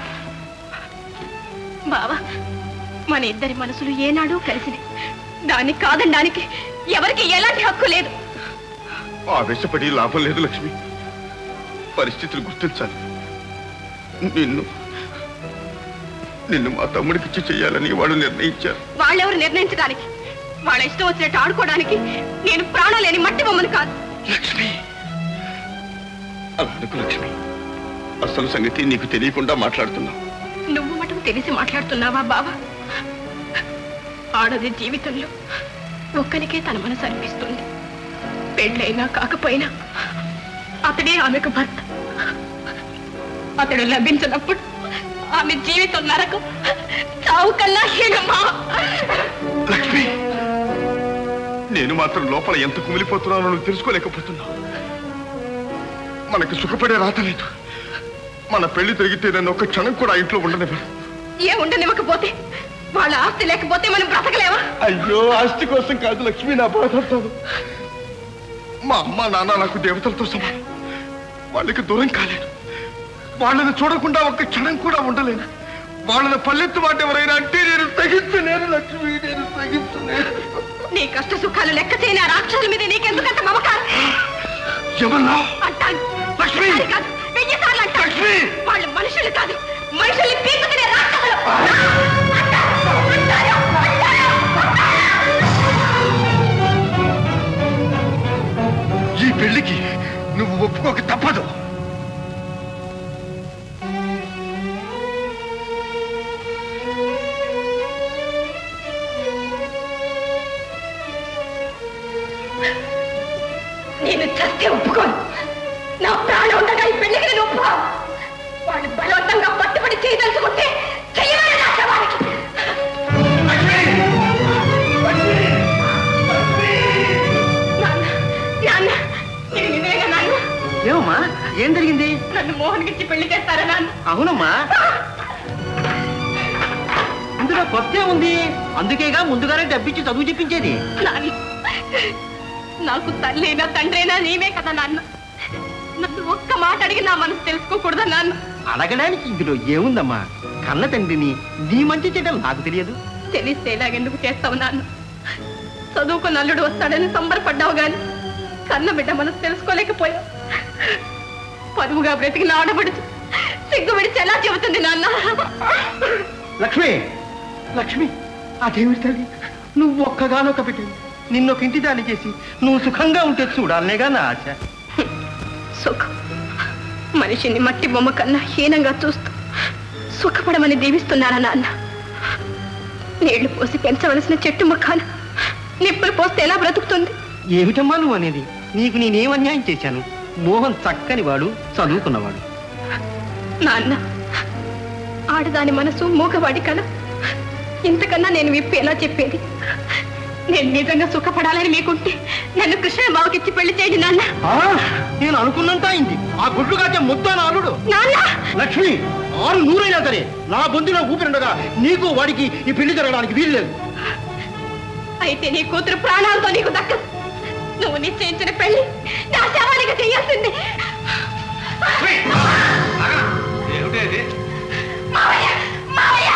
బావా మన ఇద్దరి మనసులు ఏనాడు కలిసినాయి దాన్ని కాదనడానికి ఎవరికి ఎలాంటి హక్కు లేదు ఆవేశపడి లాభం లేదు లక్ష్మి పరిస్థితులు గుర్తించాలి నిన్ను నిన్ను మా తమ్ముడికి ఇచ్చి చెయ్యాలని వాడు నిర్ణయించారు వాళ్ళెవరు నిర్ణయించడానికి వాళ్ళ ఇష్టం వచ్చినట్టు ఆడుకోవడానికి నేను ప్రాణం లేని మట్టి బొమ్మను కాదు లక్ష్మి అలా అనుకు లక్ష్మి అసలు సంగతి నీకు తెలియకుండా మాట్లాడుతున్నావు నువ్వు మటుకు తెలిసి మాట్లాడుతున్నావా బావా ఆడది జీవితంలో ఒక్కరికే తన మనసు అనిపిస్తుంది పెళ్ళైనా కాకపోయినా అతడే ఆమెకు భర్త అతడు లభించినప్పుడు ఆమె జీవితం నరకం చావు కన్నా హీనమా లక్ష్మి నేను మాత్రం లోపల ఎంత కుమిలిపోతున్నానో నువ్వు తెలుసుకోలేకపోతున్నావు మనకు సుఖపడే రాత లేదు మన పెళ్లి తిరిగితే నన్ను ఒక్క క్షణం కూడా ఆ ఇంట్లో ఉండనివ్వరు ఏ ఉండనివ్వకపోతే వాళ్ళ ఆస్తి లేకపోతే మనం బ్రతకలేవా అయ్యో ఆస్తి కోసం కాదు లక్ష్మి నా బాధపడతాను మా అమ్మ నాన్న నాకు దేవతలతో సమానం వాళ్ళకి దూరం కాలేను వాళ్ళని చూడకుండా ఒక్క క్షణం కూడా ఉండలేను వాళ్ళని పల్లెత్తు మాట ఎవరైనా అంటే నేను తగ్గించలేను లక్ష్మి నేను తగ్గించలేను నీ కష్ట సుఖాలు లెక్క చేయని ఆ రాక్షసుల మీద నీకెందుకంత మమకారం ఏమన్నా అంటాను లక్ష్మి! ఒకసారి కాదు, వెయ్యి సార్లు అంటాను. లక్ష్మి! వాళ్ళు మనుషులు కాదు మనుషుల్ని పీకుతునే రాక్షసులు అంటాను, అంటాను, ఈ పెళ్లికి నువ్వు ఒప్పుకోక తప్పదు నేను చస్తే ఒప్పుకోను నా ప్రాణం ఉండగా ఈ పెళ్లికి నేను ఒప్పుకోను వాళ్ళు బలవంతంగా పట్టుబడి చేయదలుచుకుంటే చెయ్యమని నా శవానికి నాన్న, నాన్న, నేను నిన్నేగా నాన్న? ఏమమ్మా ఏం జరిగింది నన్ను మోహన్ ఇచ్చి పెళ్లి చేస్తారా నాన్న అవునమ్మా ఇందులో కొత్త ఉంది అందుకేగా ముందుగానే డబ్బిచ్చి చదువు చెప్పించేది నాన్న నాకు తల్లినా తండ్రైనా నీవే కదా నాన్న నన్ను ఒక్క మాట అడిగి నా మనసు తెలుసుకోకూడదా నాన్న అడగడానికి ఇందులో ఏముందమ్మా కన్న తండ్రిని నీ మంచి చెడ్డలు నాకు తెలియదు తెలిస్తే ఇలాగెందుకు చేస్తావు నాన్న చదువుకున్న అల్లుడు వస్తాడని సంబరపడ్డావు గాని కన్న బిడ్డ మనసు తెలుసుకోలేకపోయావు పరువుగా బ్రతికి ఆడబడుతు సిగ్గు విడిచి ఎలా చెబుతుంది నాన్న లక్ష్మి లక్ష్మి అదేమిటి తల్లి నువ్వు ఒక్కగానొక్క బిడ్డ నిన్నొక ఇంటి దాన్ని చేసి నువ్వు సుఖంగా ఉంటే చూడాలనేగా నా ఆశ సుఖం మనిషిని మట్టి బొమ్మ కన్నా హీనంగా చూస్తూ సుఖపడమని దీవిస్తున్నారా నాన్న నీళ్లు పోసి పెంచవలసిన చెట్టు ముఖాన నిప్పులు పోస్తే ఎలా బ్రతుకుతుంది ఏమిటమ్మా నువ్వు అనేది నీకు నేనేం అన్యాయం చేశాను మోహన్ చక్కని వాడు చదువుకున్నవాడు నాన్న ఆడదాని మనసు మూగవాడి కల ఇంతకన్నా నేను విప్పి ఎలా చెప్పేది నేను నిజంగా సుఖపడాలని మీకుంటే నన్ను కృష్ణ బావకిచ్చి పెళ్లి చేయండి నాన్న ఆ, నేను అనుకున్నంత అయింది ఆ గుడ్లు కాచే ముద్ద నాలుడు నాన్న లక్ష్మి ఆరు నూరైనా సరే నా గొంతులో ఊపిరిండగా నీకు వాడికి ఈ పెళ్లి జరగడానికి వీలు లేదు అయితే నీ కూతురు ప్రాణాలతో నీకు దక్కదు నువ్వు నిశ్చయించిన పెళ్లి నా శవానికి చెయ్యాల్సింది ఏమిటి అది మావయ్య మావయ్య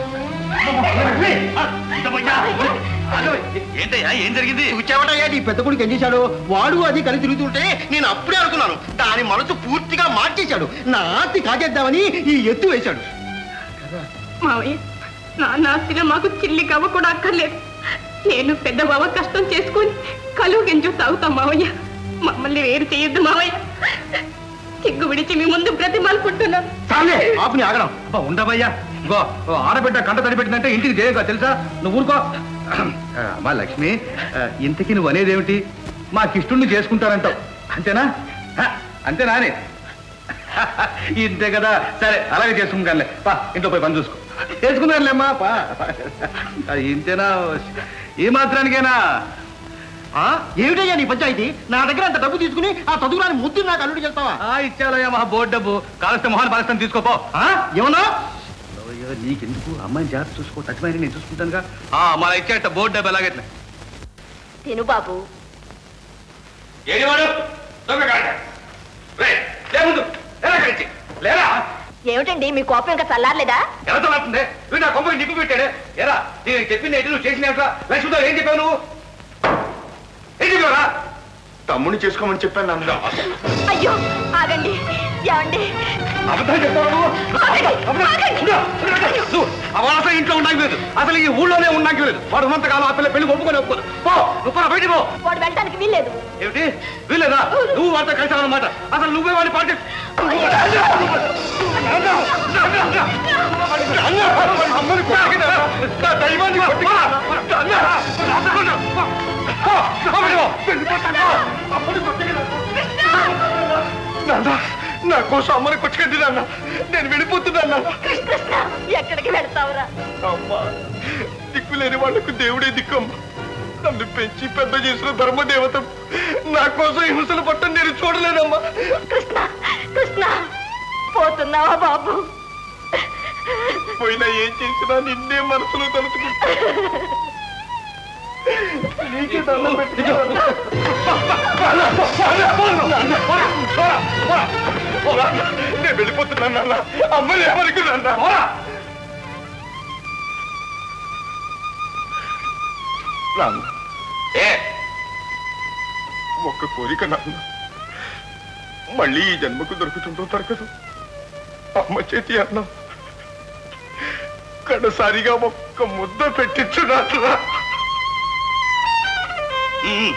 ఏంటయ్యా ఏం జరిగింది చూచావటయ్యా నీ పెద్ద కొడుకు ఏం చేశాడు వాడు అది కలిసి తిరుగుతుంటే నేను అప్పుడే అనుకున్నాను దాని మనసు పూర్తిగా మార్చేశాడు నా ఆస్తి కాజేద్దామని ఈ ఎత్తు వేశాడు మావయ్య నా నాస్తిలో మాకు చిల్లి కవ్వ కూడా అక్కర్లేదు నేను పెద్ద బావ కష్టం చేసుకుని కలువు గింజు తాగుతాం మావయ్య మమ్మల్ని వేరు చేయొద్దు మావయ్య సిగ్గు విడిచి మీ ముందు బ్రతిమాలుకుంటున్నాను చాలే ఆపుని ఆగడం అబ్బా ఉండవయ్యా ఇంకో ఓ ఆడబిడ్డ కంట తడిపెట్టిందంటే ఇంటికి చేయగా తెలుసా నువ్వు ఊరుకో అమ్మా లక్ష్మి ఆ, ఇంతకీ నువ్వు అనేది ఏమిటి మా కిష్టుణ్ణి చేసుకుంటానంటావు అంతేనా హ, అంతేనా అని ఇంతే కదా సరే అలాగే చేసుకుంటానులే పా ఇంట్లో పోయి పని చూసుకో చేసుకున్నారులేమ్మా పా అది ఇంతేనా ఈ మాత్రానికేనా ఆ, ఏమిటయ్యా నీ పంచాయతీ నా దగ్గర అంత డబ్బు తీసుకుని ఆ చదువురాని ముద్దు నాకు అల్లుడు చేస్తావా ఆ ఇచ్చాలయ్యా మా బోర్డు డబ్బు కావలిస్తే మొహాన్ని పాలిస్తాను తీసుకోపో ఆ, ఏమన్నా అయ్యో, నీకెందుకు అమ్మాయిని జాగ్రత్త చూసుకో తచ్చిమైన నేను చూసుకుంటానుగా ఆ, మన ఇచ్చేట బోర్డు డబ్బు ఎలాగైతే తిను బాబు ఏది వాడు దొంగగాడ రే లే ముందు లేరా కలిసి లేరా ఏమిటండి మీ కోపం ఇంకా చల్లారలేదా ఎవరితో మాట్లాడుతుంది వీడు నా కొంపకి నిప్పు పెట్టాడు ఎరా నేను చెప్పింది ఏంటి నువ్వు చేసిన లక్ష్మితో ఏం చెప్పావు నువ్వు ఏం చెప్పావురా తమ్ముని చేసుకోమని చెప్పాను నాన్న అయ్యో ఆగండి ఏమండి అబద్ధాలు చెప్పావు నువ్వు ఆగండి, అబద్ధం- ఆగండి. ఉండు, ఉండు, ఉండు. నువ్వు అవాళ అసలు ఇంట్లో ఉండడానికి లేదు అసలు ఈ ఊళ్ళోనే ఉండడానికి లేదు వాడు ఉన్నంత కాలం ఆ పిల్ల పెళ్లి ఒప్పుకొని ఒప్పుకోదు పో నువ్వు పోరా, బయటికి పో వాడు వెళ్ళటానికి వీల్లేదు ఏమిటి వీలేదా నువ్వు వాడితో కలిసావన్నమాట అసలు నువ్వే వాడిని పార్టీ నాన్న నా కోసం అమ్మని కొట్టుకెళ్ళి నాన్న నేను వెళ్ళిపోతున్నాను నాన్న కృష్ణ ఎక్కడికి వెళ్తావురా అమ్మా దిక్కు లేని వాళ్లకు దేవుడే దిక్కమ్మ నన్ను పెంచి పెద్ద చేసిన ధర్మదేవత నా కోసం హింసలు పట్టం నేను చూడలేనమ్మా కృష్ణ కృష్ణ పోతున్నావా బాబు పోయినా ఏం చేసినా నిన్నే మనసులో తలుచుకుంటా నీకే దండం పెట్టుకుంటాను. నేను వెళ్ళిపోతున్నాను నాన్న అమ్మని ఎవరికి నాన్న నాన్న ఏ ఒక్క కోరిక నాన్న మళ్ళీ ఈ జన్మకు దొరుకుతుందో దొరకదు అమ్మ చేతి అన్నం కడసారిగా ఒక్క ముద్ద పెట్టించు నాన్న ఉమ్.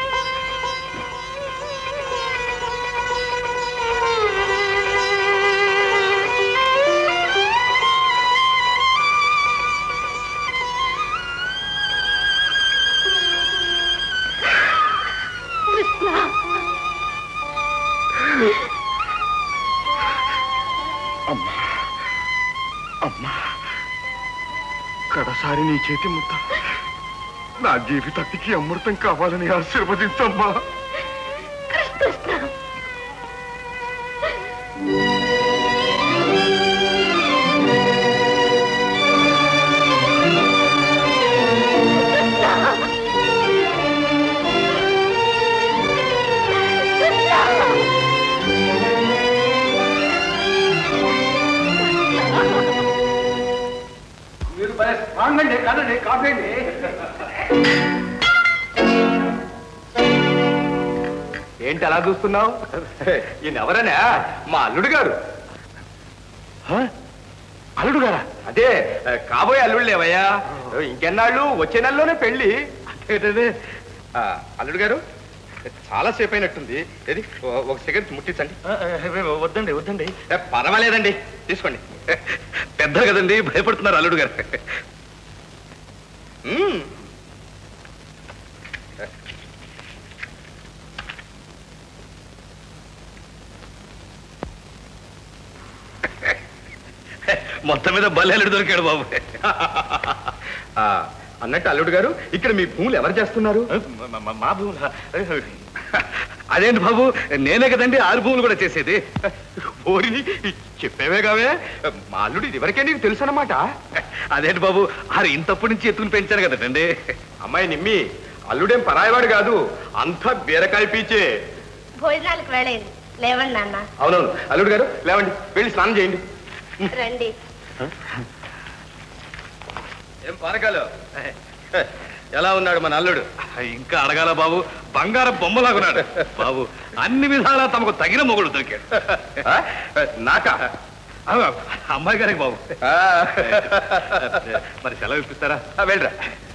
అమ్మా అమ్మా కడసారి నీ చేతి ముద్ద నా జీవితానికి అమృతం కావాలని ఆశీర్వదించమ్మా కృష్ణ స్ట్రాంగ్ అండి కాదండి కాఫీ అండి ఏంటి అలా చూస్తున్నావు ఈయన ఎవరనే మా అల్లుడు గారు అల్లుడు గారా అదే కాబోయే అల్లుడు లేవయ్యా ఇంకెన్నాళ్ళు వచ్చే నెలలోనే పెళ్లి అదే అల్లుడు గారు చాలా సేపు అయినట్టుంది ఏది ఓ- ఒక సెకండ్ ముట్టించండి వద్దండి వద్దండి పర్వాలేదండి తీసుకోండి పెద్ద కదండి భయపడుతున్నారు అల్లుడు గారు మ్మ్. మొత్తం మీద బల్లి అల్లుడు దొరికాడు బాబు ఆ, అన్నట్టు అల్లుడు గారు ఇక్కడ మీ భూములు ఎవరు చేస్తున్నారు మా భూములు అదేంటి బాబు నేనే కదండి ఆరు భూములు కూడా చేసేది ఓరిని చెప్పేవే కావే మా అల్లుడు ఇది వరకే నీకు తెలుసు అన్నమాట అదేంటి బాబు ఆరు ఇంతప్పటి నుంచి ఎత్తుకుని పెంచాను కదండి అమ్మాయి నిమ్మి అల్లుడేం పరాయవాడు కాదు అంతా బీరకాయ పీచే భోజనాలకు వెళ్ళేది లేవండి నాన్న అవునవును అల్లుడు గారు లేవండి వెళ్ళి స్నానం చేయండి రండి ఏం పానకాలు ఎలా ఉన్నాడు మన అల్లుడు ఇంకా అడగాల బాబు బంగారం బొమ్మలాగున్నాడు బాబు అన్ని విధాలా తమకు తగిన మొగుడు దొరికాడు ఆ? నాకా ఆ, అమ్మాయి గారికి బాబు ఆ. మరి సెలవు ఇప్పిస్తారా ఆ, వెళ్ళరా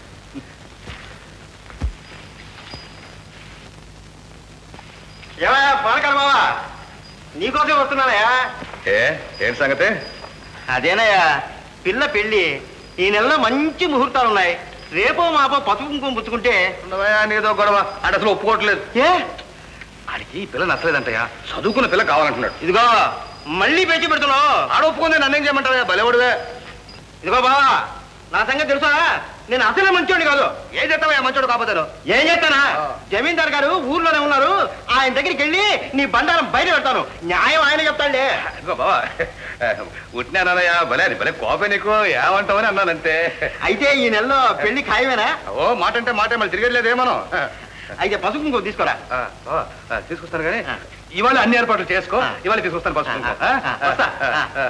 ఏమయ్యా పానకాల బావా నీకోసం వస్తున్నానయ్యా ఏ ఏం సంగతే అదేనయ్యా పిల్ల పెళ్లి ఈ నెలలో మంచి ముహూర్తాలు ఉన్నాయి రేపో మాపో పసుపు కుంకుమ పుచ్చుకుంటే ఉండవయ్యా, నీదో గొడవ ఆడ అసలు ఒప్పుకోవట్లేదు ఏ ఆడికి ఈ పిల్ల నచ్చలేదంటయ్యా చదువుకున్న పిల్ల కావాలంటున్నాడు ఇదిగో మళ్ళీ పేచి పెడుతున్నావు ఆడ ఒప్పుకుంది నన్నేం చేయమంటావా బలవడువే ఇదిగో బావా నా సంగతి తెలుసా నేను అసలే మంచోడిని కాదు ఏం చేస్తావా మంచోడు కాకపోతాను ఏం చేస్తానా జమీందార్ గారు ఊర్లోనే ఉన్నారు ఆయన దగ్గరికి వెళ్ళి నీ బండారం బయట పెడతాను న్యాయం ఆయన చెప్తాండే ఇదిగో బావా ఉట్టినానయ్యా భలే అది భలే కోపే నీకు ఏమంటావని అన్నానంతే అయితే ఈ నెలలో పెళ్లి ఖాయమేనా ఓ మాట అంటే మాట మళ్ళీ తిరగట్లేదే మనం అయితే పసుపు కుంకుమ తీసుకోరా ఆ, బావా, ఆ, తీసుకొస్తాను కానీ ఇవాళ అన్ని ఏర్పాట్లు చేసుకో ఇవాళ తీసుకొస్తాను ఫస్ట్ ఆ, ఆ, వస్తా. ఆ.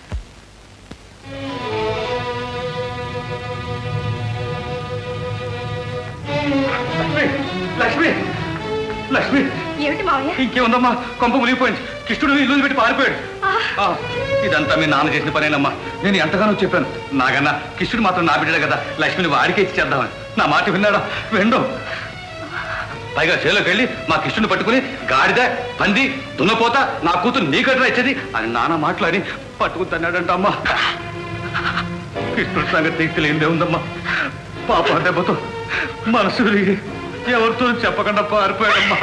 లక్ష్మి లక్ష్మి లక్ష్మి ఏమిటి మావయ్య ఇంకేముందమ్మా కొంప మునిగిపోయింది కృష్ణుడు ఇల్లు పెట్టి పారిపోయాడు ఆ, ఇదంతా మీ నాన్న చేసిన పనేనమ్మా నేను ఎంతగానో చెప్పాను నాగన్నా కృష్ణుడు మాత్రం నా బిడ్డడే కదా లక్ష్మిని వాడికే ఇచ్చి చేద్దామని నా మాట విన్నాడా వెండు పైగా చేలోకి వెళ్ళి మా కృష్ణుని పట్టుకుని గాడిద పంది దున్నపోత నా కూతురు నీకట్రా ఇచ్చేది అని నాన్న మాట్లాడి పట్టుకుతున్నాడంట అమ్మా కృష్ణుడి సంగతి నీకు తెలియదే ఉందమ్మా పాప దెబ్బతో మనసు విరిగి ఎవరితో చెప్పకుండా పారిపోయాడమ్మా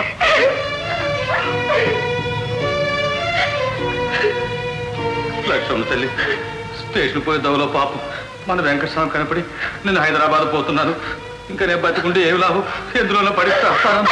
లక్ష్మణ తల్లి స్టేషన్ పోయే దవలో పాపం మన వెంకటస్వామి కనపడి నేను హైదరాబాద్ పోతున్నాను ఇంకా నేను బతికుంటే ఏమి లాభం ఎందులోనో పడి చేస్తాను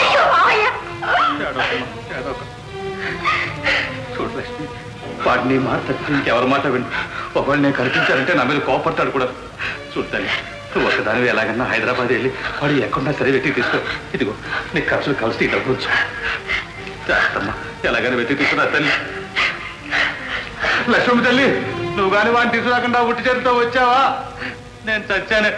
చూడు లక్ష్మి వాడిని మాట తప్పి ఇంకెవరి మాట విను ఒకవేళ నేను కనిపించాలంటే నా మీద కోపడతాడు కూడా చూడు తల్లి నువ్వు ఒకదానివి ఎలాగన్నా హైదరాబాద్ వెళ్ళి వాడు ఎక్కడున్నా సరే వెతికి తీసుకో ఇదిగో నీకు ఖర్చులు కలిసి ఈ డబ్బు ఉంచు చేస్తమ్మా ఎలాగైనా వెతికి తీసుకురా తల్లి లక్ష్మి తల్లి నువ్వు కానీ వాడిని తీసుకురాకుండా ఉట్టి చేతితో వచ్చావా నేను చచ్చానే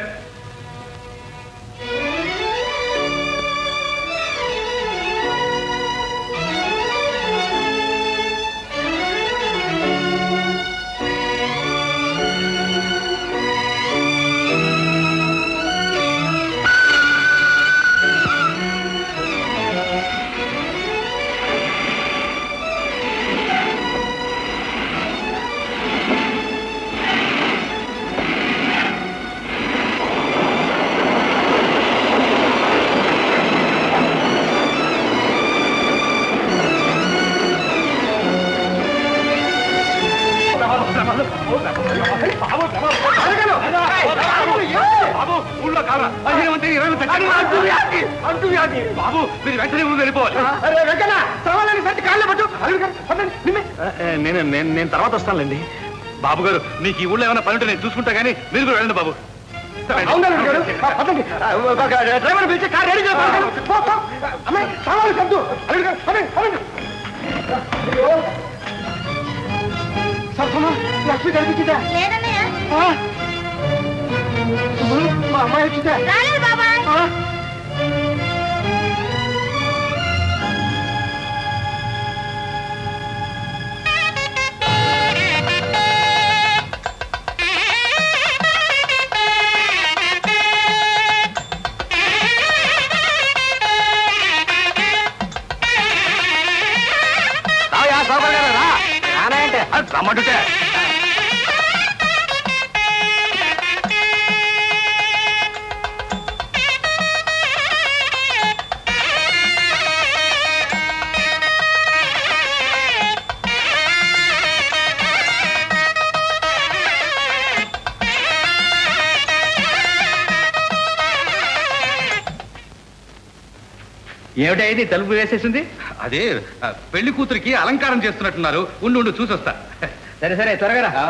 బాబు ఊళ్ళో కాదా పదిహేను మంది ఇరవై మంది చచ్చారు. బాబు మీరు వెంటనే ఊరు వెళ్ళిపోవాలి నేను నేను నేను తర్వాత వస్తానులేండి బాబు గారు మీకు ఈ ఊళ్ళో ఏమైనా పని ఉంటే నేను చూసుకుంటా కానీ మీరు కూడా వెళ్ళండి బాబు డ్రైవర్ పిలిచి కార్ రెడీ చేస్తాను అమ్మాయి సామాన్లు సర్దు అల్లుడు గారు, పదండి, పదండి. సరసమ్మా లక్ష్మి కనిపించిందా లేదన్నయ్య ఆ? అమ్మాయి వచ్చిందా రాలేదు బాబాయ్ రాయా సోకర్ గారు రా రానాయంటే రమ్మంటుంటే ఏమిటా ఇది తలుపు వేసేసింది అదే ఆ, పెళ్లి కూతురికి అలంకారం చేస్తున్నట్టున్నారు ఉండు ఉండు చూసొస్తా సరే సరే త్వరగా రా.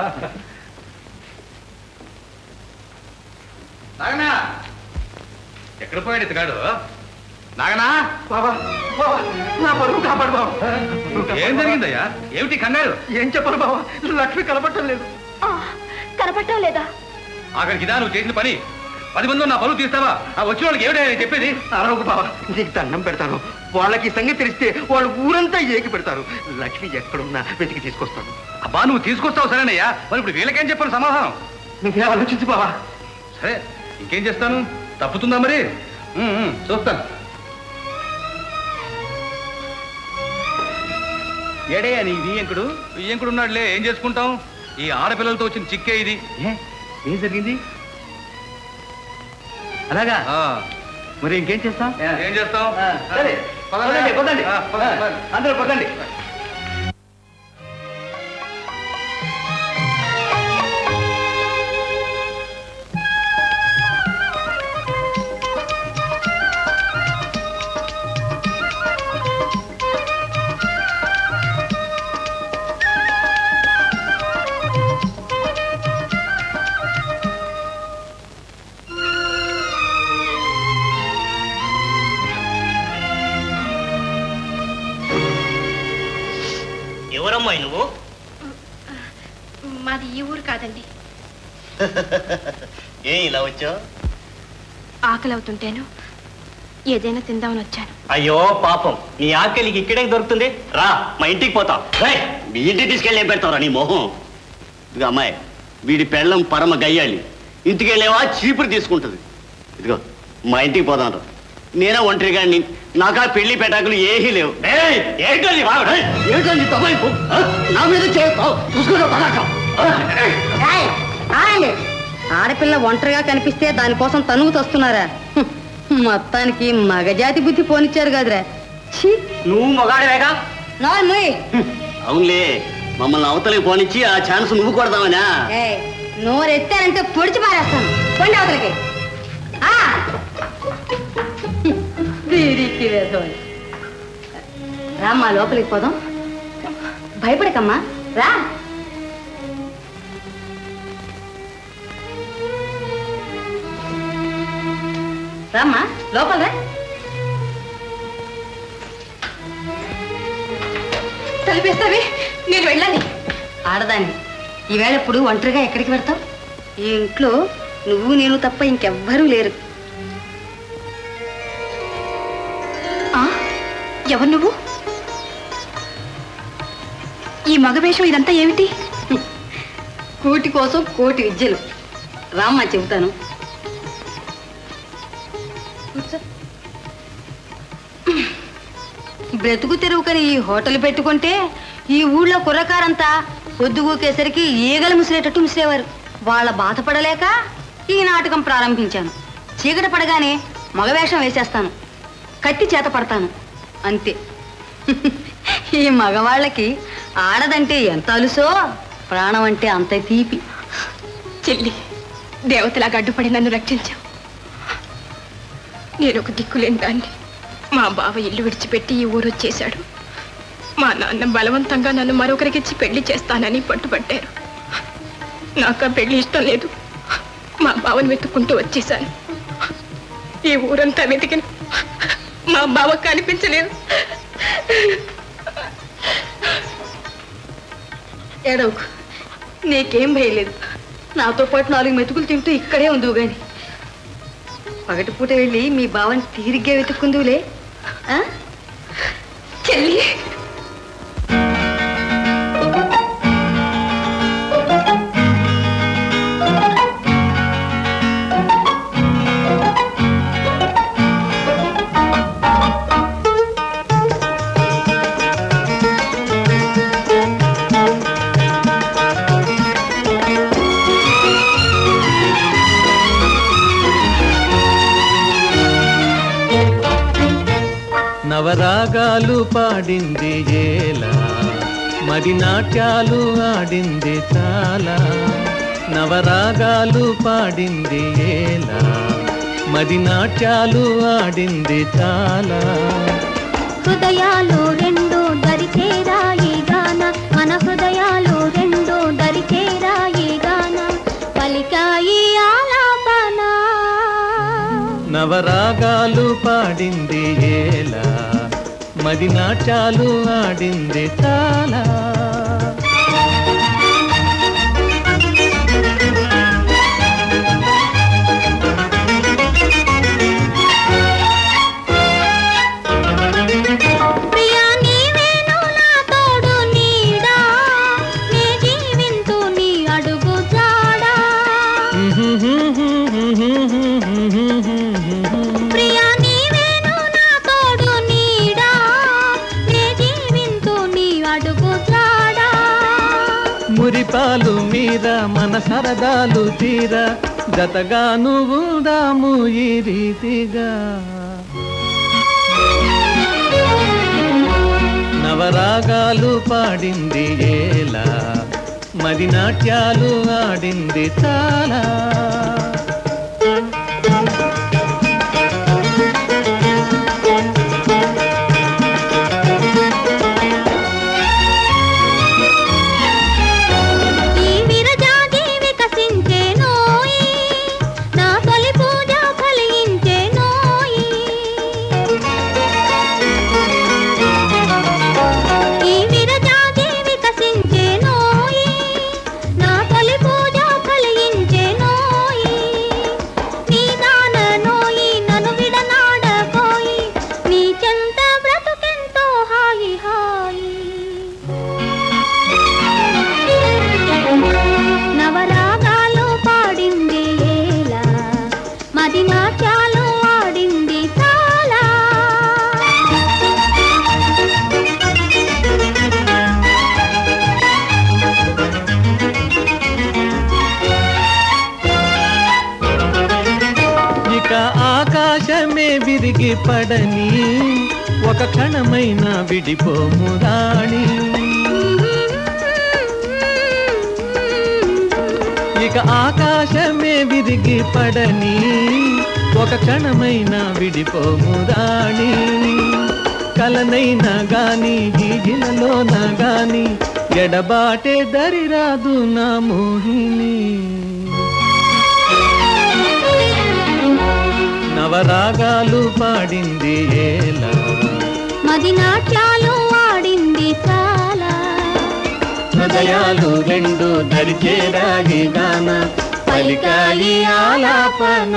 నాగనా ఎక్కడ పోయాడు ఇతగాడు నాగనా బాబా బాబా నా పరువు కాపాడు బాబా ఏం జరిగిందయ్యా ఏమిటి కన్నారు ఏం చెప్పరు బాబా లక్ష్మి కనపడటం లేదు ఆ, కనపడటం లేదా ఆఖరికి ఇదా నువ్వు చేసిన పని పది మంది నా పరువు తీస్తావా ఆ వచ్చిన వాళ్ళకి ఏమిటా నేను చెప్పేది అరవకు బాబా నీకు దండం పెడతాను వాళ్ళకి ఈ సంగతి తెలిస్తే వాళ్ళు ఊరంతా ఏకి పెడతారు లక్ష్మి ఎక్కడున్నా వెతికి తీసుకొస్తాను అబ్బా నువ్వు తీసుకొస్తావు సరేనయ్యా మరి ఇప్పుడు వీళ్ళకేం చెప్పాను సమాధానం నువ్వే ఆలోచించు బాబా సరే ఇంకేం చేస్తాను తప్పుతుందా మరి ఉమ్, ఉమ్, చూస్తాను ఏడయ్యా నీ వియ్యంకుడు బియ్యంకుడు ఉన్నాడులే ఏం చేసుకుంటాం ఈ ఆడపిల్లలతో వచ్చిన చిక్కే ఇది ఏ ఏం జరిగింది అలాగా ఆ, మరి ఇంకేం చేస్తాం ఏం చేస్తాం సరే పదండి పదండి ఆ, పదండి, పదండి. అందరూ పదండి ఎవరమ్మాయి నువ్వు మాది ఈ ఊరు కాదండి ఏ ఇలా వచ్చావు ఆకలి అవుతుంటేను ఏదైనా తిందామని వచ్చాను అయ్యో పాపం నీ ఆకలికి ఇక్కడే దొరుకుతుంది రా మా ఇంటికి పోతాం రేయ్, మీ ఇంటికి తీసుకెళ్ళి ఏం పెడతావురా నీ మొహం ఇదిగో అమ్మాయి వీడి పెళ్ళం పరమ గయ్యాలి ఇంటికి వెళ్ళేవా చీపురు తీసుకుంటుంది ఇదిగో మా ఇంటికి పోదాం రా నేనే ఒంటరిగా నాకా పెళ్లి పెటాకులు ఏమీ లేవు ఏయ్, ఏంటో నీ బావ, ఏయ్, ఏంటో నీ తొమ్మిది నా మీద చేస్తావు చూసుకుంటా పదార్థం ఆగండి ఆడపిల్ల ఒంటరిగా కనిపిస్తే దానికోసం తనువు తస్తున్నారా హ్మ్. మొత్తానికి మగజాతి బుద్ధి పోనిచ్చారు కదరా ఛీ నువ్వు మొగాడివేగా నార్మల్ అవునులే మమ్మల్ని అవతలికి పోనిచ్చి ఆ ఛాన్స్ నువ్వు కొడదామనా ఏయ్, నోరెత్తారంటే పొడిచి పారేస్తాను పండి అవతలకి ఆ! వీరికి వేధోని. రామ్మా లోపలికి పోదాం భయపడకమ్మా రా రామ్మా లోపల రా తలిపేస్తావే నేను వెళ్ళాలి ఆడదాన్ని ఈవేళ ఇప్పుడు ఒంటరిగా ఎక్కడికి పెడతావు ఈ ఇంట్లో నువ్వు నేను తప్ప ఇంకెవ్వరూ లేరు ఆ, ఎవరు నువ్వు ఈ మగవేషం ఇదంతా ఏమిటి కూటి కోసం కోటి విద్యలు రామ్మా చెబుతాను బ్రతుకు తెరువుకని ఈ హోటల్ పెట్టుకుంటే ఈ ఊళ్ళో కుర్రకారంతా పొద్దుగూకేసరికి ఈగలు ముసిరేటట్టు ముసిరేవారు వాళ్ళ బాధపడలేక ఈ నాటకం ప్రారంభించాను చీకటి పడగానే మగవేషం వేసేస్తాను కత్తి చేత పడతాను అంతే ఈ మగవాళ్ళకి ఆడదంటే ఎంత అలుసో ప్రాణం అంటే అంత తీపి చెల్లి దేవతలాగా అడ్డుపడి నన్ను రక్షించావు నేను ఒక దిక్కులేని దాన్ని మా బావ ఇల్లు విడిచిపెట్టి ఈ ఊరు వచ్చేశాడు మా నాన్న బలవంతంగా నన్ను మరొకరికిచ్చి పెళ్లి చేస్తానని పట్టుబట్టారు నాకు ఆ పెళ్లి ఇష్టం లేదు మా బావను వెతుక్కుంటూ వచ్చేసాను ఈ ఊరంతా వెతికిన మా బావ కనిపించలేదు ఏడవకు నీకేం భయలేదు నాతో పాటు నాలుగు మెతుకులు తింటూ ఇక్కడే ఉందివు గాని పగటిపూట వెళ్ళి మీ బావని తీరిగ్గా వెతుక్కుందులే ఆ? చెల్లి నవరాగాలు పాడింది ఏలా మది నాట్యాలు ఆడింది చాలా నవరాగాలు పాడింది ఏలా మది నాట్యాలు ఆడింది చాలా హృదయాలు రెండు దరిచేరాయి గాన మన హృదయాలు రెండు దరిచేరాయి గాన పలికాయి ఆలాపన నవరాగాలు పాడింది ఏలా మది నాట్యాలు ఆడింది చాలా ప్రియా నీవేను నా తోడు నీడా నే జీవింతు నీ అడుగు జాడా ప్రియా నీవేను నా తోడు నీడా నే జీవింతు నీ అడుగు జాడా మురిపాలు మీద మన సరదాలు తీర జతగా నువ్వు దాము ఈ రీతిగా నవరాగాలు పాడింది ఏలా మది నాట్యాలు ఆడింది చాలా ఈ విరజాజి వికసించే నోయి నా తొలి పూజ ఫలించే నోయి ఈ విరజాజి వికసించే నోయి నా తొలి పూజ ఫలించే నోయి నీ దాన నోయి నన్ను విడనాడకోయి నీ చెంత బ్రతుకెంతో హాయి హాయి నవరాగాలు పాడింది ఏలా మది నాట్యాలు ఆడింది చాలా ఇక ఆకాశమే విరిగి పడని ఒక క్షణమైన విడిపోము రాణి ఇక ఆకాశమే విరిగి పడని ఒక క్షణమైన విడిపోము రాణి కలనైనా గాని గీగిలలోన గాని ఎడబాటే దరిరాదు నా మోహిని నవరాగాలు పాడింది ఏలా మది నాట్యాలు ఆడింది చాలా హృదయాలు రెండు దరిచేరాగి గాన పలికాయి ఆలాపన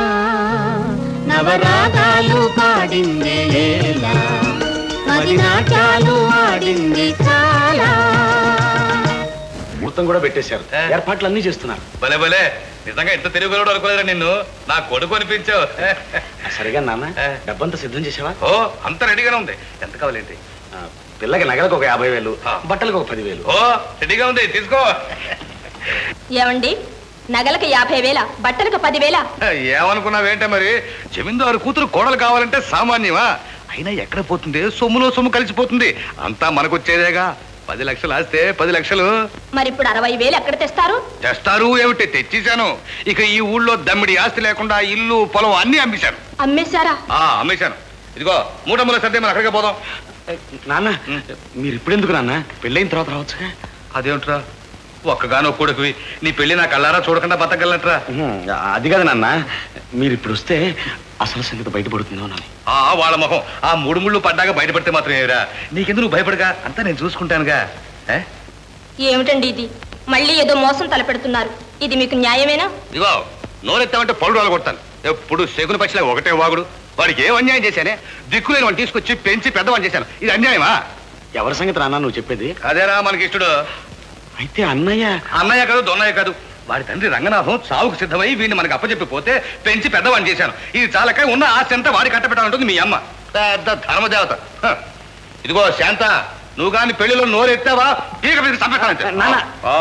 నవరాగాలు పాడింది ఏలా మది నాట్యాలు ఆడింది చాలా ముహూర్తం కూడా పెట్టేశారు ఏర్పాట్లు అన్ని చేస్తున్నారు భలే భలే నిజంగా ఇంత తిరుగులోడు అనుకోలేదా నిన్ను నా కొడుకు అనిపించావు సరిగా నాన్న డబ్బంతా సిద్ధం చేసావా ఓ అంత రెడీగానే ఉంది ఎంత కావాలేంటి ఆ, పిల్లకి నగలకు ఒక యాభై వేలు బట్టలకు ఒక పదివేలు ఓ రెడీగా ఉంది తీసుకో ఏమండి నగలకు యాభై వేల బట్టలకు పదివేల ఏమనుకున్నావేంటే మరి జమీందారు కూతురు కోడలు కావాలంటే సామాన్యమా అయినా ఎక్కడ పోతుంది సొమ్ములో సొమ్ము కలిసిపోతుంది అంతా మనకొచ్చేదేగా పది లక్షలు ఆస్తే పది లక్షలు మరి ఇప్పుడు అరవై వేలు ఎక్కడ తెస్తారు తెస్తారు ఏమిటి తెచ్చేశాను ఇక ఈ ఊళ్ళో దమ్మిడి ఆస్తి లేకుండా ఇల్లు పొలం అన్ని అమ్మేశాను అమ్మేశారా ఆ అమ్మేశాను ఇదిగో మూడమ్మల సర్దే మనం అక్కడికే పోదాం నాన్న మీరు ఇప్పుడు ఎందుకు నాన్న పెళ్ళైన తర్వాత రావచ్చుగా అదేమిట్రా ఒక్కగానో కొడుకువి నీ పెళ్లి నా కళ్ళారా చూడకుండా బతకగలట్రా ఉహుం, అది కాదు నాన్న మీరు ఇప్పుడు వస్తే అసలు సంగతి బయటపడుతుందో అని ఆ వాళ్ళ మొహం ఆ మూడు ముళ్ళు పడ్డాక బయటపడితే మాత్రం ఏమిరా నీకెందుకు నువ్వు భయపడగా అంతా నేను చూసుకుంటానుగా ఏ? ఏమిటండి ఇది మళ్ళీ ఏదో మోసం తలపెడుతున్నారు ఇది మీకు న్యాయమేనా ఇదిగో నోరెత్తామంటే పళ్ళు కొడతాను ఎప్పుడు శకుని పక్షిలా ఒకటే వాగుడు వాడికి ఏం అన్యాయం చేశానే దిక్కులేని వాడిని తీసుకొచ్చి పెంచి పెద్దవాడిని చేశాను ఇది అన్యాయమా ఎవరి సంగతి రానా నువ్వు చెప్పేది అదేరా మనకి ఇష్టడు అయితే అన్నయ్య అన్నయ్య కాదు దొన్నయ్య కాదు వాడి తండ్రి రంగనాథం చావుకు సిద్ధమై వీడిని మనకు అప్పచెప్పి పోతే పెంచి పెద్దవాడిని చేశాను ఇది చాలక ఉన్న ఆస్తి అంతా వాడి కట్టబెట్టాలంటుంది మీ అమ్మ పెద్ద ధర్మదేవత హ. ఇదిగో శాంత నువ్వు కానీ పెళ్లిలో నోరెత్తావా పీక పీక చంపేస్తానంటే నాన్న. ఆ.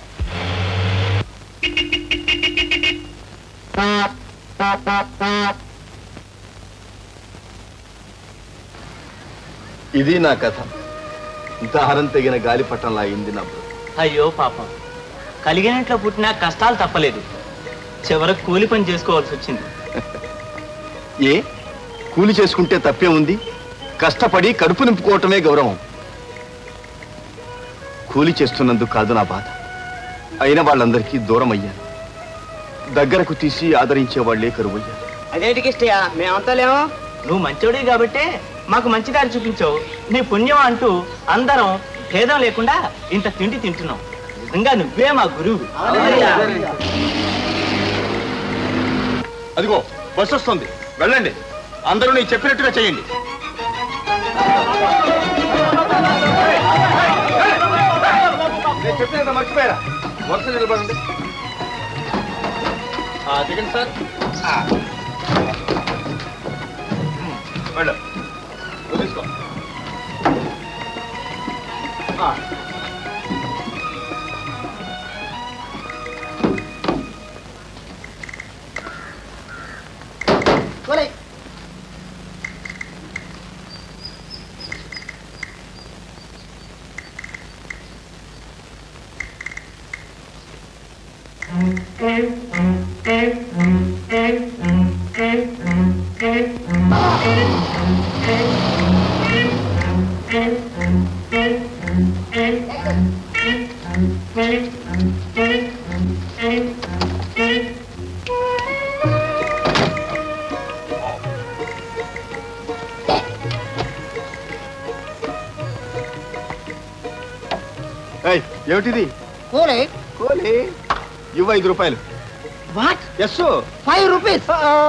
ఇది నా కథ దారం తెగిన గాలిపటంలా అయింది నా బ్రతుకు. అయ్యో పాపం కలిగినట్లు పుట్టినా కష్టాలు తప్పలేదు చివరకు కూలి పని చేసుకోవాల్సి వచ్చింది ఏ కూలి చేసుకుంటే తప్పే ఉంది కష్టపడి కడుపు నింపుకోవటమే గౌరవం కూలి చేస్తున్నందుకు కాదు నా బాధ అయిన వాళ్ళందరికీ దూరం అయ్యాను దగ్గరకు తీసి ఆదరించే వాళ్లే కరువయ్యారు అదేంటికి ఇష్టయా మేమంతా లేమో నువ్వు మంచోడివి కాబట్టే మాకు మంచి దారి చూపించావు నీ పుణ్యం అంటూ అందరం భేదం లేకుండా ఇంత తిండి తింటున్నాం నిజంగా నువ్వే మా గురువు అదిగో బస్సు వస్తుంది వెళ్ళండి అందరూ నీకు చెప్పినట్టుగా చేయండి నేను చెప్పినంత మర్చిపోయారా వరుస నిలబడండి ఆ, దిగండి సార్ ఆ. వెళ్ళు నువ్వు తీసుకో ఆ. ఏయ్, ఏమిటిది కూలే కోలి ఇవ్వ ఐదు రూపాయలు వాట్ ఎస్ ఫైవ్ రూపీస్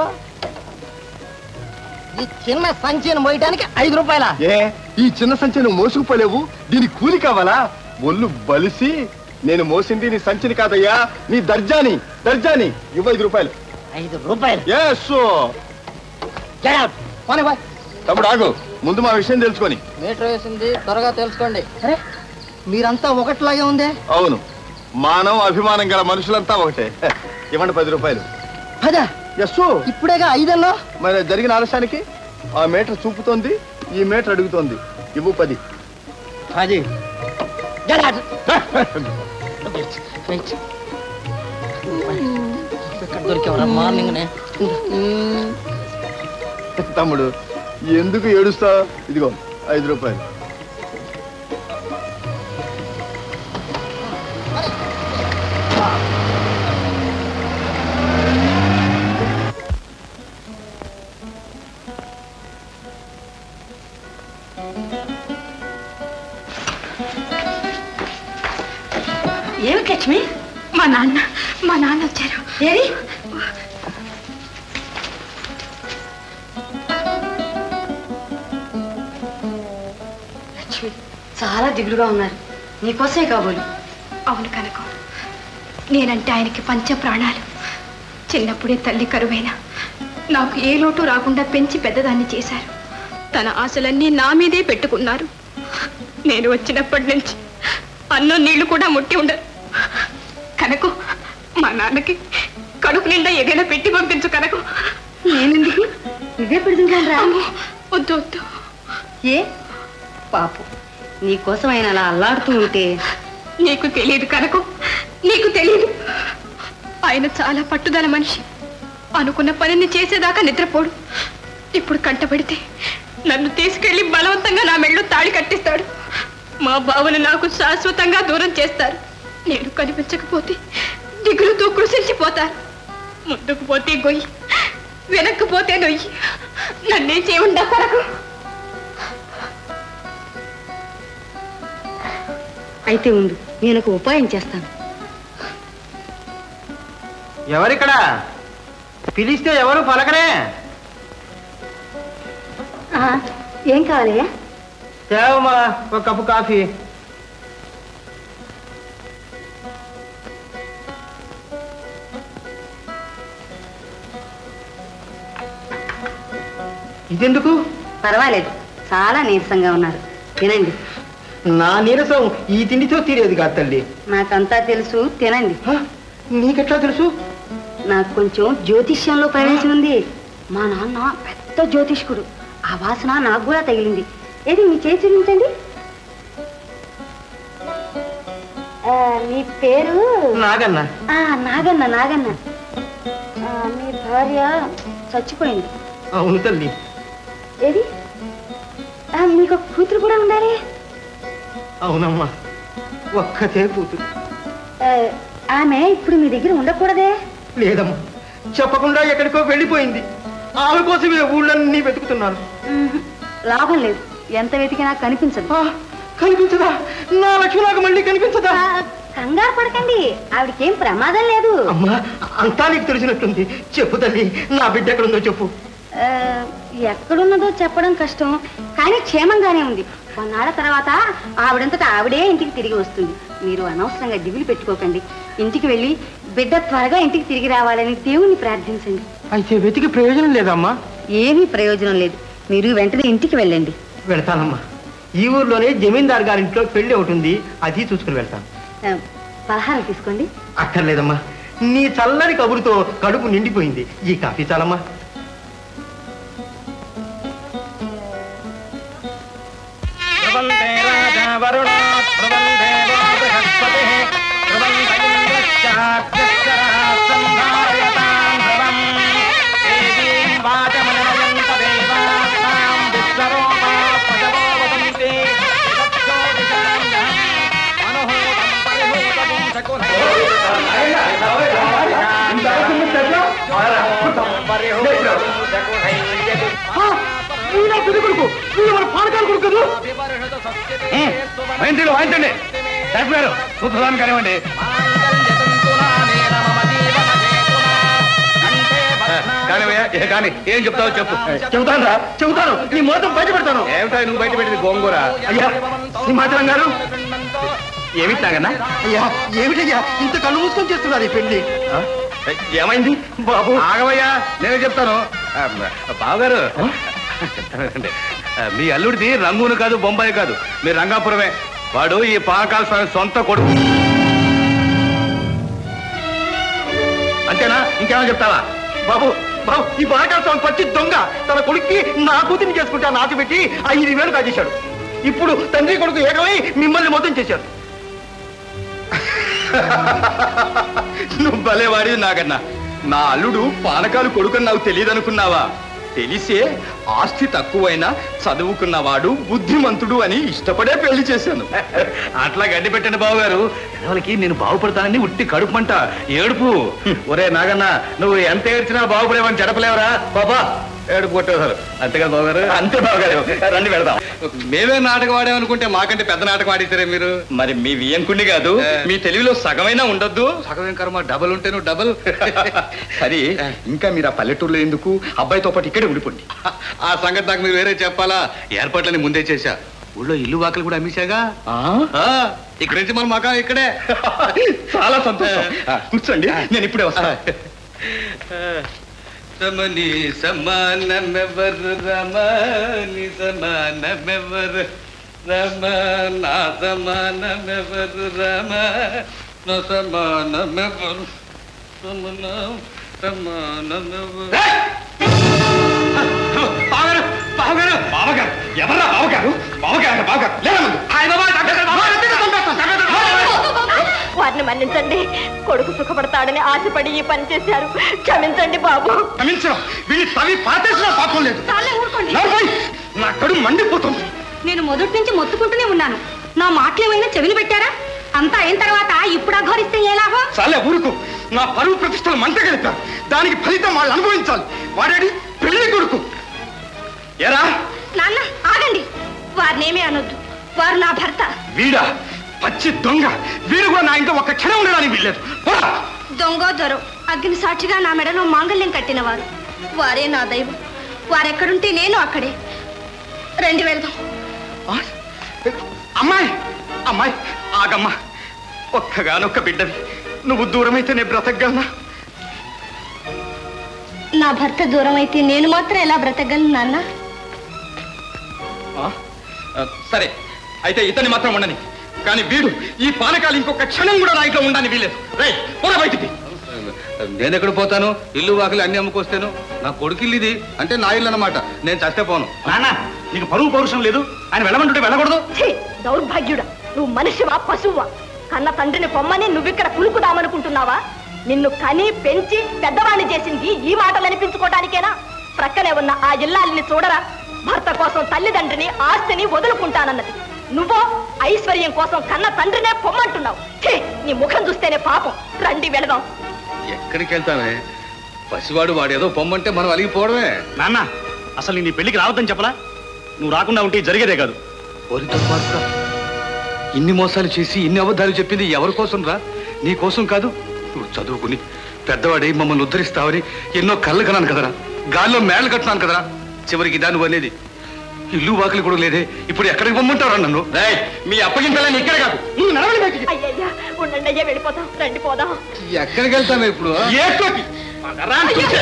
ఈ చిన్న సంచిని మోయడానికి ఐదు రూపాయల ఏ ఈ చిన్న సంచి నువ్వు మోసుకుపోలేవు దీనికి కూలి కావాలా ఒళ్ళు బలిసి నేను మోసింది నీ సంచిని కాదయ్యా నీ దర్జాని దర్జాని ఇవ్వ ఐదు రూపాయలు ఐదు రూపాయలు ఎస్ Get out. పోనీ పోయ్. తమ్ముడు ఆగు ముందు మా విషయం తెలుసుకొని మీటర్ వేసింది త్వరగా తెలుసుకోండి అరే మీరంతా ఒకటిలాగే ఉందే అవును మానవ అభిమానం గల మనుషులంతా ఒకటే హె, ఇవ్వండి పది రూపాయలు పదా ఎస్ ఇప్పుడేగా ఐదన్నో మరి జరిగిన ఆలస్యానికి ఆ మీటర్ చూపుతోంది ఈ మీటర్ అడుగుతోంది ఇవ్వు పది అది Get out. Wait, wait. ఎక్కడ దొరికేవరా మార్నింగ్ తమ్ముడు ఎందుకు ఏడుస్తావు ఇదిగో ఐదు రూపాయలు ఏమిటి లక్ష్మి మా నాన్న మా నాన్న వచ్చారు ఏరి లక్ష్మి చాలా దిగులుగా ఉన్నారు నీకోసమే కాబోలు అవును కనుక నేనంటే ఆయనకి పంచ ప్రాణాలు చిన్నప్పుడే తల్లి కరువైన నాకు ఏ లోటు రాకుండా పెంచి పెద్దదాన్ని చేశారు తన ఆశలన్నీ నా మీదే పెట్టుకున్నారు నేను వచ్చినప్పటి నుంచి అన్నం నీళ్లు కూడా ముట్టి ఉండరు కనుక మా నాన్నకి కడుపు నిండా ఏదైనా పెట్టి పంపించు కనుక నేనెందుకు ఇదే పెడుతుంటాను రా వద్దు వద్దు ఏ పాపం నీకోసం ఆయన అలా అల్లాడుతూ ఉంటే నీకు తెలియదు కనుక నీకు తెలియదు ఆయన చాలా పట్టుదల మనిషి అనుకున్న పనిని చేసేదాకా నిద్రపోడు ఇప్పుడు కంటపడితే నన్ను తీసుకెళ్లి బలవంతంగా నా మెళ్ళు తాళి కట్టిస్తాడు మా బావను నాకు శాశ్వతంగా దూరం చేస్తారు నేను కనిపించకపోతే దిగులుతో కృషించిపోతారు ముందుకు పోతే గొయ్యి వెనక్కు పోతే నొయ్యి నన్నే చేయకుండా కొరకు అయితే ఉండు నేను ఒక ఉపాయం చేస్తాను ఎవరిక్కడ పిలిస్తే ఎవరు పలకరే ఏం కావాలయ్యా తేవమ్మా ఒక కప్పు కాఫీ ఇదెందుకు పర్వాలేదు చాలా నీరసంగా ఉన్నారు తినండి నా నీరసం ఈ తిండితో తీరేది కాదు తల్లి నాకంతా తెలుసు తినండి నీకెట్లా తెలుసు నాకు కొంచెం జ్యోతిష్యంలో ప్రవేశం ఉంది మా నాన్న పెద్ద జ్యోతిష్కుడు ఆ వాసన నాకు కూడా తగిలింది ఏది మీ చేయి చూపించండి ఆ, మీ పేరు నాగన్న ఆ, నాగన్న నాగన్న ఆ, మీ భార్య చచ్చిపోయింది అవును తల్లి ఏది ఆ, మీకు ఒక కూతురు కూడా ఉండాలి అవునమ్మా ఒక్కతే కూతురు ఆ, ఆమె ఇప్పుడు మీ దగ్గర ఉండకూడదే లేదమ్మా చెప్పకుండా ఎక్కడికో వెళ్ళిపోయింది ఆమె కోసమే ఊళ్ళన్నీ వెతుకుతున్నాను ఉహు, లాభం లేదు ఎంత వెతికినా కనిపించదు కనిపించదా నా లక్ష్మి నాకు మళ్ళీ కనిపించదా కంగారు పడకండి ఆవిడకేం ప్రమాదం లేదు అమ్మా అంతా నీకు తెలిసినట్టుంది చెప్పు తల్లి నా బిడ్డ ఎక్కడుందో చెప్పు ఆ, ఎక్కడున్నదో చెప్పడం కష్టం కానీ క్షేమంగానే ఉంది కొన్నాళ్ళ తర్వాత ఆవిడంతటా ఆవిడే ఇంటికి తిరిగి వస్తుంది మీరు అనవసరంగా దిగులు పెట్టుకోకండి ఇంటికి వెళ్ళి బిడ్డ త్వరగా ఇంటికి తిరిగి రావాలని దేవుణ్ణి ప్రార్థించండి అయితే వెతికి ప్రయోజనం లేదమ్మా ఏమీ ప్రయోజనం లేదు మీరు వెంటనే ఇంటికి వెళ్ళండి వెళ్తానమ్మా ఈ ఊర్లోనే జమీందార్ గారింట్లో పెళ్లి ఒకటి ఉంది అది చూసుకుని వెళ్తాను ఆ, పలహారం తీసుకోండి అక్కర్లేదమ్మా నీ చల్లని కబురుతో కడుపు నిండిపోయింది ఈ కాఫీ చాలమ్మా ధ్రువంతే రాజా వరుణో ధ్రువం దేవో బృహస్పతిః ధ్రువంత ఇంద్రశ్చాగ్నిశ్చరాసంధారయతాం ధ్రువం దేవీం వాచమనయంత దేవాస్తాం విశ్వరూపా పశవో వదంతి సత్యోదిశాంగం మనోహూతం పరిహూతపుం కొడుకు మన పానకాల కొడుకు కదా వాయించండి వాయించండి డాక్టర్ గారు చూద్దాం కానివ్వండి కానివయ్యా ఏ కానీ ఏం చెప్తావో చెప్పు చెబుతాను రా చెబుతాను నీ మొత్తం బయట పెడతాను ఏమిటా నువ్వు బయట పెట్టింది గోంగూర అయ్యా సింహాచలం గారు ఏమిటి నాగన్నా అయ్యా ఏమిటయ్యా ఇంత కళ్ళు మూసుకొని చేస్తున్నారు ఈ పెళ్లి ఏమైంది బాబు ఆగవయ్యా నేనే చెప్తాను ఆ, బావగారు చెప్తానండి ఆ, మీ అల్లుడిది రంగూను కాదు బొంబాయి కాదు మీ రంగాపురమే వాడు ఈ పాకాల స్వామి సొంత కొడుకు అంతేనా ఇంకేమైనా చెప్తావా బాబు బాబు ఈ బాగా స్వామి పచ్చి దొంగ తన కొడుక్కి నా కూతురిని చేసుకుంటే నాటి పెట్టి ఐదు వేలు కాజేశాడు ఇప్పుడు తండ్రి కొడుకు ఏకమై మిమ్మల్ని మొత్తం చేశాడు నువ్వు భలేవాడివి నాగన్నా నా అల్లుడు పానకాలు కొడుకని నాకు తెలియదు అనుకున్నావా తెలిసే ఆస్తి తక్కువైనా చదువుకున్నవాడు బుద్ధిమంతుడు అని ఇష్టపడే పెళ్లి చేశాను అట్లా గడ్డి పెట్టండి బావగారు వాళ్ళకి నేను బాగుపడతానని ఉట్టి కడుపుమంట ఏడుపు ఒరే నాగన్న నువ్వు ఎంత ఏడ్చినా బాగుపడేవని చెడపలేవరా బాబా ఏడుపు కొట్టేశారు అంతేగా బావగారు అంతే బావగారు రండి వెళదాం మేమే నాటకం ఆడామనుకుంటే మాకంటే పెద్ద నాటకం ఆడిస్తారే మీరు మరి మీ వియంకుణ్ణి కాదు మీ తెలివిలో సగమైనా ఉండొద్దు సగం కర్మ డబల్ ఉంటే నువ్వు డబల్ సరే ఇంకా మీరు ఆ పల్లెటూరులో ఎందుకు అబ్బాయితో పాటు ఇక్కడే ఉండిపోండి ఆ సంగతి నాకు మీరు వేరే చెప్పాలా ఏర్పాట్లని ముందే చేశా ఊళ్ళో ఇల్లు వాకలు కూడా అమ్మేశాగా ఆ, ఇక్కడి నుంచి మన మకా ఇక్కడే చాలా సంతోషం ఆ, కూర్చోండి నేను ఇప్పుడే వస్తా సమని సమానమెవరు రమని సమానమెవరు రమ నా సమానమెవరు రమ నా సమానమెవరు రమణ సమానమెవరు బావగారు బావగారు బావగారు ఎవరా బావగారు బావగారు బావగారు లేదా ముందు ఆయన బావ, డాక్టర్ గారు, బావ, డాక్టర్ గారు, డాక్టర్ గారు, డాక్టర్ గారు. వారిని మన్నించండి కొడుకు సుఖపడతాడని ఆశపడి ఈ పని చేశారు క్షమించండి బాబు క్షమించడం వీళ్ళు తవి పాతేసినా పాపం లేదు నడవయ్, నా కడుపు మండిపోతుంది నేను మొదటి నుంచి మొత్తుకుంటూనే ఉన్నాను నా మాటలు ఏమైనా చెవిని పెట్టారా అంతా అయిన తర్వాత ఇప్పుడు అఘోరిస్తే ఏ లాభం చాలే ఊరుకు నా పరువు ప్రతిష్టలు మంట గెలిపారు దానికి ఫలితం వాళ్ళు అనుభవించాలి వాడాడి పెళ్లి కొడుకు ఎరా నాన్న ఆగండి వారినేమీ అనొద్దు వారు నా భర్త వీడా పచ్చి దొంగ వీడు కూడా నా ఇంట్లో ఒక్క క్షణం ఉండడానికి వీల్లేదు పోరా. దొంగ దొర అగ్ని సాక్షిగా నా మెడలో మాంగల్యం కట్టినవారు వారే నా దైవం వారెక్కడుంటే నేను అక్కడే రండి వెళ్దాం అమ్మాయి అమ్మాయి ఆగమ్మా ఒక్కగానొక్క బిడ్డవి నువ్వు దూరమైతే నేను బ్రతకగలనా నా భర్త దూరం అయితే నేను మాత్రం ఎలా బ్రతకగలను నాన్న ఆ? ఆ, సరే అయితే ఇతన్ని మాత్రం ఉండని కానీ వీడు ఈ పానకాలు ఇంకొక క్షణం కూడా నా ఇంట్లో ఉండని వీలేదు రే పోరా బయటికి నేను ఎక్కడ పోతాను ఇల్లు వాకిలి అన్ని అమ్ముకొస్తాను నా కొడుకు ఇల్లు ఇది అంటే నా ఇల్లు అన్నమాట నేను చస్తే పోను నాన్న నీకు పరువు పౌరుషం లేదు ఆయన వెళ్ళమంటుంటే వెళ్ళకూడదు ఛీ, దౌర్భాగ్యుడా నువ్వు మనిషివా పశువా కన్న తండ్రిని పొమ్మని నువ్విక్కడ కులుకుదామనుకుంటున్నావా నిన్ను కని పెంచి పెద్దవాణ్ణి చేసింది ఈ మాటలు అనిపించుకోవడానికేనా ప్రక్కనే ఉన్న ఆ ఇల్లాలిని చూడరా భర్త కోసం తల్లిదండ్రిని ఆస్తిని వదులుకుంటానన్నది నువ్వో ఐశ్వర్యం కోసం కన్న తండ్రినే పొమ్మంటున్నావు ఛీ, నీ ముఖం చూస్తేనే పాపం రండి వెళదాం ఎక్కడికి వెళ్తామే పసివాడు వాడేదో పొమ్మంటే మనం అలిగిపోవడమే నాన్న అసలు నీ పెళ్లికి రావద్దని చెప్పలా నువ్వు రాకుండా ఉంటే జరిగేదే కాదు ఓరి దుర్మార్గుడా. ఇన్ని మోసాలు చేసి ఇన్ని అబద్ధాలు చెప్పింది ఎవరి కోసం రా నీ కోసం కాదు నువ్వు చదువుకుని పెద్దవాడి మమ్మల్ని ఉద్ధరిస్తావని ఎన్నో కళ్ళు కన్నాను కదరా గాల్లో మేళ్ళు కట్టున్నాను కదరా చివరికి ఇదా నువ్వు అనేది ఇల్లు వాకిలి కూడా లేదే ఇప్పుడు ఎక్కడికి పొమ్మంటారా నన్ను మీ అప్పగించాలని ఇక్కడ కాదు నువ్వు నడవని బయటికి అయ్యయ్యా ఉండండి అయ్యా వెళ్ళిపోతాం రండి పోదాం ఎక్కడికి వెళ్తామే ఇప్పుడు ఏ కోటి? రా అని చూసే.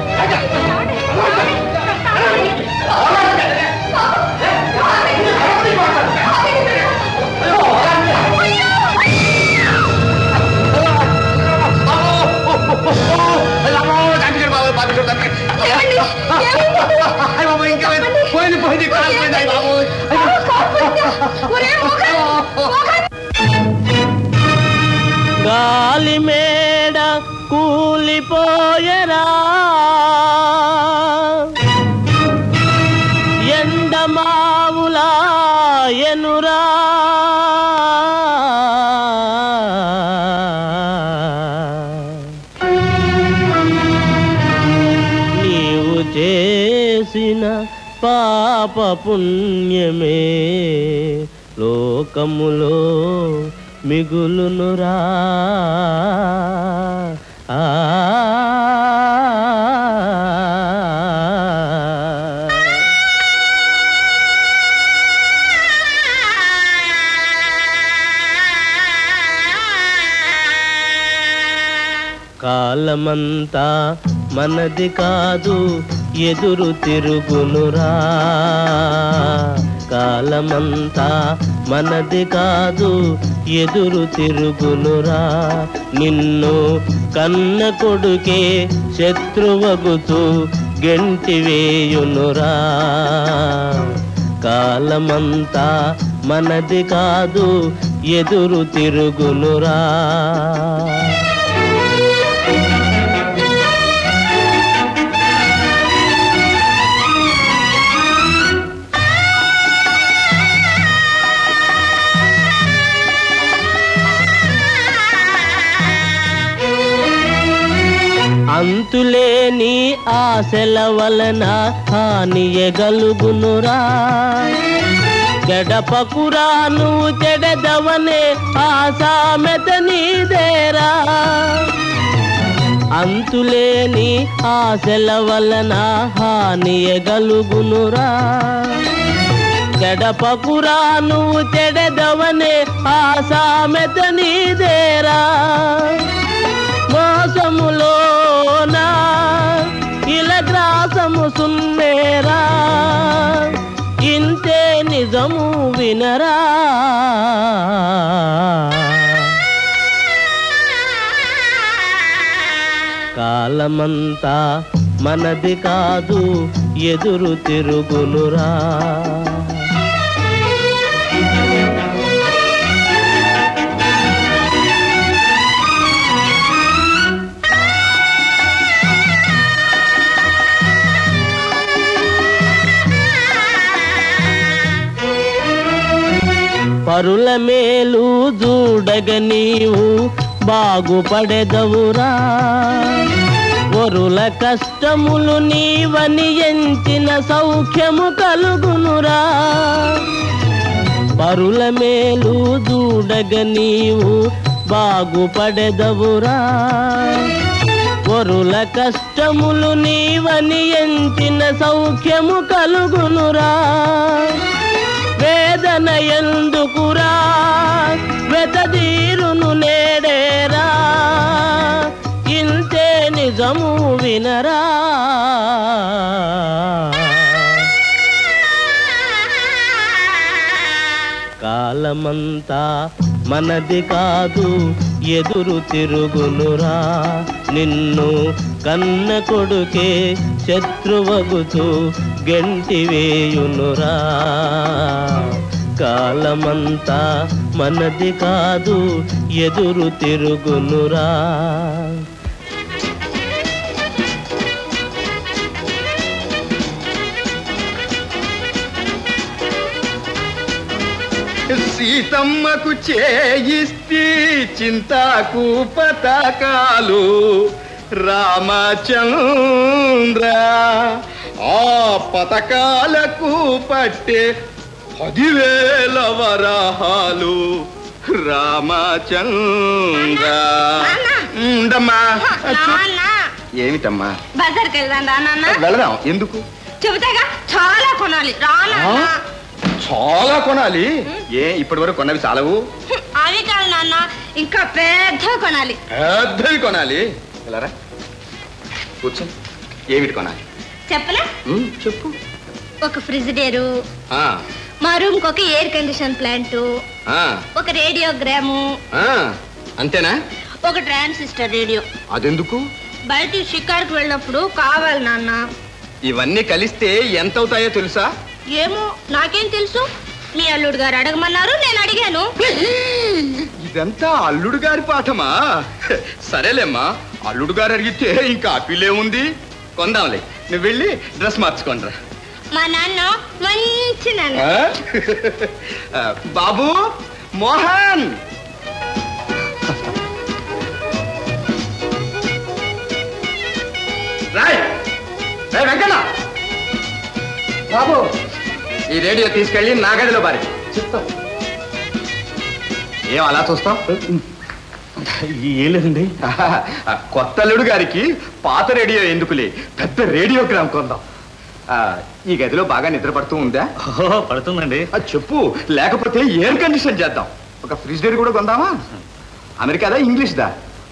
పోయింది పోయింది కాలు పోయింది అయ్య బాబోయ్. గాలి మేడ కూలిపోయరా ఎండమావులా ఎనురా నీవు చేసిన పాప పుణ్యమే లోకములో మిగులునురా ఆ కాలమంతా మనది కాదు ఎదురు తిరుగునురా కాలమంతా మనది కాదు ఎదురు తిరుగునురా నిన్ను కన్న కొడుకే శత్రువగుతూ గెంటి వేయునురా కాలమంతా మనది కాదు ఎదురు తిరుగునురా అంతులేని ఆశల వలన హానియగలుగునురా గడపకురా నువ్వు చెడదవనే ఆశామెత నీదేరా అంతులేని ఆశల వలన హానియగలుగునురా గడపకురా నువ్వు చెడదవనే ఆశామెత నీదేరా మోసములోనా ఇలా గ్రాసము సున్నేరా ఇంతే నిజము వినరా కాలమంతా మనది కాదు ఎదురు తిరుగునురా పరుల మేలు చూడగ నీవు బాగుపడెదవురా వరుల కష్టములు నీవని ఎంచిన సౌఖ్యము కలుగునురా పరుల మేలు చూడగ నీవు బాగుపడెదవురా పరుల కష్టములు నీవని ఎంచిన సౌఖ్యము కలుగునురా వేదన ఎందుకురా వెతదీరును నేడేరా ఇంతే నిజము వినరా కాలమంతా మనది కాదు ఎదురు తిరుగునురా నిన్ను కన్న కొడుకే శత్రువగుతూ గెంటి వేయునురా కాలమంతా మనది కాదు ఎదురు తిరుగునురా సీతమ్మకు చేయిస్తే చింతాకు పతకాలు రామచంద్ర ఆ పతకాలకు పట్టే పదివేల వరహాలు రామచంద్ర ఉండమ్మా ఏమిటమ్మా బజార్కి వెళ్దాం రా నాన్న వెళదాం ఎందుకు చెబుతాగా చాలా కొనాలి రా నాన్న. ఆ? చాలా కొనాలి ఏ ఇప్పటి వరకు కొన్నవి చాలవు అవి కాదు నాన్న ఇంకా పెద్ద కొనాలి పెద్దవి కొనాలి వెళ్ళరా కూర్చో ఏమిటి కొనాలి చెప్పనా ఉమ్, చెప్పు ఒక ఫ్రిజిడేరు ఆ, మా రూమ్ కి ఒక ఎయిర్ కండిషన్ ప్లాంట్ ఆ, ఒక రేడియోగ్రాము ఆ, అంతేనా ఒక ట్రాన్సిస్టర్ రేడియో అదెందుకు బయట షికార్కి వెళ్ళినప్పుడు కావాలి నాన్న ఇవన్నీ కలిస్తే ఎంత అవుతాయో తెలుసా ఏమో నాకేం తెలుసు మీ అల్లుడు గారు అడగమన్నారు నేను అడిగాను ఇదంతా అల్లుడు గారి పాఠమా సరేలేమ్మా అల్లుడు గారు అడిగితే ఇంకా అప్పీలే ఉంది కొందాంలే నువ్వు వెళ్ళి డ్రెస్ మార్చుకోండిరా మా నాన్న మంచి నాన్న ఆ? ఆ, బాబు మోహన్ రాయ్ రాయ్ వెంకన్న బాబు ఈ రేడియో తీసుకెళ్ళి నా గదిలో బారి చెప్తాం ఏం అలా చూస్తాం ఏం లేదండి కొత్త అల్లుడు గారికి పాత రేడియో ఎందుకులే పెద్ద రేడియోగ్రామ్ కొందాం ఆ, ఈ గదిలో బాగా నిద్ర పడుతూ ఉందా పడుతుందండి అది చెప్పు లేకపోతే ఎయిర్ కండిషన్ చేద్దాం ఒక ఫ్రిడ్జ్ కూడా కొందామా అమెరికాదా ఇంగ్లీష్దా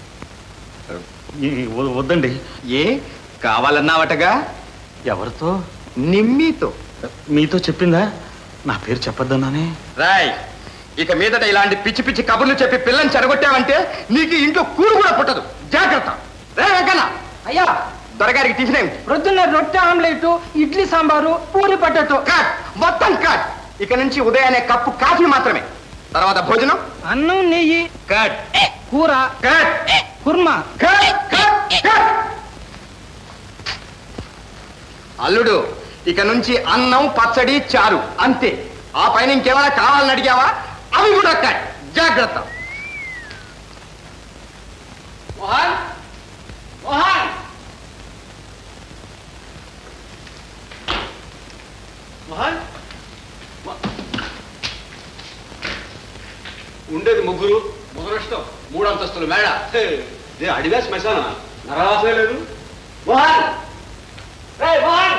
ఈ- వ- వద్దండి ఏ కావాలన్నావటగా ఎవరితో నిమ్మితో మీతో చెప్పిందా నా పేరు చెప్పొద్దన్నానే రాయ్ ఇక మీదట ఇలాంటి పిచ్చి పిచ్చి కబుర్లు చెప్పి పిల్లని చెడగొట్టావంటే నీకు ఈ ఇంట్లో కూడు కూడా పుట్టదు జాగ్రత్త రే వెంకన్న అయ్యా దొరగారికి టిఫిన్ ఏమిటి ప్రొద్దున్న రొట్టె ఆమ్లెట్ ఇడ్లీ సాంబారు పూరి పట్టతో కట్ మొత్తం కట్ ఇక నుంచి ఉదయాన్నే కప్పు కాఫీ మాత్రమే తర్వాత భోజనం అన్నం నెయ్యి కట్ కూర cut kurma cut cut cut అల్లుడు ఇక నుంచి అన్నం పచ్చడి చారు అంతే ఆ పైన ఇంకేమైనా కావాలని అడిగావా అవి కూడా కట్ జాగ్రత్త మోహన్ మోహన్ మోహన్ ఉండేది ముగ్గురు ముగ్గురష్టం మూడు అంతస్తులు మేడ హే, ఇదే అడివే శ్మశాన నరవాసమే లేదు మోహన్ రే మోహన్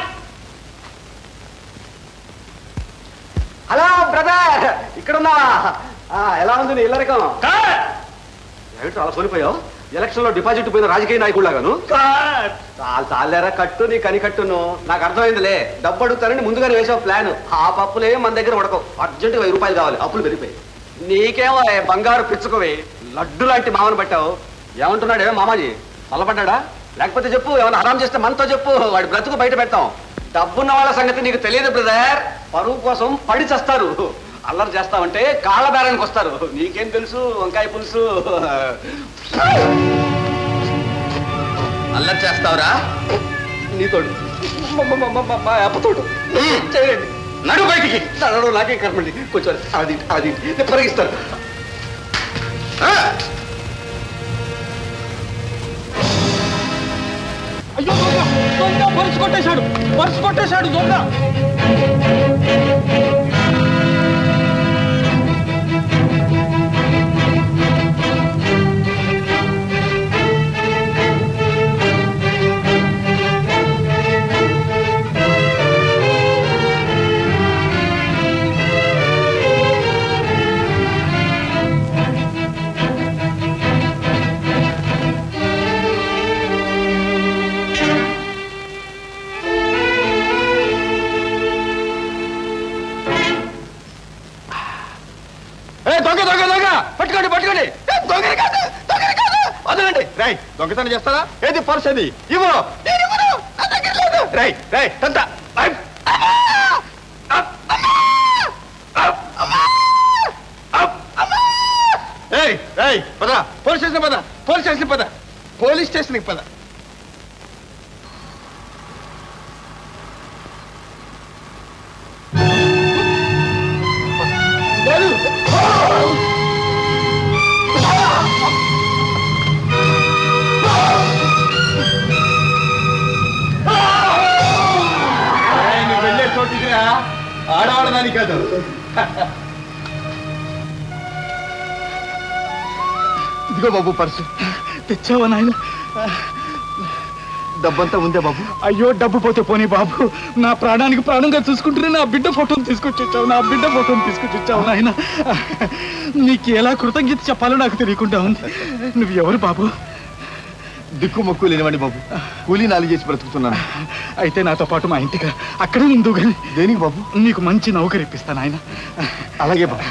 హలో బ్రదర్ ఇక్కడున్నావా ఆ, ఎలా ఉంది నీ ఇల్లరికం ఏమిటి అలా సోలిపోయావు ఎలక్షన్ లో డిపాజిట్ పోయిన రాజకీయ నాయకుడులాగాను చాలు చాలేరా కట్టు నీ కని కట్టును నాకు అర్థమైందిలే డబ్బు అడుగుతానని ముందుగానే వేసావు ప్లాన్ ఆ పప్పులే మన దగ్గర ఉడకవు అర్జెంట్ వెయ్యి రూపాయలు కావాలి అప్పులు పెరిగిపోయి నీకేమో ఏ బంగారు పిచ్చుకోవి లడ్డు లాంటి మామను పట్టావు ఏమంటున్నాడే మామాజీ చల్లబడ్డా లేకపోతే చెప్పు ఏమైనా హరాం చేస్తే మనతో చెప్పు వాడి బ్రతుకు బయట పెడతాం డబ్బున్న వాళ్ళ సంగతి నీకు తెలియదు బ్రదర్ పరువు కోసం పడి చస్తారు అల్లరి చేస్తావంటే కాళ్ళ బేరానికి వస్తారు నీకేం తెలుసు వంకాయ పులుసు అల్లరి చేస్తావురా నీతోడు మా అప్పతోడు చేయండి నడు బయటికి నడవడం నాకే కర్మండి కొంచెం అది అది నేను పరిగిస్తాను అయ్యో దొంగ దొంగ పరుసు కొట్టేశాడు పరుసు కొట్టేశాడు దొంగ బలవంతాన్ని చేస్తారా ఏది పర్స్ అది ఇవ్వు నేను ఇవ్వను. నా దగ్గర లేదు. రేయ్ రేయ్ తంత అయ్. అమ్మా! అప్, అమ్మా! అప్, అమ్మా! అప్, అమ్మా! ఏయ్ ఏయ్ పద పోలీస్ స్టేషన్ పద పోలీస్ స్టేషన్ పద పోలీస్ స్టేషన్కి పద లేదు ఏయ్, నువ్వు వెళ్ళే చోటికి రా ఆడవాడదాని కాదు ఇదిగో బాబు పర్సు తెచ్చావా నాయన డబ్బంతా ఉందే బాబు అయ్యో డబ్బు పోతే పోనీ బాబు నా ప్రాణానికి ప్రాణంగా చూసుకుంటూనే నా బిడ్డ ఫోటోని తీసుకొచ్చి వచ్చావు నా బిడ్డ ఫోటోని తీసుకొచ్చి వచ్చావు నాయన నీకు ఎలా కృతజ్ఞత చెప్పాలో నాకు తెలియకుండా ఉంది నువ్వు ఎవరు బాబు దిక్కు మొక్కు లేనివాడి బాబు కూలీ నాలుగు చేసి బ్రతుకుతున్నాను అయితే నాతో పాటు మా ఇంటికి రా. అక్కడే ఉందు కానీ దేనికి బాబు నీకు మంచి నౌకరు ఇప్పిస్తాను ఆయన అలాగే బాబు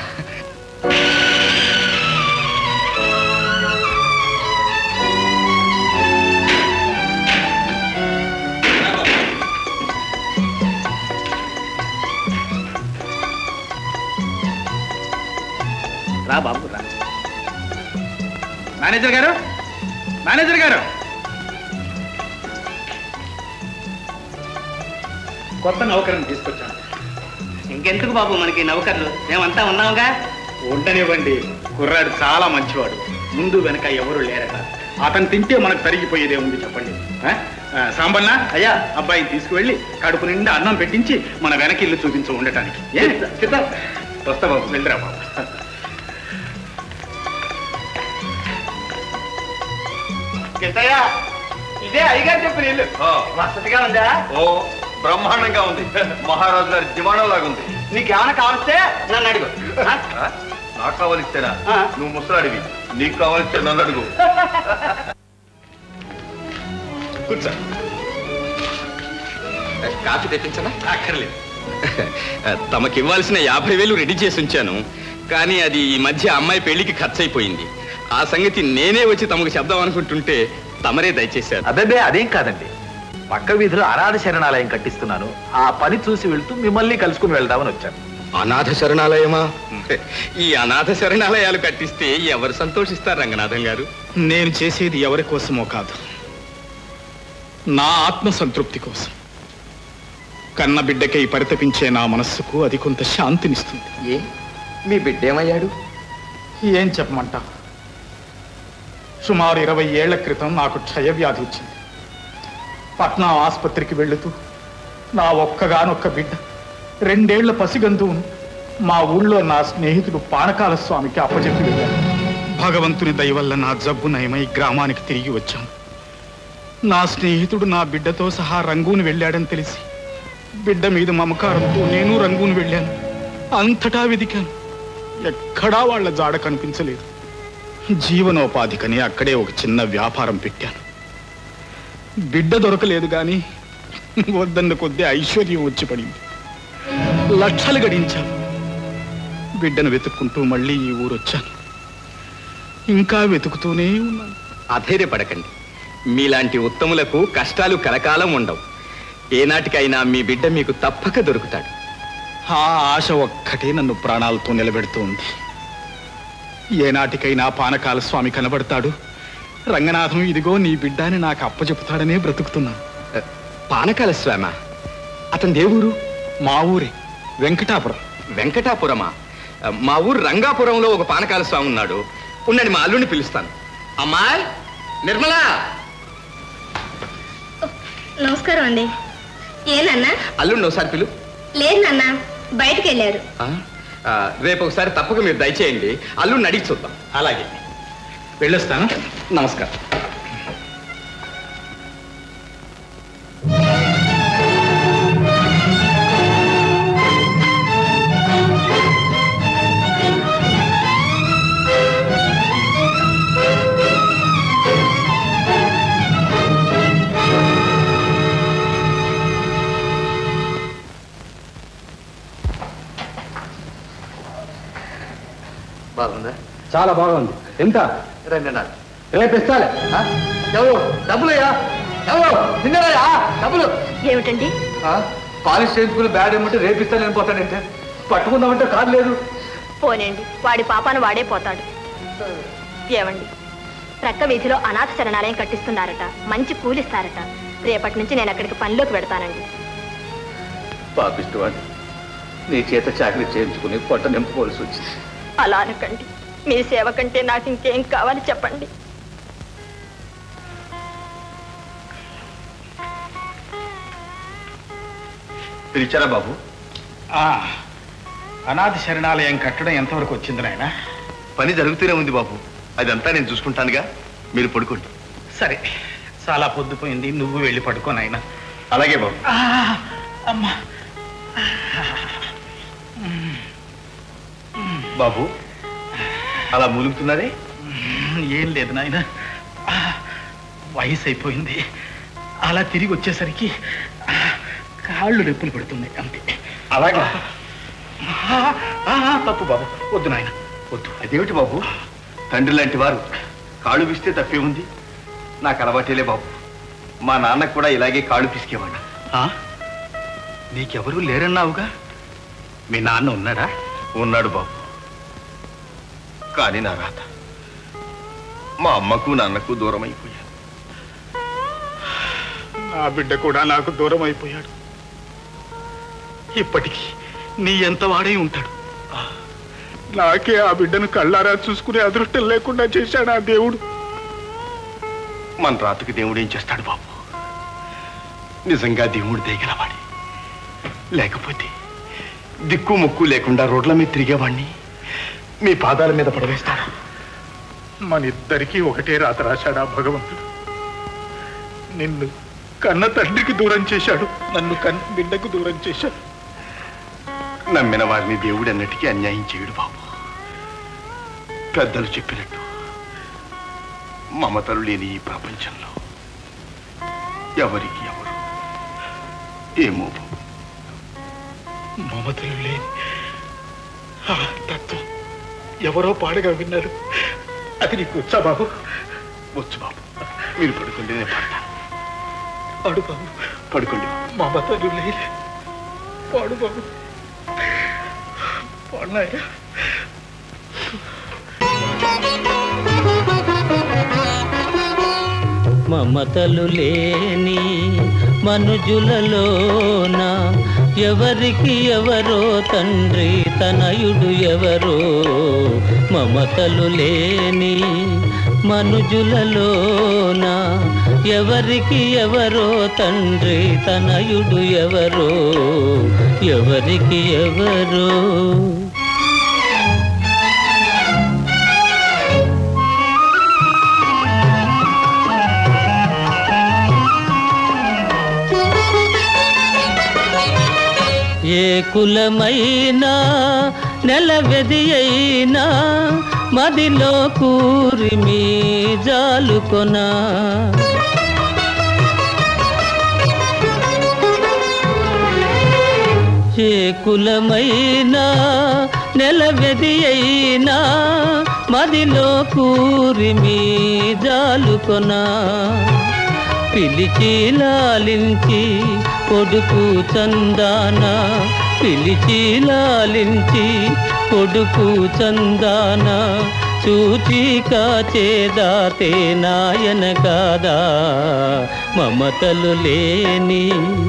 రా బాబు రా మేనేజర్ గారు మేనేజర్ గారు కొత్త నౌకరిని తీసుకొచ్చాను ఇంకెందుకు బాబు మనకి నౌకర్లు మేమంతా ఉన్నావుగా ఉండనివ్వండి కుర్రాడు చాలా మంచివాడు ముందు వెనక ఎవరు లేరట అతను తింటే మనకు తరిగిపోయేదే ఉంది చెప్పండి ఆ? ఆ, సాంబన్న అయ్యా అబ్బాయిని తీసుకువెళ్ళి కడుపు నిండా అన్నం పెట్టించి మన వెనక ఇల్లు చూపించు ఉండటానికి ఏ? చిత్తా వస్తా బాబు వెళ్ళిరా బాబు కిట్టయ్య ఇదే అయ్యగారు చెప్పిన ఇల్లు వసతిగా ఉందా ఓ బ్రహ్మాండంగా ఉంది మహారాజు గారి దివాణం లాగుంది నీకేమైనా కావస్తే నన్ను అడుగు ఆ? ఆ? నాకు కావలిస్తేనా ఆ. నువ్వు ముసలాడివి నీకు కావలిస్తే నన్ను అడుగు కూర్చో కాఫీ తెప్పించనా అక్కర్లేదు తమకి ఇవ్వాల్సిన యాభై వేలు రెడీ చేసి ఉంచాను కానీ అది ఈ మధ్య అమ్మాయి పెళ్లికి ఖర్చు అయిపోయింది ఆ సంగతి నేనే వచ్చి తమకు చెప్దాం అనుకుంటుంటే తమరే దయచేశారు అదే అదేం కాదండి పక్క వీధిలో అనాథ శరణాలయం కట్టిస్తున్నాను ఆ పని చూసి వెళ్తూ మిమ్మల్ని కలుసుకుని వెళ్దామని వచ్చాను అనాథ శరణాలయమా ఈ అనాథ శరణాలయాలు కట్టిస్తే ఎవరు సంతోషిస్తారు రంగనాథం గారు నేను చేసేది ఎవరి కోసమో కాదు నా ఆత్మ సంతృప్తి కోసం కన్న బిడ్డకై పరితపించే నా మనస్సుకు అది కొంత శాంతినిస్తుంది ఏ మీ బిడ్డ ఏమయ్యాడు ఏం చెప్పమంటా సుమారు ఇరవై ఏళ్ల క్రితం నాకు క్షయవ్యాధి వచ్చింది పట్నం ఆసుపత్రికి వెళుతూ నా ఒక్కగానొక్క బిడ్డ రెండేళ్ల పసిగంతువును మా ఊళ్ళో నా స్నేహితుడు పానకాల స్వామికి అప్పచెప్పి వెళ్ళాను భగవంతుని దయ వల్ల నా జబ్బు నయమై గ్రామానికి తిరిగి వచ్చాను నా స్నేహితుడు నా బిడ్డతో సహా రంగూని వెళ్ళాడని తెలిసి బిడ్డ మీద మమకారంతో నేను రంగూని వెళ్ళాను అంతటా వెదికాను ఎక్కడా వాళ్ళ జాడ కనిపించలేదు జీవనోపాధికని అక్కడే ఒక చిన్న వ్యాపారం పెట్టాను బిడ్డ దొరకలేదు కానీ వద్దన్న కొద్దీ ఐశ్వర్యం వచ్చి పడింది లక్షలు గడించాను బిడ్డను వెతుక్కుంటూ మళ్ళీ ఈ ఊరు వచ్చాను ఇంకా వెతుకుతూనే ఉన్నాను అధైర్యపడకండి మీలాంటి ఉత్తములకు కష్టాలు కలకాలం ఉండవు ఏనాటికైనా మీ బిడ్డ మీకు తప్పక దొరుకుతాడు ఆ ఆశ ఒక్కటే నన్ను ప్రాణాలతో నిలబెడుతూ ఉంది ఏనాటికైనా పానకాల స్వామి కనబడతాడు రంగనాథం ఇదిగో నీ బిడ్డ అని నాకు అప్పచెపుతాడనే బ్రతుకుతున్నాను పానకాల స్వామ అతని దేవురు మా ఊరే వెంకటాపురం వెంకటాపురమా మా ఊరు రంగాపురంలో ఒక పానకాల స్వామి ఉన్నాడు ఉండండి మా అల్లుడిని పిలుస్తాను అమ్మాయి నిర్మలా నమస్కారం అండి ఏనన్నా అల్లుడిని ఒకసారి పిలు లేదు నాన్న బయటికి వెళ్ళారు ఆ? ఆ, రేపు ఒకసారి తప్పక మీరు దయచేయండి అల్లుడిని అడిగి చూద్దాం అలాగే వెళ్ళొస్తాను నమస్కారం బాగుందా చాలా బాగుంది ఎంత రండి నాకు రేపు ఇస్తాలే ఆ? ఎవరు డబ్బులయ్యా ఎవరు నిన్నరయ్యా డబ్బులు ఏమిటండి ఆ, పాలిష్ చేయించుకుని బ్యాడ్ ఏమంటే రేపిస్తాను నేను పోతానంటే పట్టుకుందామంటే కాదు లేదు పోనేండి వాడి పాపాను వాడే పోతాడు ఏమండి ప్రక్క వీధిలో అనాథ శరణాలయం కట్టిస్తున్నారట మంచి కూలిస్తారట రేపటి నుంచి నేను అక్కడికి పనిలోకి పెడతానండి పాపిస్తువాడు నీ చేత చాకరీ చేయించుకుని పొట్ట నింపుకోవాల్సి వచ్చింది అలా అనకండి మీ సేవ కంటే నాకు ఇంకేం కావాలి చెప్పండి పిలిచారా బాబు ఆ, అనాథ శరణాలయం కట్టడం ఎంతవరకు వచ్చింది నాయన పని జరుగుతూనే ఉంది బాబు అదంతా నేను చూసుకుంటానుగా మీరు పడుకోండి సరే చాలా పొద్దుపోయింది నువ్వు వెళ్ళి పడుకో నాయన అలాగే బాబు అమ్మా బాబు అలా మూలుగుతున్నారే ఏం లేదు నాయన ఆ, వయసు అయిపోయింది అలా తిరిగి వచ్చేసరికి ఆ, కాళ్ళు రెప్పులు పెడుతున్నాయి అంతే అలాగా ఆ, ఆ, తప్పు బాబు వద్దు నాయన వద్దు అదేమిటి బాబు తండ్రి లాంటి వారు కాళ్ళు పిస్తే తప్పే ఉంది నాకు అలవాటేలే బాబు మా నాన్నకు కూడా ఇలాగే కాళ్ళు పిసికేవాడు ఆ? నీకెవరూ లేరన్నావుగా మీ నాన్న ఉన్నాడా ఉన్నాడు బాబు కానీ నా రాత మా అమ్మకు నాన్నకు దూరం అయిపోయాను నా బిడ్డ కూడా నాకు దూరం అయిపోయాడు ఇప్పటికీ నీ ఎంత వాడై ఉంటాడు నాకే ఆ బిడ్డను కళ్ళారా చూసుకునే అదృష్టం లేకుండా చేశాడు ఆ దేవుడు మన రాతకి దేవుడు ఏం చేస్తాడు బాబు నిజంగా దేవుడు దేగలవాడి లేకపోతే దిక్కు ముక్కు లేకుండా రోడ్ల మీద తిరిగేవాణ్ణి మీ పాదాల మీద పడవేస్తాడు మన ఇద్దరికీ ఒకటే రాత రాశాడు ఆ భగవంతుడు నిన్ను కన్న తండ్రికి దూరం చేశాడు నన్ను కన్న బిడ్డకు దూరం చేశాడు నమ్మిన వారిని దేవుడు అన్నటికీ అన్యాయం చేయడు బాబు పెద్దలు చెప్పినట్టు మమతలు లేని ఈ ప్రపంచంలో ఎవరికి ఎవరు ఏమో బాబు మమతలు లేని ఆ తత్వం ఎవరో పాడగా విన్నారు అది నీకు వచ్చా బాబు వచ్చు బాబు మీరు పడుకుంటే నేను పడతాను పాడు బాబు పడుకోండి మమతలు లేని పాడు బాబు పాడినాయా మమతలు లేని మనుజులలోన ఎవరికి ఎవరో తండ్రి తనయుడు ఎవరో మమతలు లేని మనుజులలోన ఎవరికి ఎవరో తండ్రి తనయుడు ఎవరో ఎవరికి ఎవరో ఏ కులమైనా నెలవెది అయినా మదిలో కూరిమి జాలుకొనా ఏ కులమైనా నెలవెది అయినా మదిలో కూరిమి జాలుకొనా పిలిచి లాలించి కొడుకు చందాన పిలిచి లాలించి కొడుకు చందాన చూచి కాచేదాతే నాయన కాదా మమతలు లేని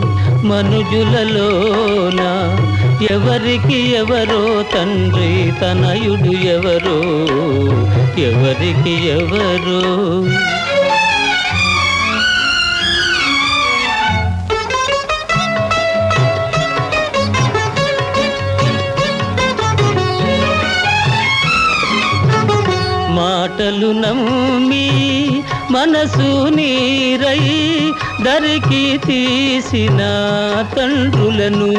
మనుజులలోన ఎవరికి ఎవరో తండ్రి తనయుడు ఎవరో ఎవరికి ఎవరో మాటలు నమ్మి మనసు నీరై దరికి తీసిన తండ్రులను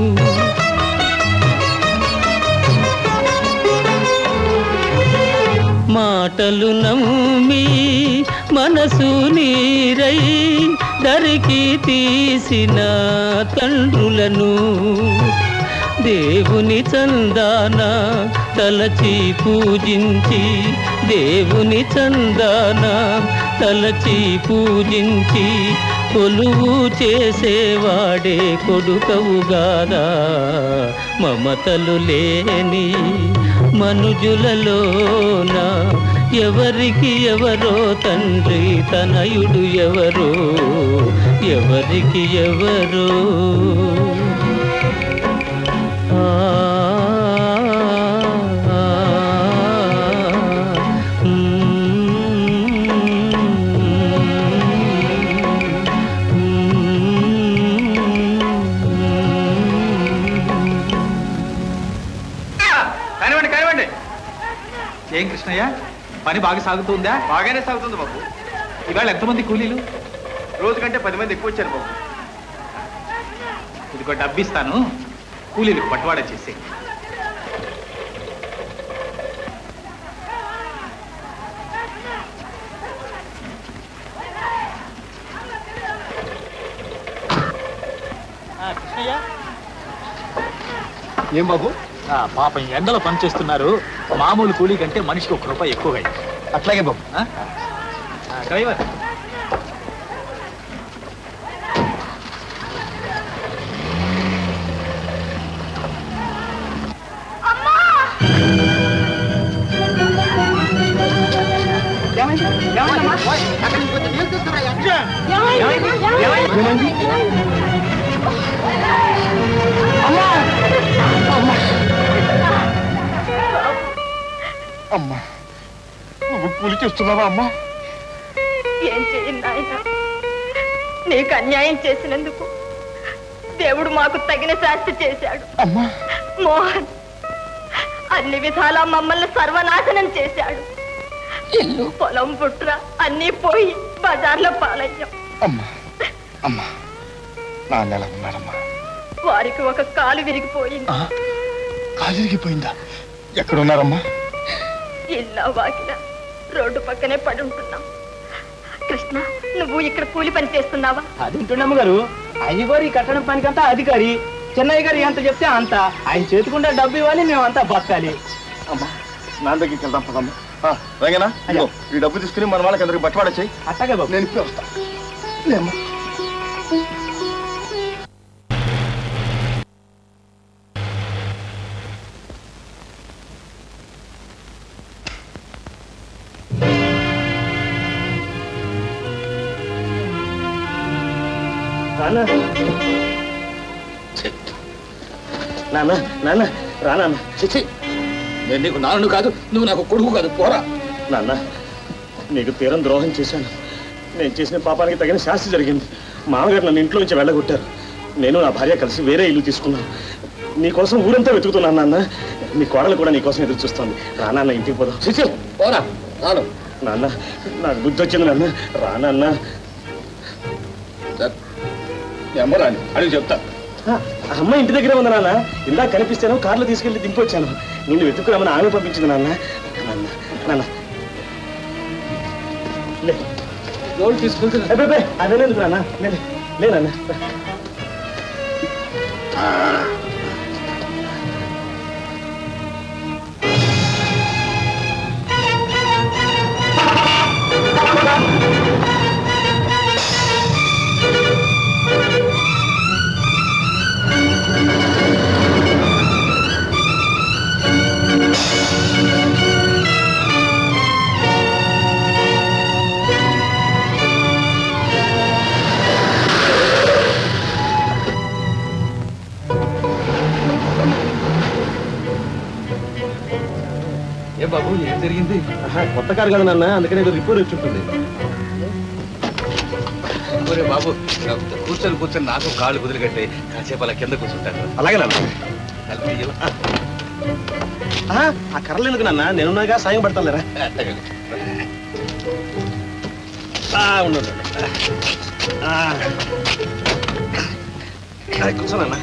మాటలు నమ్మి మనసు నీరై దరికి తీసిన తండ్రులను దేవుని చందాన తలచి పూజించి దేవుని చందాన తలచి పూజించి కొలువు చేసేవాడే కొడుకవుగాదా మమతలు లేని మనుజులలోన ఎవరికి ఎవరో తండ్రి తనయుడు ఎవరో ఎవరికి ఎవరో ఆ, ఆ, కానివ్వండి కానివ్వండి ఏం కృష్ణయ్య పని బాగా సాగుతుందా బాగానే సాగుతుంది బాబు ఇవాళ ఎంతమంది కూలీలు రోజు కంటే పది మంది ఎక్కువ వచ్చారు బాబు ఇదిగో డబ్బిస్తాను కూలీలకు పట్టువాడ చేసే కృష్ణయ్య ఏం బాబు ఆ, పాపం ఎండలో పనిచేస్తున్నారు మామూలు కూలీ కంటే మనిషికి ఒక రూపాయి ఎక్కువగా ఇవ్వు. అట్లాగే బాబు ఆ? ఆ, డ్రైవర్ అమ్మా నువ్వు కూలి చేస్తున్నావా అమ్మా ఏం చేయండి నాయన నీకు అన్యాయం చేసినందుకు దేవుడు మాకు తగిన శాస్తి చేశాడు అమ్మా మోహన్ అన్ని విధాలా మమ్మల్ని సర్వనాశనం చేశాడు ఇల్లు పొలం పుట్ర అన్నీ పోయి బజార్లో పాలయ్యాం అమ్మా అమ్మా నాన్న ఎలా ఉన్నాడమ్మా వారికి ఒక కాలు విరిగిపోయింది కాలిరిగిపోయిందా ఎక్కడున్నారమ్మా ఇల్లా వాకిలా రోడ్డు పక్కనే పడి ఉంటున్నాం కృష్ణ నువ్వు ఇక్కడ కూలి పని చేస్తున్నావా అది ఉంటుండమ్మ గారు అయ్యగారు ఈ కట్టడం పనికంతా అధికారి చెన్నయ్య గారు ఎంత చెప్తే అంత ఆయన చేతికుండా డబ్బు ఇవ్వాలి మేమంతా బతకాలి అమ్మా నాన్న దగ్గరికి వెళ్దాం పదమ్మా ఆ, రంగనా ఇదిగో, ఈ డబ్బు తీసుకుని మన వాళ్ళకి అందరికి బట్టవాడ చేయి అట్టగే బాబు నేను ఇప్పుడే వస్తా లేమ్మా నాన్న నాన్న నాన్న రా నాన్న చిచి నేను నీకు నాన్ను కాదు నువ్వు నాకు కొడుకు కాదు పోరా నాన్న నీకు తీరం ద్రోహం చేశాను నేను చేసిన పాపానికి తగిన శాస్తి జరిగింది మామగారు నన్ను ఇంట్లో నుంచి వెళ్ళగొట్టారు నేను నా భార్య కలిసి వేరే ఇల్లు తీసుకున్నాను నీకోసం ఊరంతా వెతుకుతున్నాను నాన్న నీ కోడలు కూడా నీకోసం ఎదురు చూస్తుంది రా నాన్న ఇంటికి పోదాం చిచి పోరా రాను నాన్న నాకు బుద్ధి వచ్చింది నాన్న రా నాన్న ఎమ్మరాని అడిగి చెప్తా ఆ, అమ్మ ఇంటి దగ్గరే ఉంది నాన్న ఇందాక కనిపిస్తాను కార్లో తీసుకెళ్లి దింపొచ్చాను నిన్ను వెతుకురామని ఆమె పంపించింది నాన్న నాన్న నాన్న లే గోల్డ్ తీసుకెళ్తున్నా అబ్బే, అబ్బే, అదేలేదు నాన్న లే, లే. లే నాన్న ఏ బాబు ఏం జరిగింది ఆహా, కొత్త కారు కదా నాన్న అందుకనే ఏదో రిపోర్ట్ వచ్చి ఉంటుంది ఒరే బాబు కూర్చొని కూర్చొని నాకు కాళ్ళు కుదిరిగట్టే కాసేపు అలా కింద కూర్చుంటాను అలాగే నాన్న కలిపి ఇవ్వు. ఆహా, ఆ కర్రలు ఎందుకు నాన్న నేనున్నాగా సాయం పడతాను లేరా ఆ, ఉండు, ఉండు, ఉండు. ఆ. ఆ, కూర్చో నాన్న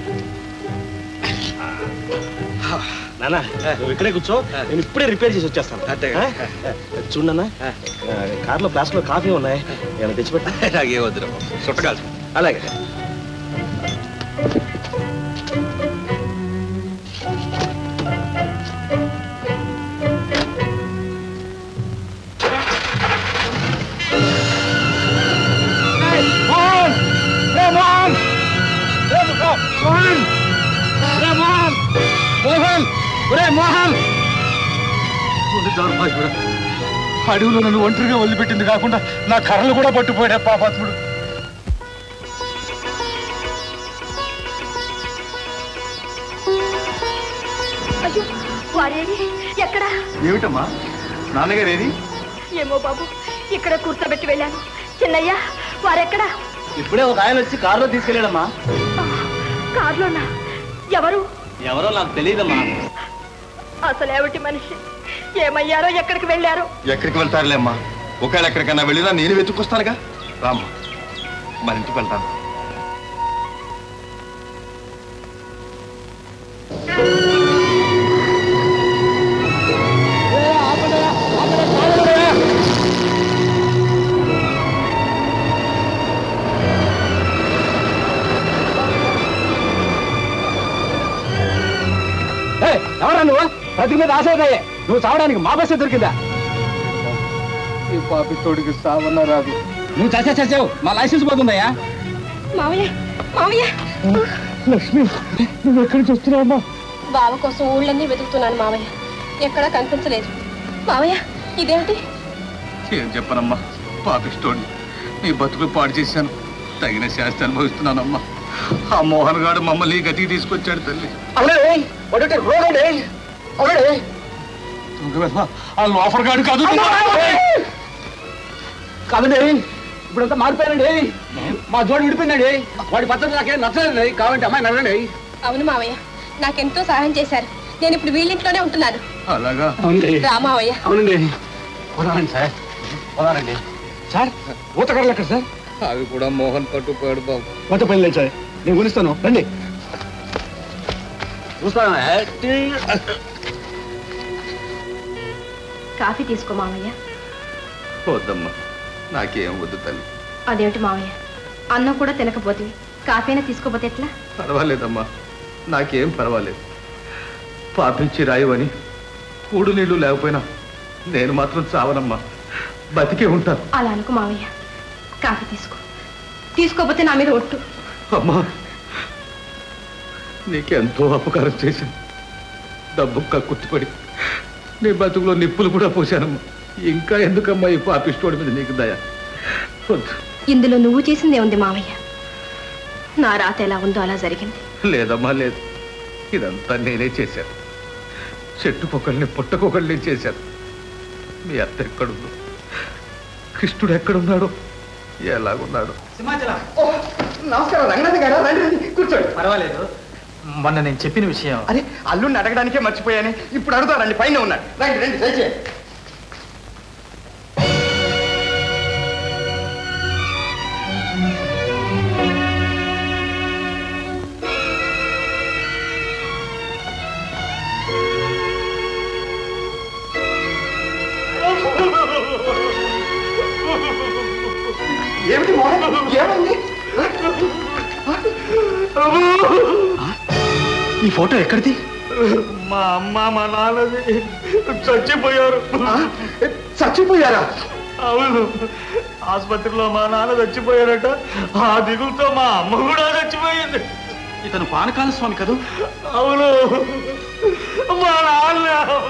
నాన్న నువ్వు ఇక్కడే కూర్చో నేను ఇప్పుడే రిపేర్ చేసి వచ్చేస్తాను ఆ? చూడన్నా కార్లో ఫ్లాస్క్ లో కాఫీ ఉన్నాయి ఏమైనా తెచ్చిపెట్టా నాకే వద్దురా బాబు. చుట్టకాల్చు అలాగే మోహన్ దౌర్భాగ్యుడా అడవిలో నన్ను ఒంటరిగా వదిలిపెట్టింది కాకుండా నా కర్రలు కూడా పట్టుపోయాడు పాపాత్ముడు అయ్యో వారేది ఎక్కడ ఏమిటమ్మా నాన్నగారు ఏది ఏమో బాబు ఇక్కడ కూర్చోబెట్టి వెళ్ళాను చిన్నయ్య వారెక్కడా ఇప్పుడే ఒక ఆయన వచ్చి కారులో తీసుకెళ్ళాడమ్మా కారులోనా ఎవరు ఎవరో నాకు తెలియదమ్మా అసలు ఏమిటి మనిషి ఏమయ్యారో ఎక్కడికి వెళ్ళారో ఎక్కడికి వెళ్తారులే అమ్మా ఒకవేళ ఎక్కడికన్నా వెళ్ళినా నేను వెతుక్కొస్తానుగా రామ్మా మన ఇంటికి వెళ్తాను ఎవరా నువ్వు ప్రతి మీద ఆశయదయ్యే నువ్వు చావడానికి మా బస్సే దొరికిందా ఈ పాపితోడికి సావన్న రాదు నువ్వు చచ్చా చచ్చావు మా లైసెన్స్ పోతుందయ్యా మావయ్య మావయ్య లక్ష్మి నువ్వు ఎక్కడి నుంచి వస్తున్నావమ్మా బావ కోసం ఊళ్ళన్నీ వెతుకుతున్నాను మావయ్య ఎక్కడా కనిపించలేదు మావయ్య ఇదేమిటి ఏం చెప్పనమ్మా పాపిస్తోండి నీ బతుకులు పాడు చేశాను తగిన శాస్తి అనుభవిస్తున్నానమ్మా ఆ మోహన్ గారు మమ్మల్ని ఈ గతికి తీసుకొచ్చాడు తల్లి అవునండి ఒకటి రోగండి అవునండి ఆ లోఫర్ గాడు కాదు కాదండి ఇప్పుడంతా మారిపోయానండి మా జోడు విడిపోయిందండి వాడి పద్ధతి నాకేం నచ్చలేదండి కావాలంటే అమ్మాయి నడవండి అవును మావయ్య నాకెంతో సహాయం చేశారు నేను ఇప్పుడు వీళ్ళింట్లోనే ఉంటున్నాను అలాగా అవునండి రా మావయ్య అవునండి పోదానండి సార్ పోదానండి సార్ ఊతకర్రలు ఎక్కడ సార్ అవి కూడా మోహన్ పట్టుపోయాడు బాబు కొత్త పని లేదు సార్ నేను కొనిస్తాను రండి చూస్తాను కాఫీ తీసుకో మావయ్య వద్దమ్మా నాకేం వద్దు తల్లి అదేమిటి మావయ్య అన్నం కూడా తినకపోతే కాఫీనే తీసుకోపోతే ఎట్లా పర్వాలేదమ్మా నాకేం పర్వాలేదు పాపించి రాయవని కూడు నీళ్లు లేకపోయినా నేను మాత్రం చావనమ్మా బతికే ఉంటాను అలా అనుకో మావయ్య కాఫీ తీసుకో తీసుకోపోతే నా మీద ఒట్టు అమ్మా నీకెంతో అపకారం చేశాను డబ్బు కక్కుర్తిపడి నీ బతుకులో నిప్పులు కూడా పోశానమ్మా ఇంకా ఎందుకమ్మా ఈ పాపిస్తోడి మీద నీకు దయ వద్దు ఇందులో నువ్వు చేసిందే ఉంది మావయ్య నా రాత ఎలా ఉందో అలా జరిగింది లేదమ్మా లేదు ఇదంతా నేనే చేశాను చెట్టుకొకళ్ళని పుట్టకొకళ్ళని చేశాను మీ అత్త ఎక్కడుందో కృష్ణుడు ఎక్కడున్నాడో ఎలాగున్నాడో నమస్కారం రంగనాథ్ గారు రండి రండి కూర్చోండి పర్వాలేదు మొన్న నేను చెప్పిన విషయం అరే అల్లుడిని అడగడానికే మర్చిపోయానే ఇప్పుడు అడుగుతారండి పైన ఉన్నాడు రండి రండి దయచేయండి ఏమిటి మోహన్ ఏమైంది ఈ ఫోటో ఎక్కడిది మా అమ్మ మా నాన్నది చచ్చిపోయారు చచ్చిపోయారా అవును ఆసుపత్రిలో మా నాన్న చచ్చిపోయారట ఆ దిగులతో మా అమ్మ కూడా చచ్చిపోయింది ఇతను పానకాల స్వామి కదూ అవును మా నాన్న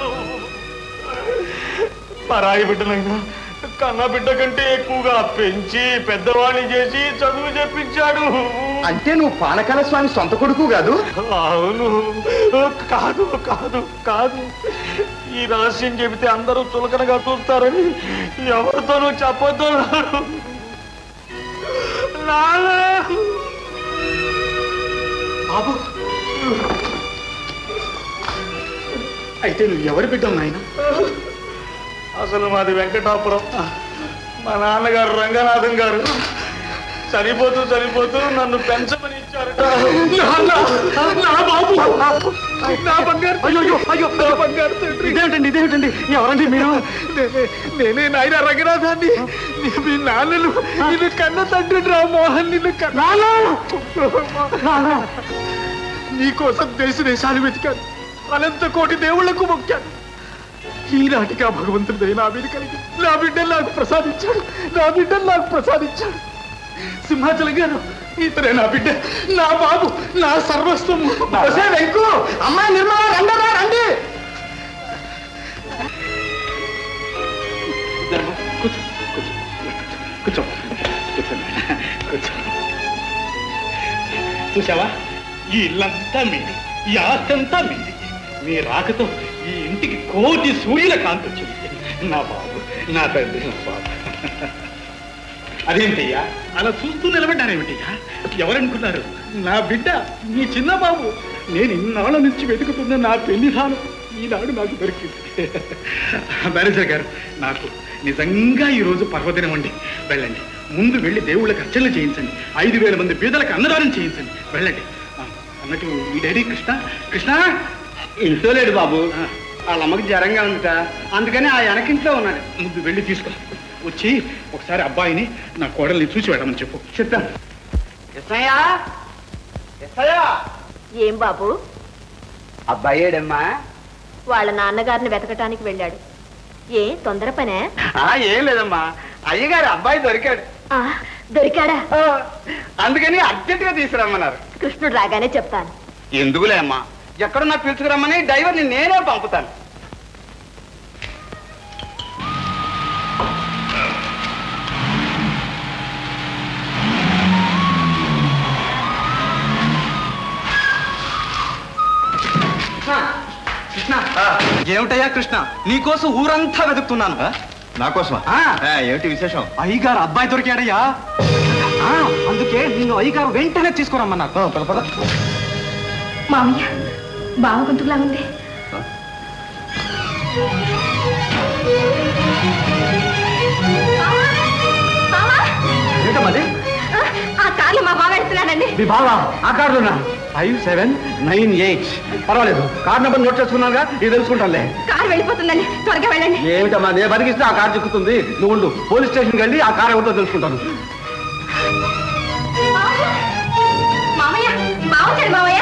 పరాయి బిడ్డనైనా కన్న బిడ్డ కంటే ఎక్కువగా పెంచి పెద్దవాణ్ణి చేసి చదువు చెప్పించాడు అంటే నువ్వు పానకాల స్వామి సొంత కొడుకు కాదు అవును కాదు కాదు కాదు ఈ రహస్యం చెబితే అందరూ చులకనగా చూస్తారని ఎవరితోనూ చెప్పొద్దు అన్నాడు. నాన్న బాబు అయితే నువ్వు ఎవరి బిడ్డవు నాయన అసలు మాది వెంకటాపురం మా నాన్నగారు రంగనాథం గారు చనిపోతూ చనిపోతూ నన్ను పెంచమని ఇచ్చారట నా బాబు నా బంగారు అయ్యో అయ్యో నా బంగారు తండ్రి ఇదేమిటండి ఇదేమిటండి ఎవరండి మీరు నేనే నాయన రంగనాథాన్ని నీ- మీ నాన్నలు నిన్ను కన్న తండ్రి రా మోహన్ నిన్ను కన్నా నీకోసం దేశ దేశాలు వెతికాను అనంత కోటి దేవుళ్లకు మొక్కాను ఈనాటికి ఆ భగవంతుడి దయ నా మీద కలిగి నా బిడ్డలు నాకు ప్రసాదించాడు నా బిడ్డలు నాకు ప్రసాదించాడు సింహాచలం గారు ఇతరే నా బిడ్డ నా బాబు నా సర్వస్వము వెంకు అమ్మాయి నిర్మల రండరా రండి కూర్చో కూర్చో కూర్చో చూసావా ఈ ఇల్లంతా మీది ఈ ఆస్తి అంతా మీది మీ రాకతో ఈ ఇంటికి కోటి సూర్యుల కాంతి వచ్చింది నా బాబు నా తండ్రి నా బాబు అదేంటయ్యా అలా చూస్తూ నిలబడ్డారేమిటయ్యా ఎవరనుకున్నారు నా బిడ్డ మీ చిన్న బాబు నేను ఇన్నాళ్ళ నుంచి వెతుకుతున్న నా పెళ్లి ధానం ఈనాడు నాకు దొరికింది మేనేజర్ గారు నాకు నిజంగా ఈరోజు పర్వదినం అండి వెళ్ళండి ముందు వెళ్ళి దేవుళ్ళకి అర్చనలు చేయించండి ఐదు వేల మంది పేదలకు అన్నదానం చేయించండి వెళ్ళండి ఆ, అన్నట్టు మీ డాడీ కృష్ణ కృష్ణ ఇంట్లో లేడు బాబు వాళ్ళ అమ్మకి జ్వరంగా ఉందిట అందుకని ఆ వెనకింట్లో ఉన్నాడు ముందు వెళ్ళి తీసుకో వచ్చి ఒకసారి అబ్బాయిని నా కోడల్ని చూసి వెళ్ళమని చెప్పు చెప్తాను ఎస్ఐయా ఎస్ఐయా ఏం బాబు అబ్బాయి ఏడమ్మా వాళ్ళ నాన్నగారిని వెతకటానికి వెళ్ళాడు ఏ తొందర పనే ఆ, ఏం లేదమ్మా అయ్యగారు అబ్బాయి దొరికాడు ఆ, దొరికాడా అందుకని అర్జెంట్ గా తీసుకురమ్మన్నారు కృష్ణుడు రాగానే చెప్తాను ఎందుకులే అమ్మా ఎక్కడున్నా పిలుచుకురమ్మని డ్రైవర్ని నేనే పంపుతాను కృష్ణ ఏమిటయ్యా కృష్ణ నీకోసం ఊరంతా వెతుకుతున్నాను నా కోసమా ఏమిటి విశేషం అయ్యగారు అబ్బాయి దొరికాడయ్యా ఆ, అందుకే నిన్ను అయ్యగారు వెంటనే తీసుకురమ్మన్నారు మామయ్య బావ గొంతుకులా ఉంది ఏంటమ్మది ఆ కార్లో మా బావ వెళ్తున్నాడండి మీ బావా ఆ కార్డునా ఫైవ్ సెవెన్ నైన్ ఎయిట్ పర్వాలేదు కార్ నెంబర్ నోట్ చేసుకున్నాగా ఇది తెలుసుకుంటానులే కారు వెళ్ళిపోతుందండి త్వరగా వెళ్ళండి ఏమిటమ్మా నేను బతికిస్తే ఆ కార్ చిక్కుతుంది నువ్వు ఉండు పోలీస్ స్టేషన్కి వెళ్ళి ఆ కార్ ఎవరితో తెలుసుకుంటాను మామయ్య బావ వచ్చాడు మామయ్య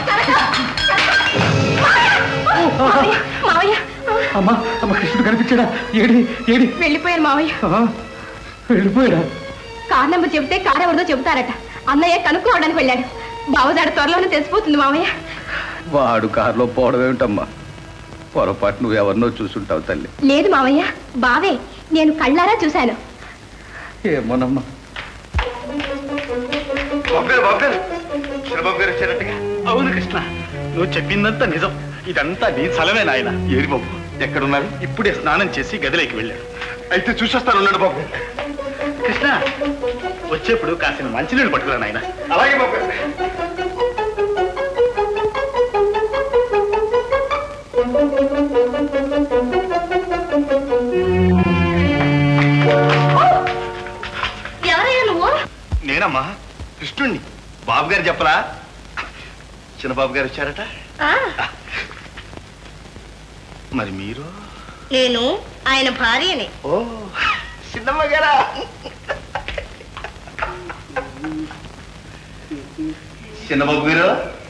మామయ్య, మామయ్య అమ్మా అమ్మ కృష్ణుడు కనిపించాడా ఏడి ఏడి వెళ్ళిపోయారు మామయ్య ఆ, వెళ్ళిపోయాడా కార్ నెంబర్ చెబితే కార్ ఎవరిదో చెబుతారట అన్నయ్య కనుక్కోవడానికి వెళ్ళాడు బావజాడ త్వరలోనే తెలిసిపోతుంది మామయ్య వాడు కారులో పోవడం ఏమిటమ్మా పొరపాటు నువ్వు ఎవరినో చూసుంటావు తల్లి లేదు మామయ్య బావే నేను కళ్ళారా చూశాను ఏమోనమ్మా బాబు గారు బాబు గారు చిరబాబు గారు వచ్చారట్టుగా అవును కృష్ణ నువ్వు చెప్పిందంతా నిజం ఇదంతా నీ చలవే నాయన ఏరి బాబు ఎక్కడున్నారు ఇప్పుడే స్నానం చేసి గదిలోకి వెళ్ళాడు అయితే చూసేస్తాను ఉన్నాడు బాబు కృష్ణ వచ్చేప్పుడు కాసిన మంచినీళ్ళు పట్టుకురా నాయన అలాగే బాబు గారు ఎవరయ్యా నువ్వు నేనమ్మా కృష్ణుణ్ణి బాబు గారు చెప్పరా చిన్నబాబు గారు వచ్చారట మరి మీరు నేను ఆయన భార్యని ఓ చిన్నమ్మ గారా చిన్నబాబు గారు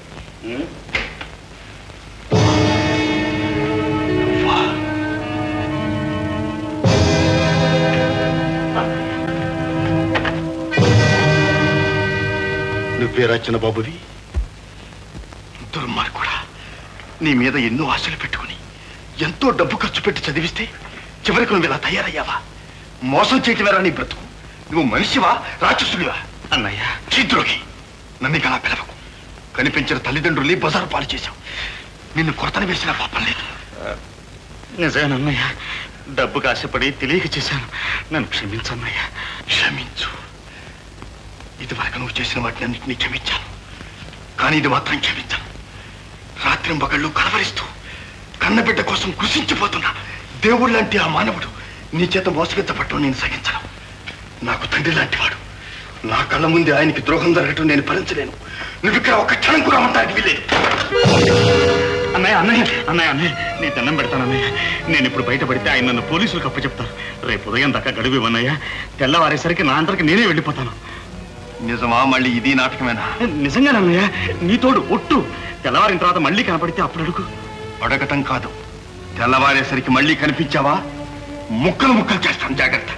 నువ్వేరా చిన్నబాబువి దుర్మార్గుడా నీ మీద ఎన్నో ఆశలు పెట్టుకుని ఎంతో డబ్బు ఖర్చు పెట్టి చదివిస్తే చివరికి నువ్వు ఇలా తయారయ్యావా మోసం చేయటమేరా నీ బ్రతుకు నువ్వు మనిషివా రాక్షసుడివా అన్నయ్య చీద్రోగి నన్ను ఇక అలా పిలవకు కనిపించిన తల్లిదండ్రుల్ని బజారు పాలు చేశావు నిన్ను కొరతన వేసిన పాపం లేదు నిజమేనన్నయ్య డబ్బుకు ఆశపడి తెలియక చేశాను నన్ను క్షమించన్నయ్య క్షమించు ఇదివరకు నువ్వు చేసిన వాటిని అన్నింటినీ క్షమించాను కానీ ఇది మాత్రం క్షమించాను రాత్రి పగళ్ళు కలవరిస్తూ కన్నబిడ్డ కోసం కృషించిపోతున్నా దేవుళ్ళంటే ఆ మానవుడు నీ చేత మోసగించబట్టం నేను సహించను నాకు తండ్రి లాంటివాడు నా కళ్ళ ముందే ఆయనకి ద్రోహం జరగటం నేను భరించలేను నువ్వు ఇక్కడ ఒక క్షణం కూడా ఉండడానికి వీల్లేదు అన్నయ్య అన్నయ్య అన్నయ్య అన్నయ్య నీ దండం పెడతాను అన్నయ్య నేను ఇప్పుడు బయటపడితే ఆయన నన్ను పోలీసులకు అప్పచెప్తారు రేపు ఉదయం దాకా గడువు ఇవ్వన్నయ్య తెల్లవారేసరికి నా అంతరికి నేనే వెళ్ళిపోతాను నిజమా మళ్ళీ ఇది నాటకమేనా నిజంగానన్నయ్య నీ తోడు ఒట్టు తెల్లవారిన తర్వాత మళ్ళీ కనపడితే అప్పుడు అడుగు అడగటం కాదు తెల్లవారేసరికి మళ్ళీ కనిపించావా ముక్కలు ముక్కలు చేస్తాను జాగ్రత్త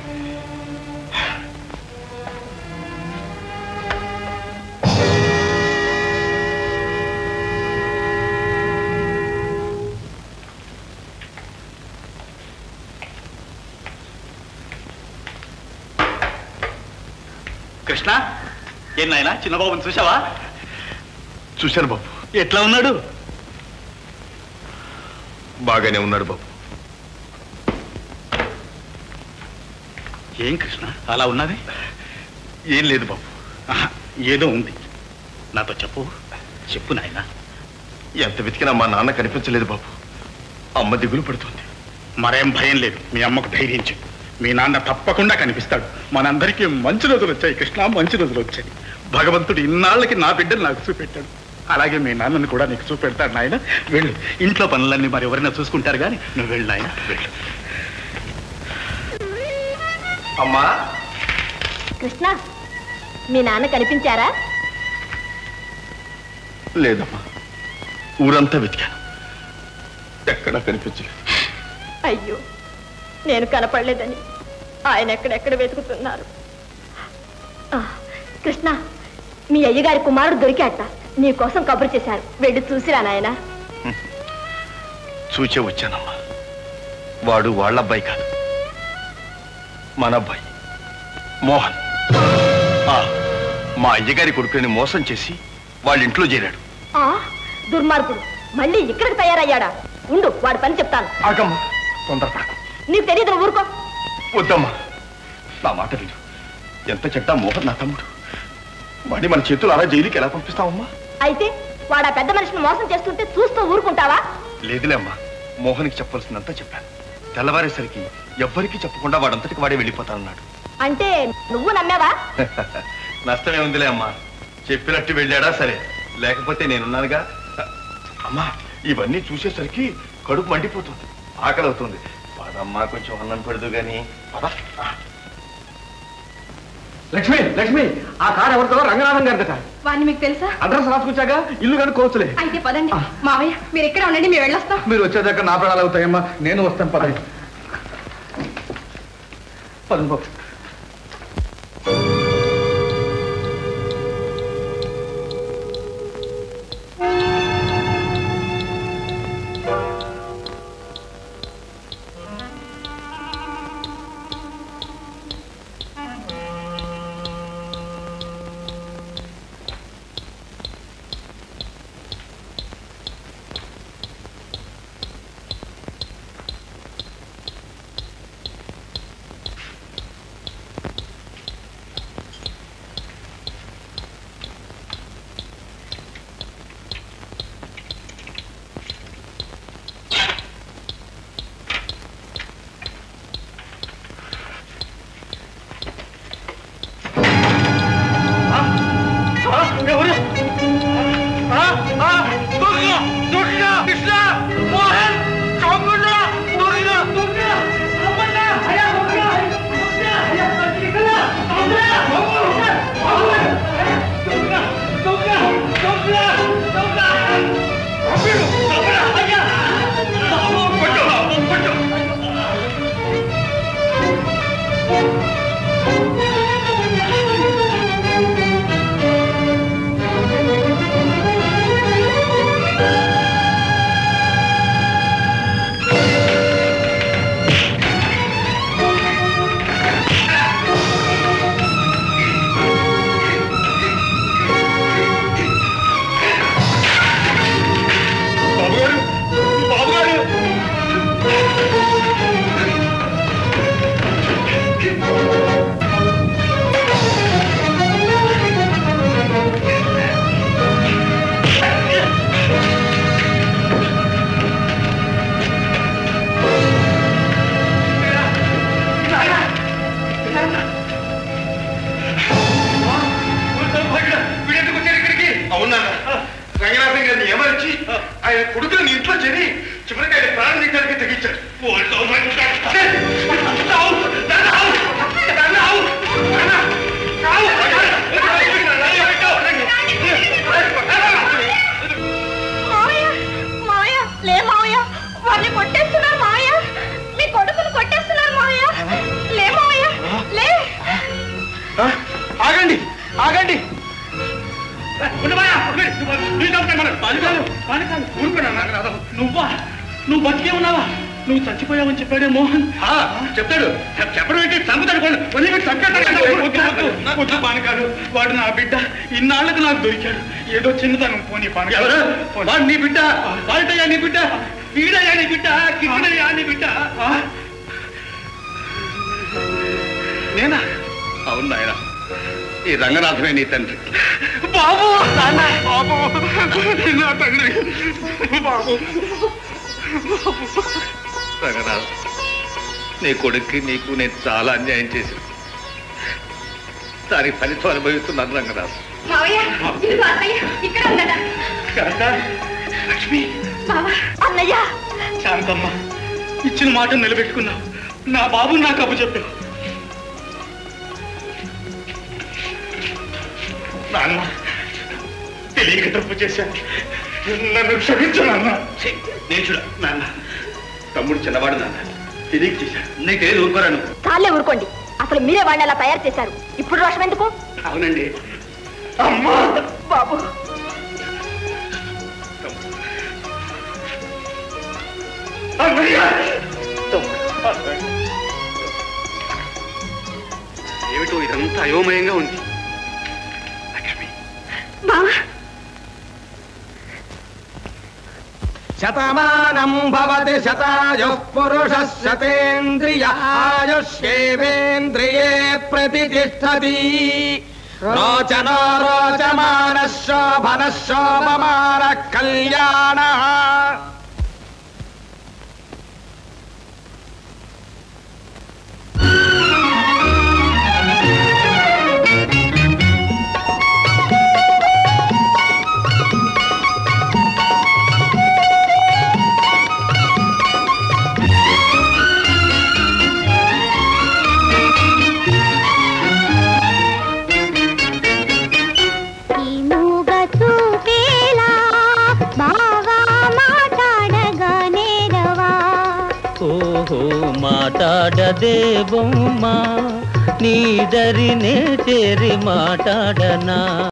కృష్ణ ఏం నాయనా చిన్నబాబుని చూసావా చూశాను బాబు ఎట్లా ఉన్నాడు బాగానే ఉన్నాడు బాబు ఏం కృష్ణ అలా ఉన్నది ఏం లేదు బాబు ఆహా, ఏదో ఉంది నాతో చెప్పు చెప్పు నాయనా ఎంత వెతికినా మా నాన్న కనిపించలేదు బాబు అమ్మ దిగులు పడుతుంది మరేం భయం లేదు మీ అమ్మకు ధైర్యం చెప్పు మీ నాన్న తప్పకుండా కనిపిస్తాడు మనందరికీ మంచి రోజులు వచ్చాయి కృష్ణ మంచి రోజులు వచ్చాయి భగవంతుడు ఇన్నాళ్ళకి నా బిడ్డను నాకు చూపెట్టాడు అలాగే మీ నాన్నని కూడా నీకు చూపెడతాడు నాయన వెళ్ళు ఇంట్లో పనులన్నీ మరి ఎవరైనా చూసుకుంటారు కానీ నువ్వు వెళ్ళు నాయన వెళ్ళు అమ్మా కృష్ణ మీ నాన్న కనిపించారా లేదమ్మా ఊరంతా వెతికాను ఎక్కడా కనిపించలేదు అయ్యో నేను కనపడలేదని ఆయన ఎక్కడెక్కడ వెతుకుతున్నారు ఆ, కృష్ణ మీ అయ్యగారి కుమారుడు దొరికాట నీ కోసం కబురు చేశారు వెళ్ళి చూసిరా నాయన చూచే వచ్చానమ్మా వాడు వాళ్ళ అబ్బాయి కాదు మన అబ్బాయి మోహన్ ఆ, మా అయ్యగారి కొడుకుని మోసం చేసి వాళ్ళ ఇంట్లో చేరాడు ఆ దుర్మార్గుడు మళ్ళీ ఇక్కడికి తయారయ్యాడా ఉండు వాడి పని చెప్తాను ఆగమ్మా తొందరపడకు నీకు తెలియదు నువ్వు ఊరుకో వద్దమ్మా నా మాట విను ఎంత చెట్టా మోహన్ నా తమ్ముడు వాడి మన చేతులు అలా జైలుకి ఎలా పంపిస్తావమ్మా అయితే వాడు ఆ పెద్ద మనిషిని మోసం చేస్తుంటే చూస్తూ ఊరుకుంటావా లేదులే అమ్మా మోహన్కి చెప్పాల్సిందంతా చెప్పాను తెల్లవారేసరికి ఎవ్వరికీ చెప్పకుండా వాడంతటికి వాడే వెళ్ళిపోతానన్నాడు అంటే నువ్వు నమ్మావా నష్టమే ఉందిలే అమ్మా చెప్పినట్టు వెళ్ళాడా సరే లేకపోతే నేనున్నానుగా అమ్మా ఇవన్నీ చూసేసరికి కడుపు మండిపోతుంది ఆకలి అవుతుంది పదమ్మా కొంచెం అన్నం పెడదు గాని పద లక్ష్మి లక్ష్మి ఆ కారు ఎవరితో రంగనాథం గారిదట వాడిని మీకు తెలుసా అడ్రస్ రాసుకొచ్చాక ఇల్లు కనుక్కోవచ్చులే అయితే పదండి మావయ్య మీరు ఎక్కడ ఉండండి మేము వెళ్ళొస్తాం మీరు వచ్చేదాకా నా ప్రాణాలు అవుతాయమ్మా నేను వస్తాను పదండి పదండి బాబు ఎవరు ఆ, ఆ, దుర్గ, దుర్గ, కృష్ణ, మోహన్, చౌగుండ, దుర్గ, దుర్గ, అమ్మన్న, అయ్యా, దుర్గ, దుర్గ, అయ్యా, కృష్ణ, దుర్గ, దుర్గ, దుర్గ, దుర్గ, దుర్గ, దుర్గ. అబ్బిడు, అబ్బిడు, అయ్యా. కొట్టు, కొట్టు. బాబుగారు బాబుగారు వీడెందుకు వచ్చారు ఇక్కడికి అవునా రంగనాథం గారిని ఏమరిచి ఆయన కొడుకుని నీ ఇంట్లో చేరి చివరికి ఆయన ప్రాణం నీటానికి తెగించాడు మావయ్య మావయ్య లే మావయ్య వాళ్ళని కొట్టేస్తున్నారు మావయ్య మీ కొడుకును కొట్టేస్తున్నారు మావయ్య లే మావయ్య లే ఆగండి ఆగండి ఉండవయ్యా, ఉండండి. నువ్వు- నువ్వు చంపే మనం. పానకాలు, పానకాలు. ఊరుకోరా నాగరాజం. నువ్వా నువ్వు బతికే ఉన్నావా నువ్వు చచ్చిపోయావని చెప్పాడే మోహన్ చెప్తాడు చెప్పడం ఏంటి చంపుతాడు వదిలిపెట్టి చంపేస్తాడు వద్దు పానకాలు వాడు నా బిడ్డ ఇన్నాళ్లకు నాకు దొరికాడు ఏదో చిన్నతనం పోనీ ఎవరు పానకాలు వాడు నీ బిడ్డ వాడితయ్యా నీ బిడ్డ వీడయ్యా నీ బిడ్డ కిట్టడయ్యా నీ బిడ్డ నేనా అవును నాయన ఈ రంగనాథమే నీ తండ్రి బాబు బాబు నా తండ్రి బాబు రంగనాథ్ నీ కొడుక్కి నీకు నేను చాలా అన్యాయం చేశాను దానికి ఫలితం అనుభవిస్తున్నాను రంగనాథ్ మావయ్య ఇదిగో అన్నయ్య ఇక్కడ ఉన్నదా లక్ష్మి బావా అన్నయ్య శాంతమ్మ ఇచ్చిన మాట నిలబెట్టుకున్నావు నా బాబు నాకు అప్పు చెప్పావు నాన్న తెలియక తప్పు చేశాను నన్ను క్షమించు నాన్న నేను చూడ నాన్న తమ్ముడు చిన్నవాడు నాన్న తెలియక చేశాడు నీకేది ఊరుకోరాను చాలే ఊరుకోండి అసలు మీరే వాడిని అలా తయారు చేశారు ఇప్పుడు రోషం ఎందుకు అవునండి అమ్మా బాబు అన్నయ్య ఏమిటో ఇదంతా అయోమయంగా ఉంది బావా శతమానం భవతి శతాయు పురుష శతేంద్రియ ఆయుష్యేవేంద్రియే ప్రతిష్టతి రోచనో రోచమాన శోభన శోభమాన కళ్యాణ ఈ మూగ చూపేలా బాగా మాట్లాడగా నేరవా ఓహో మాట్లాడదేవమ్మా నీ దరినే చేరి మాట్లాడనా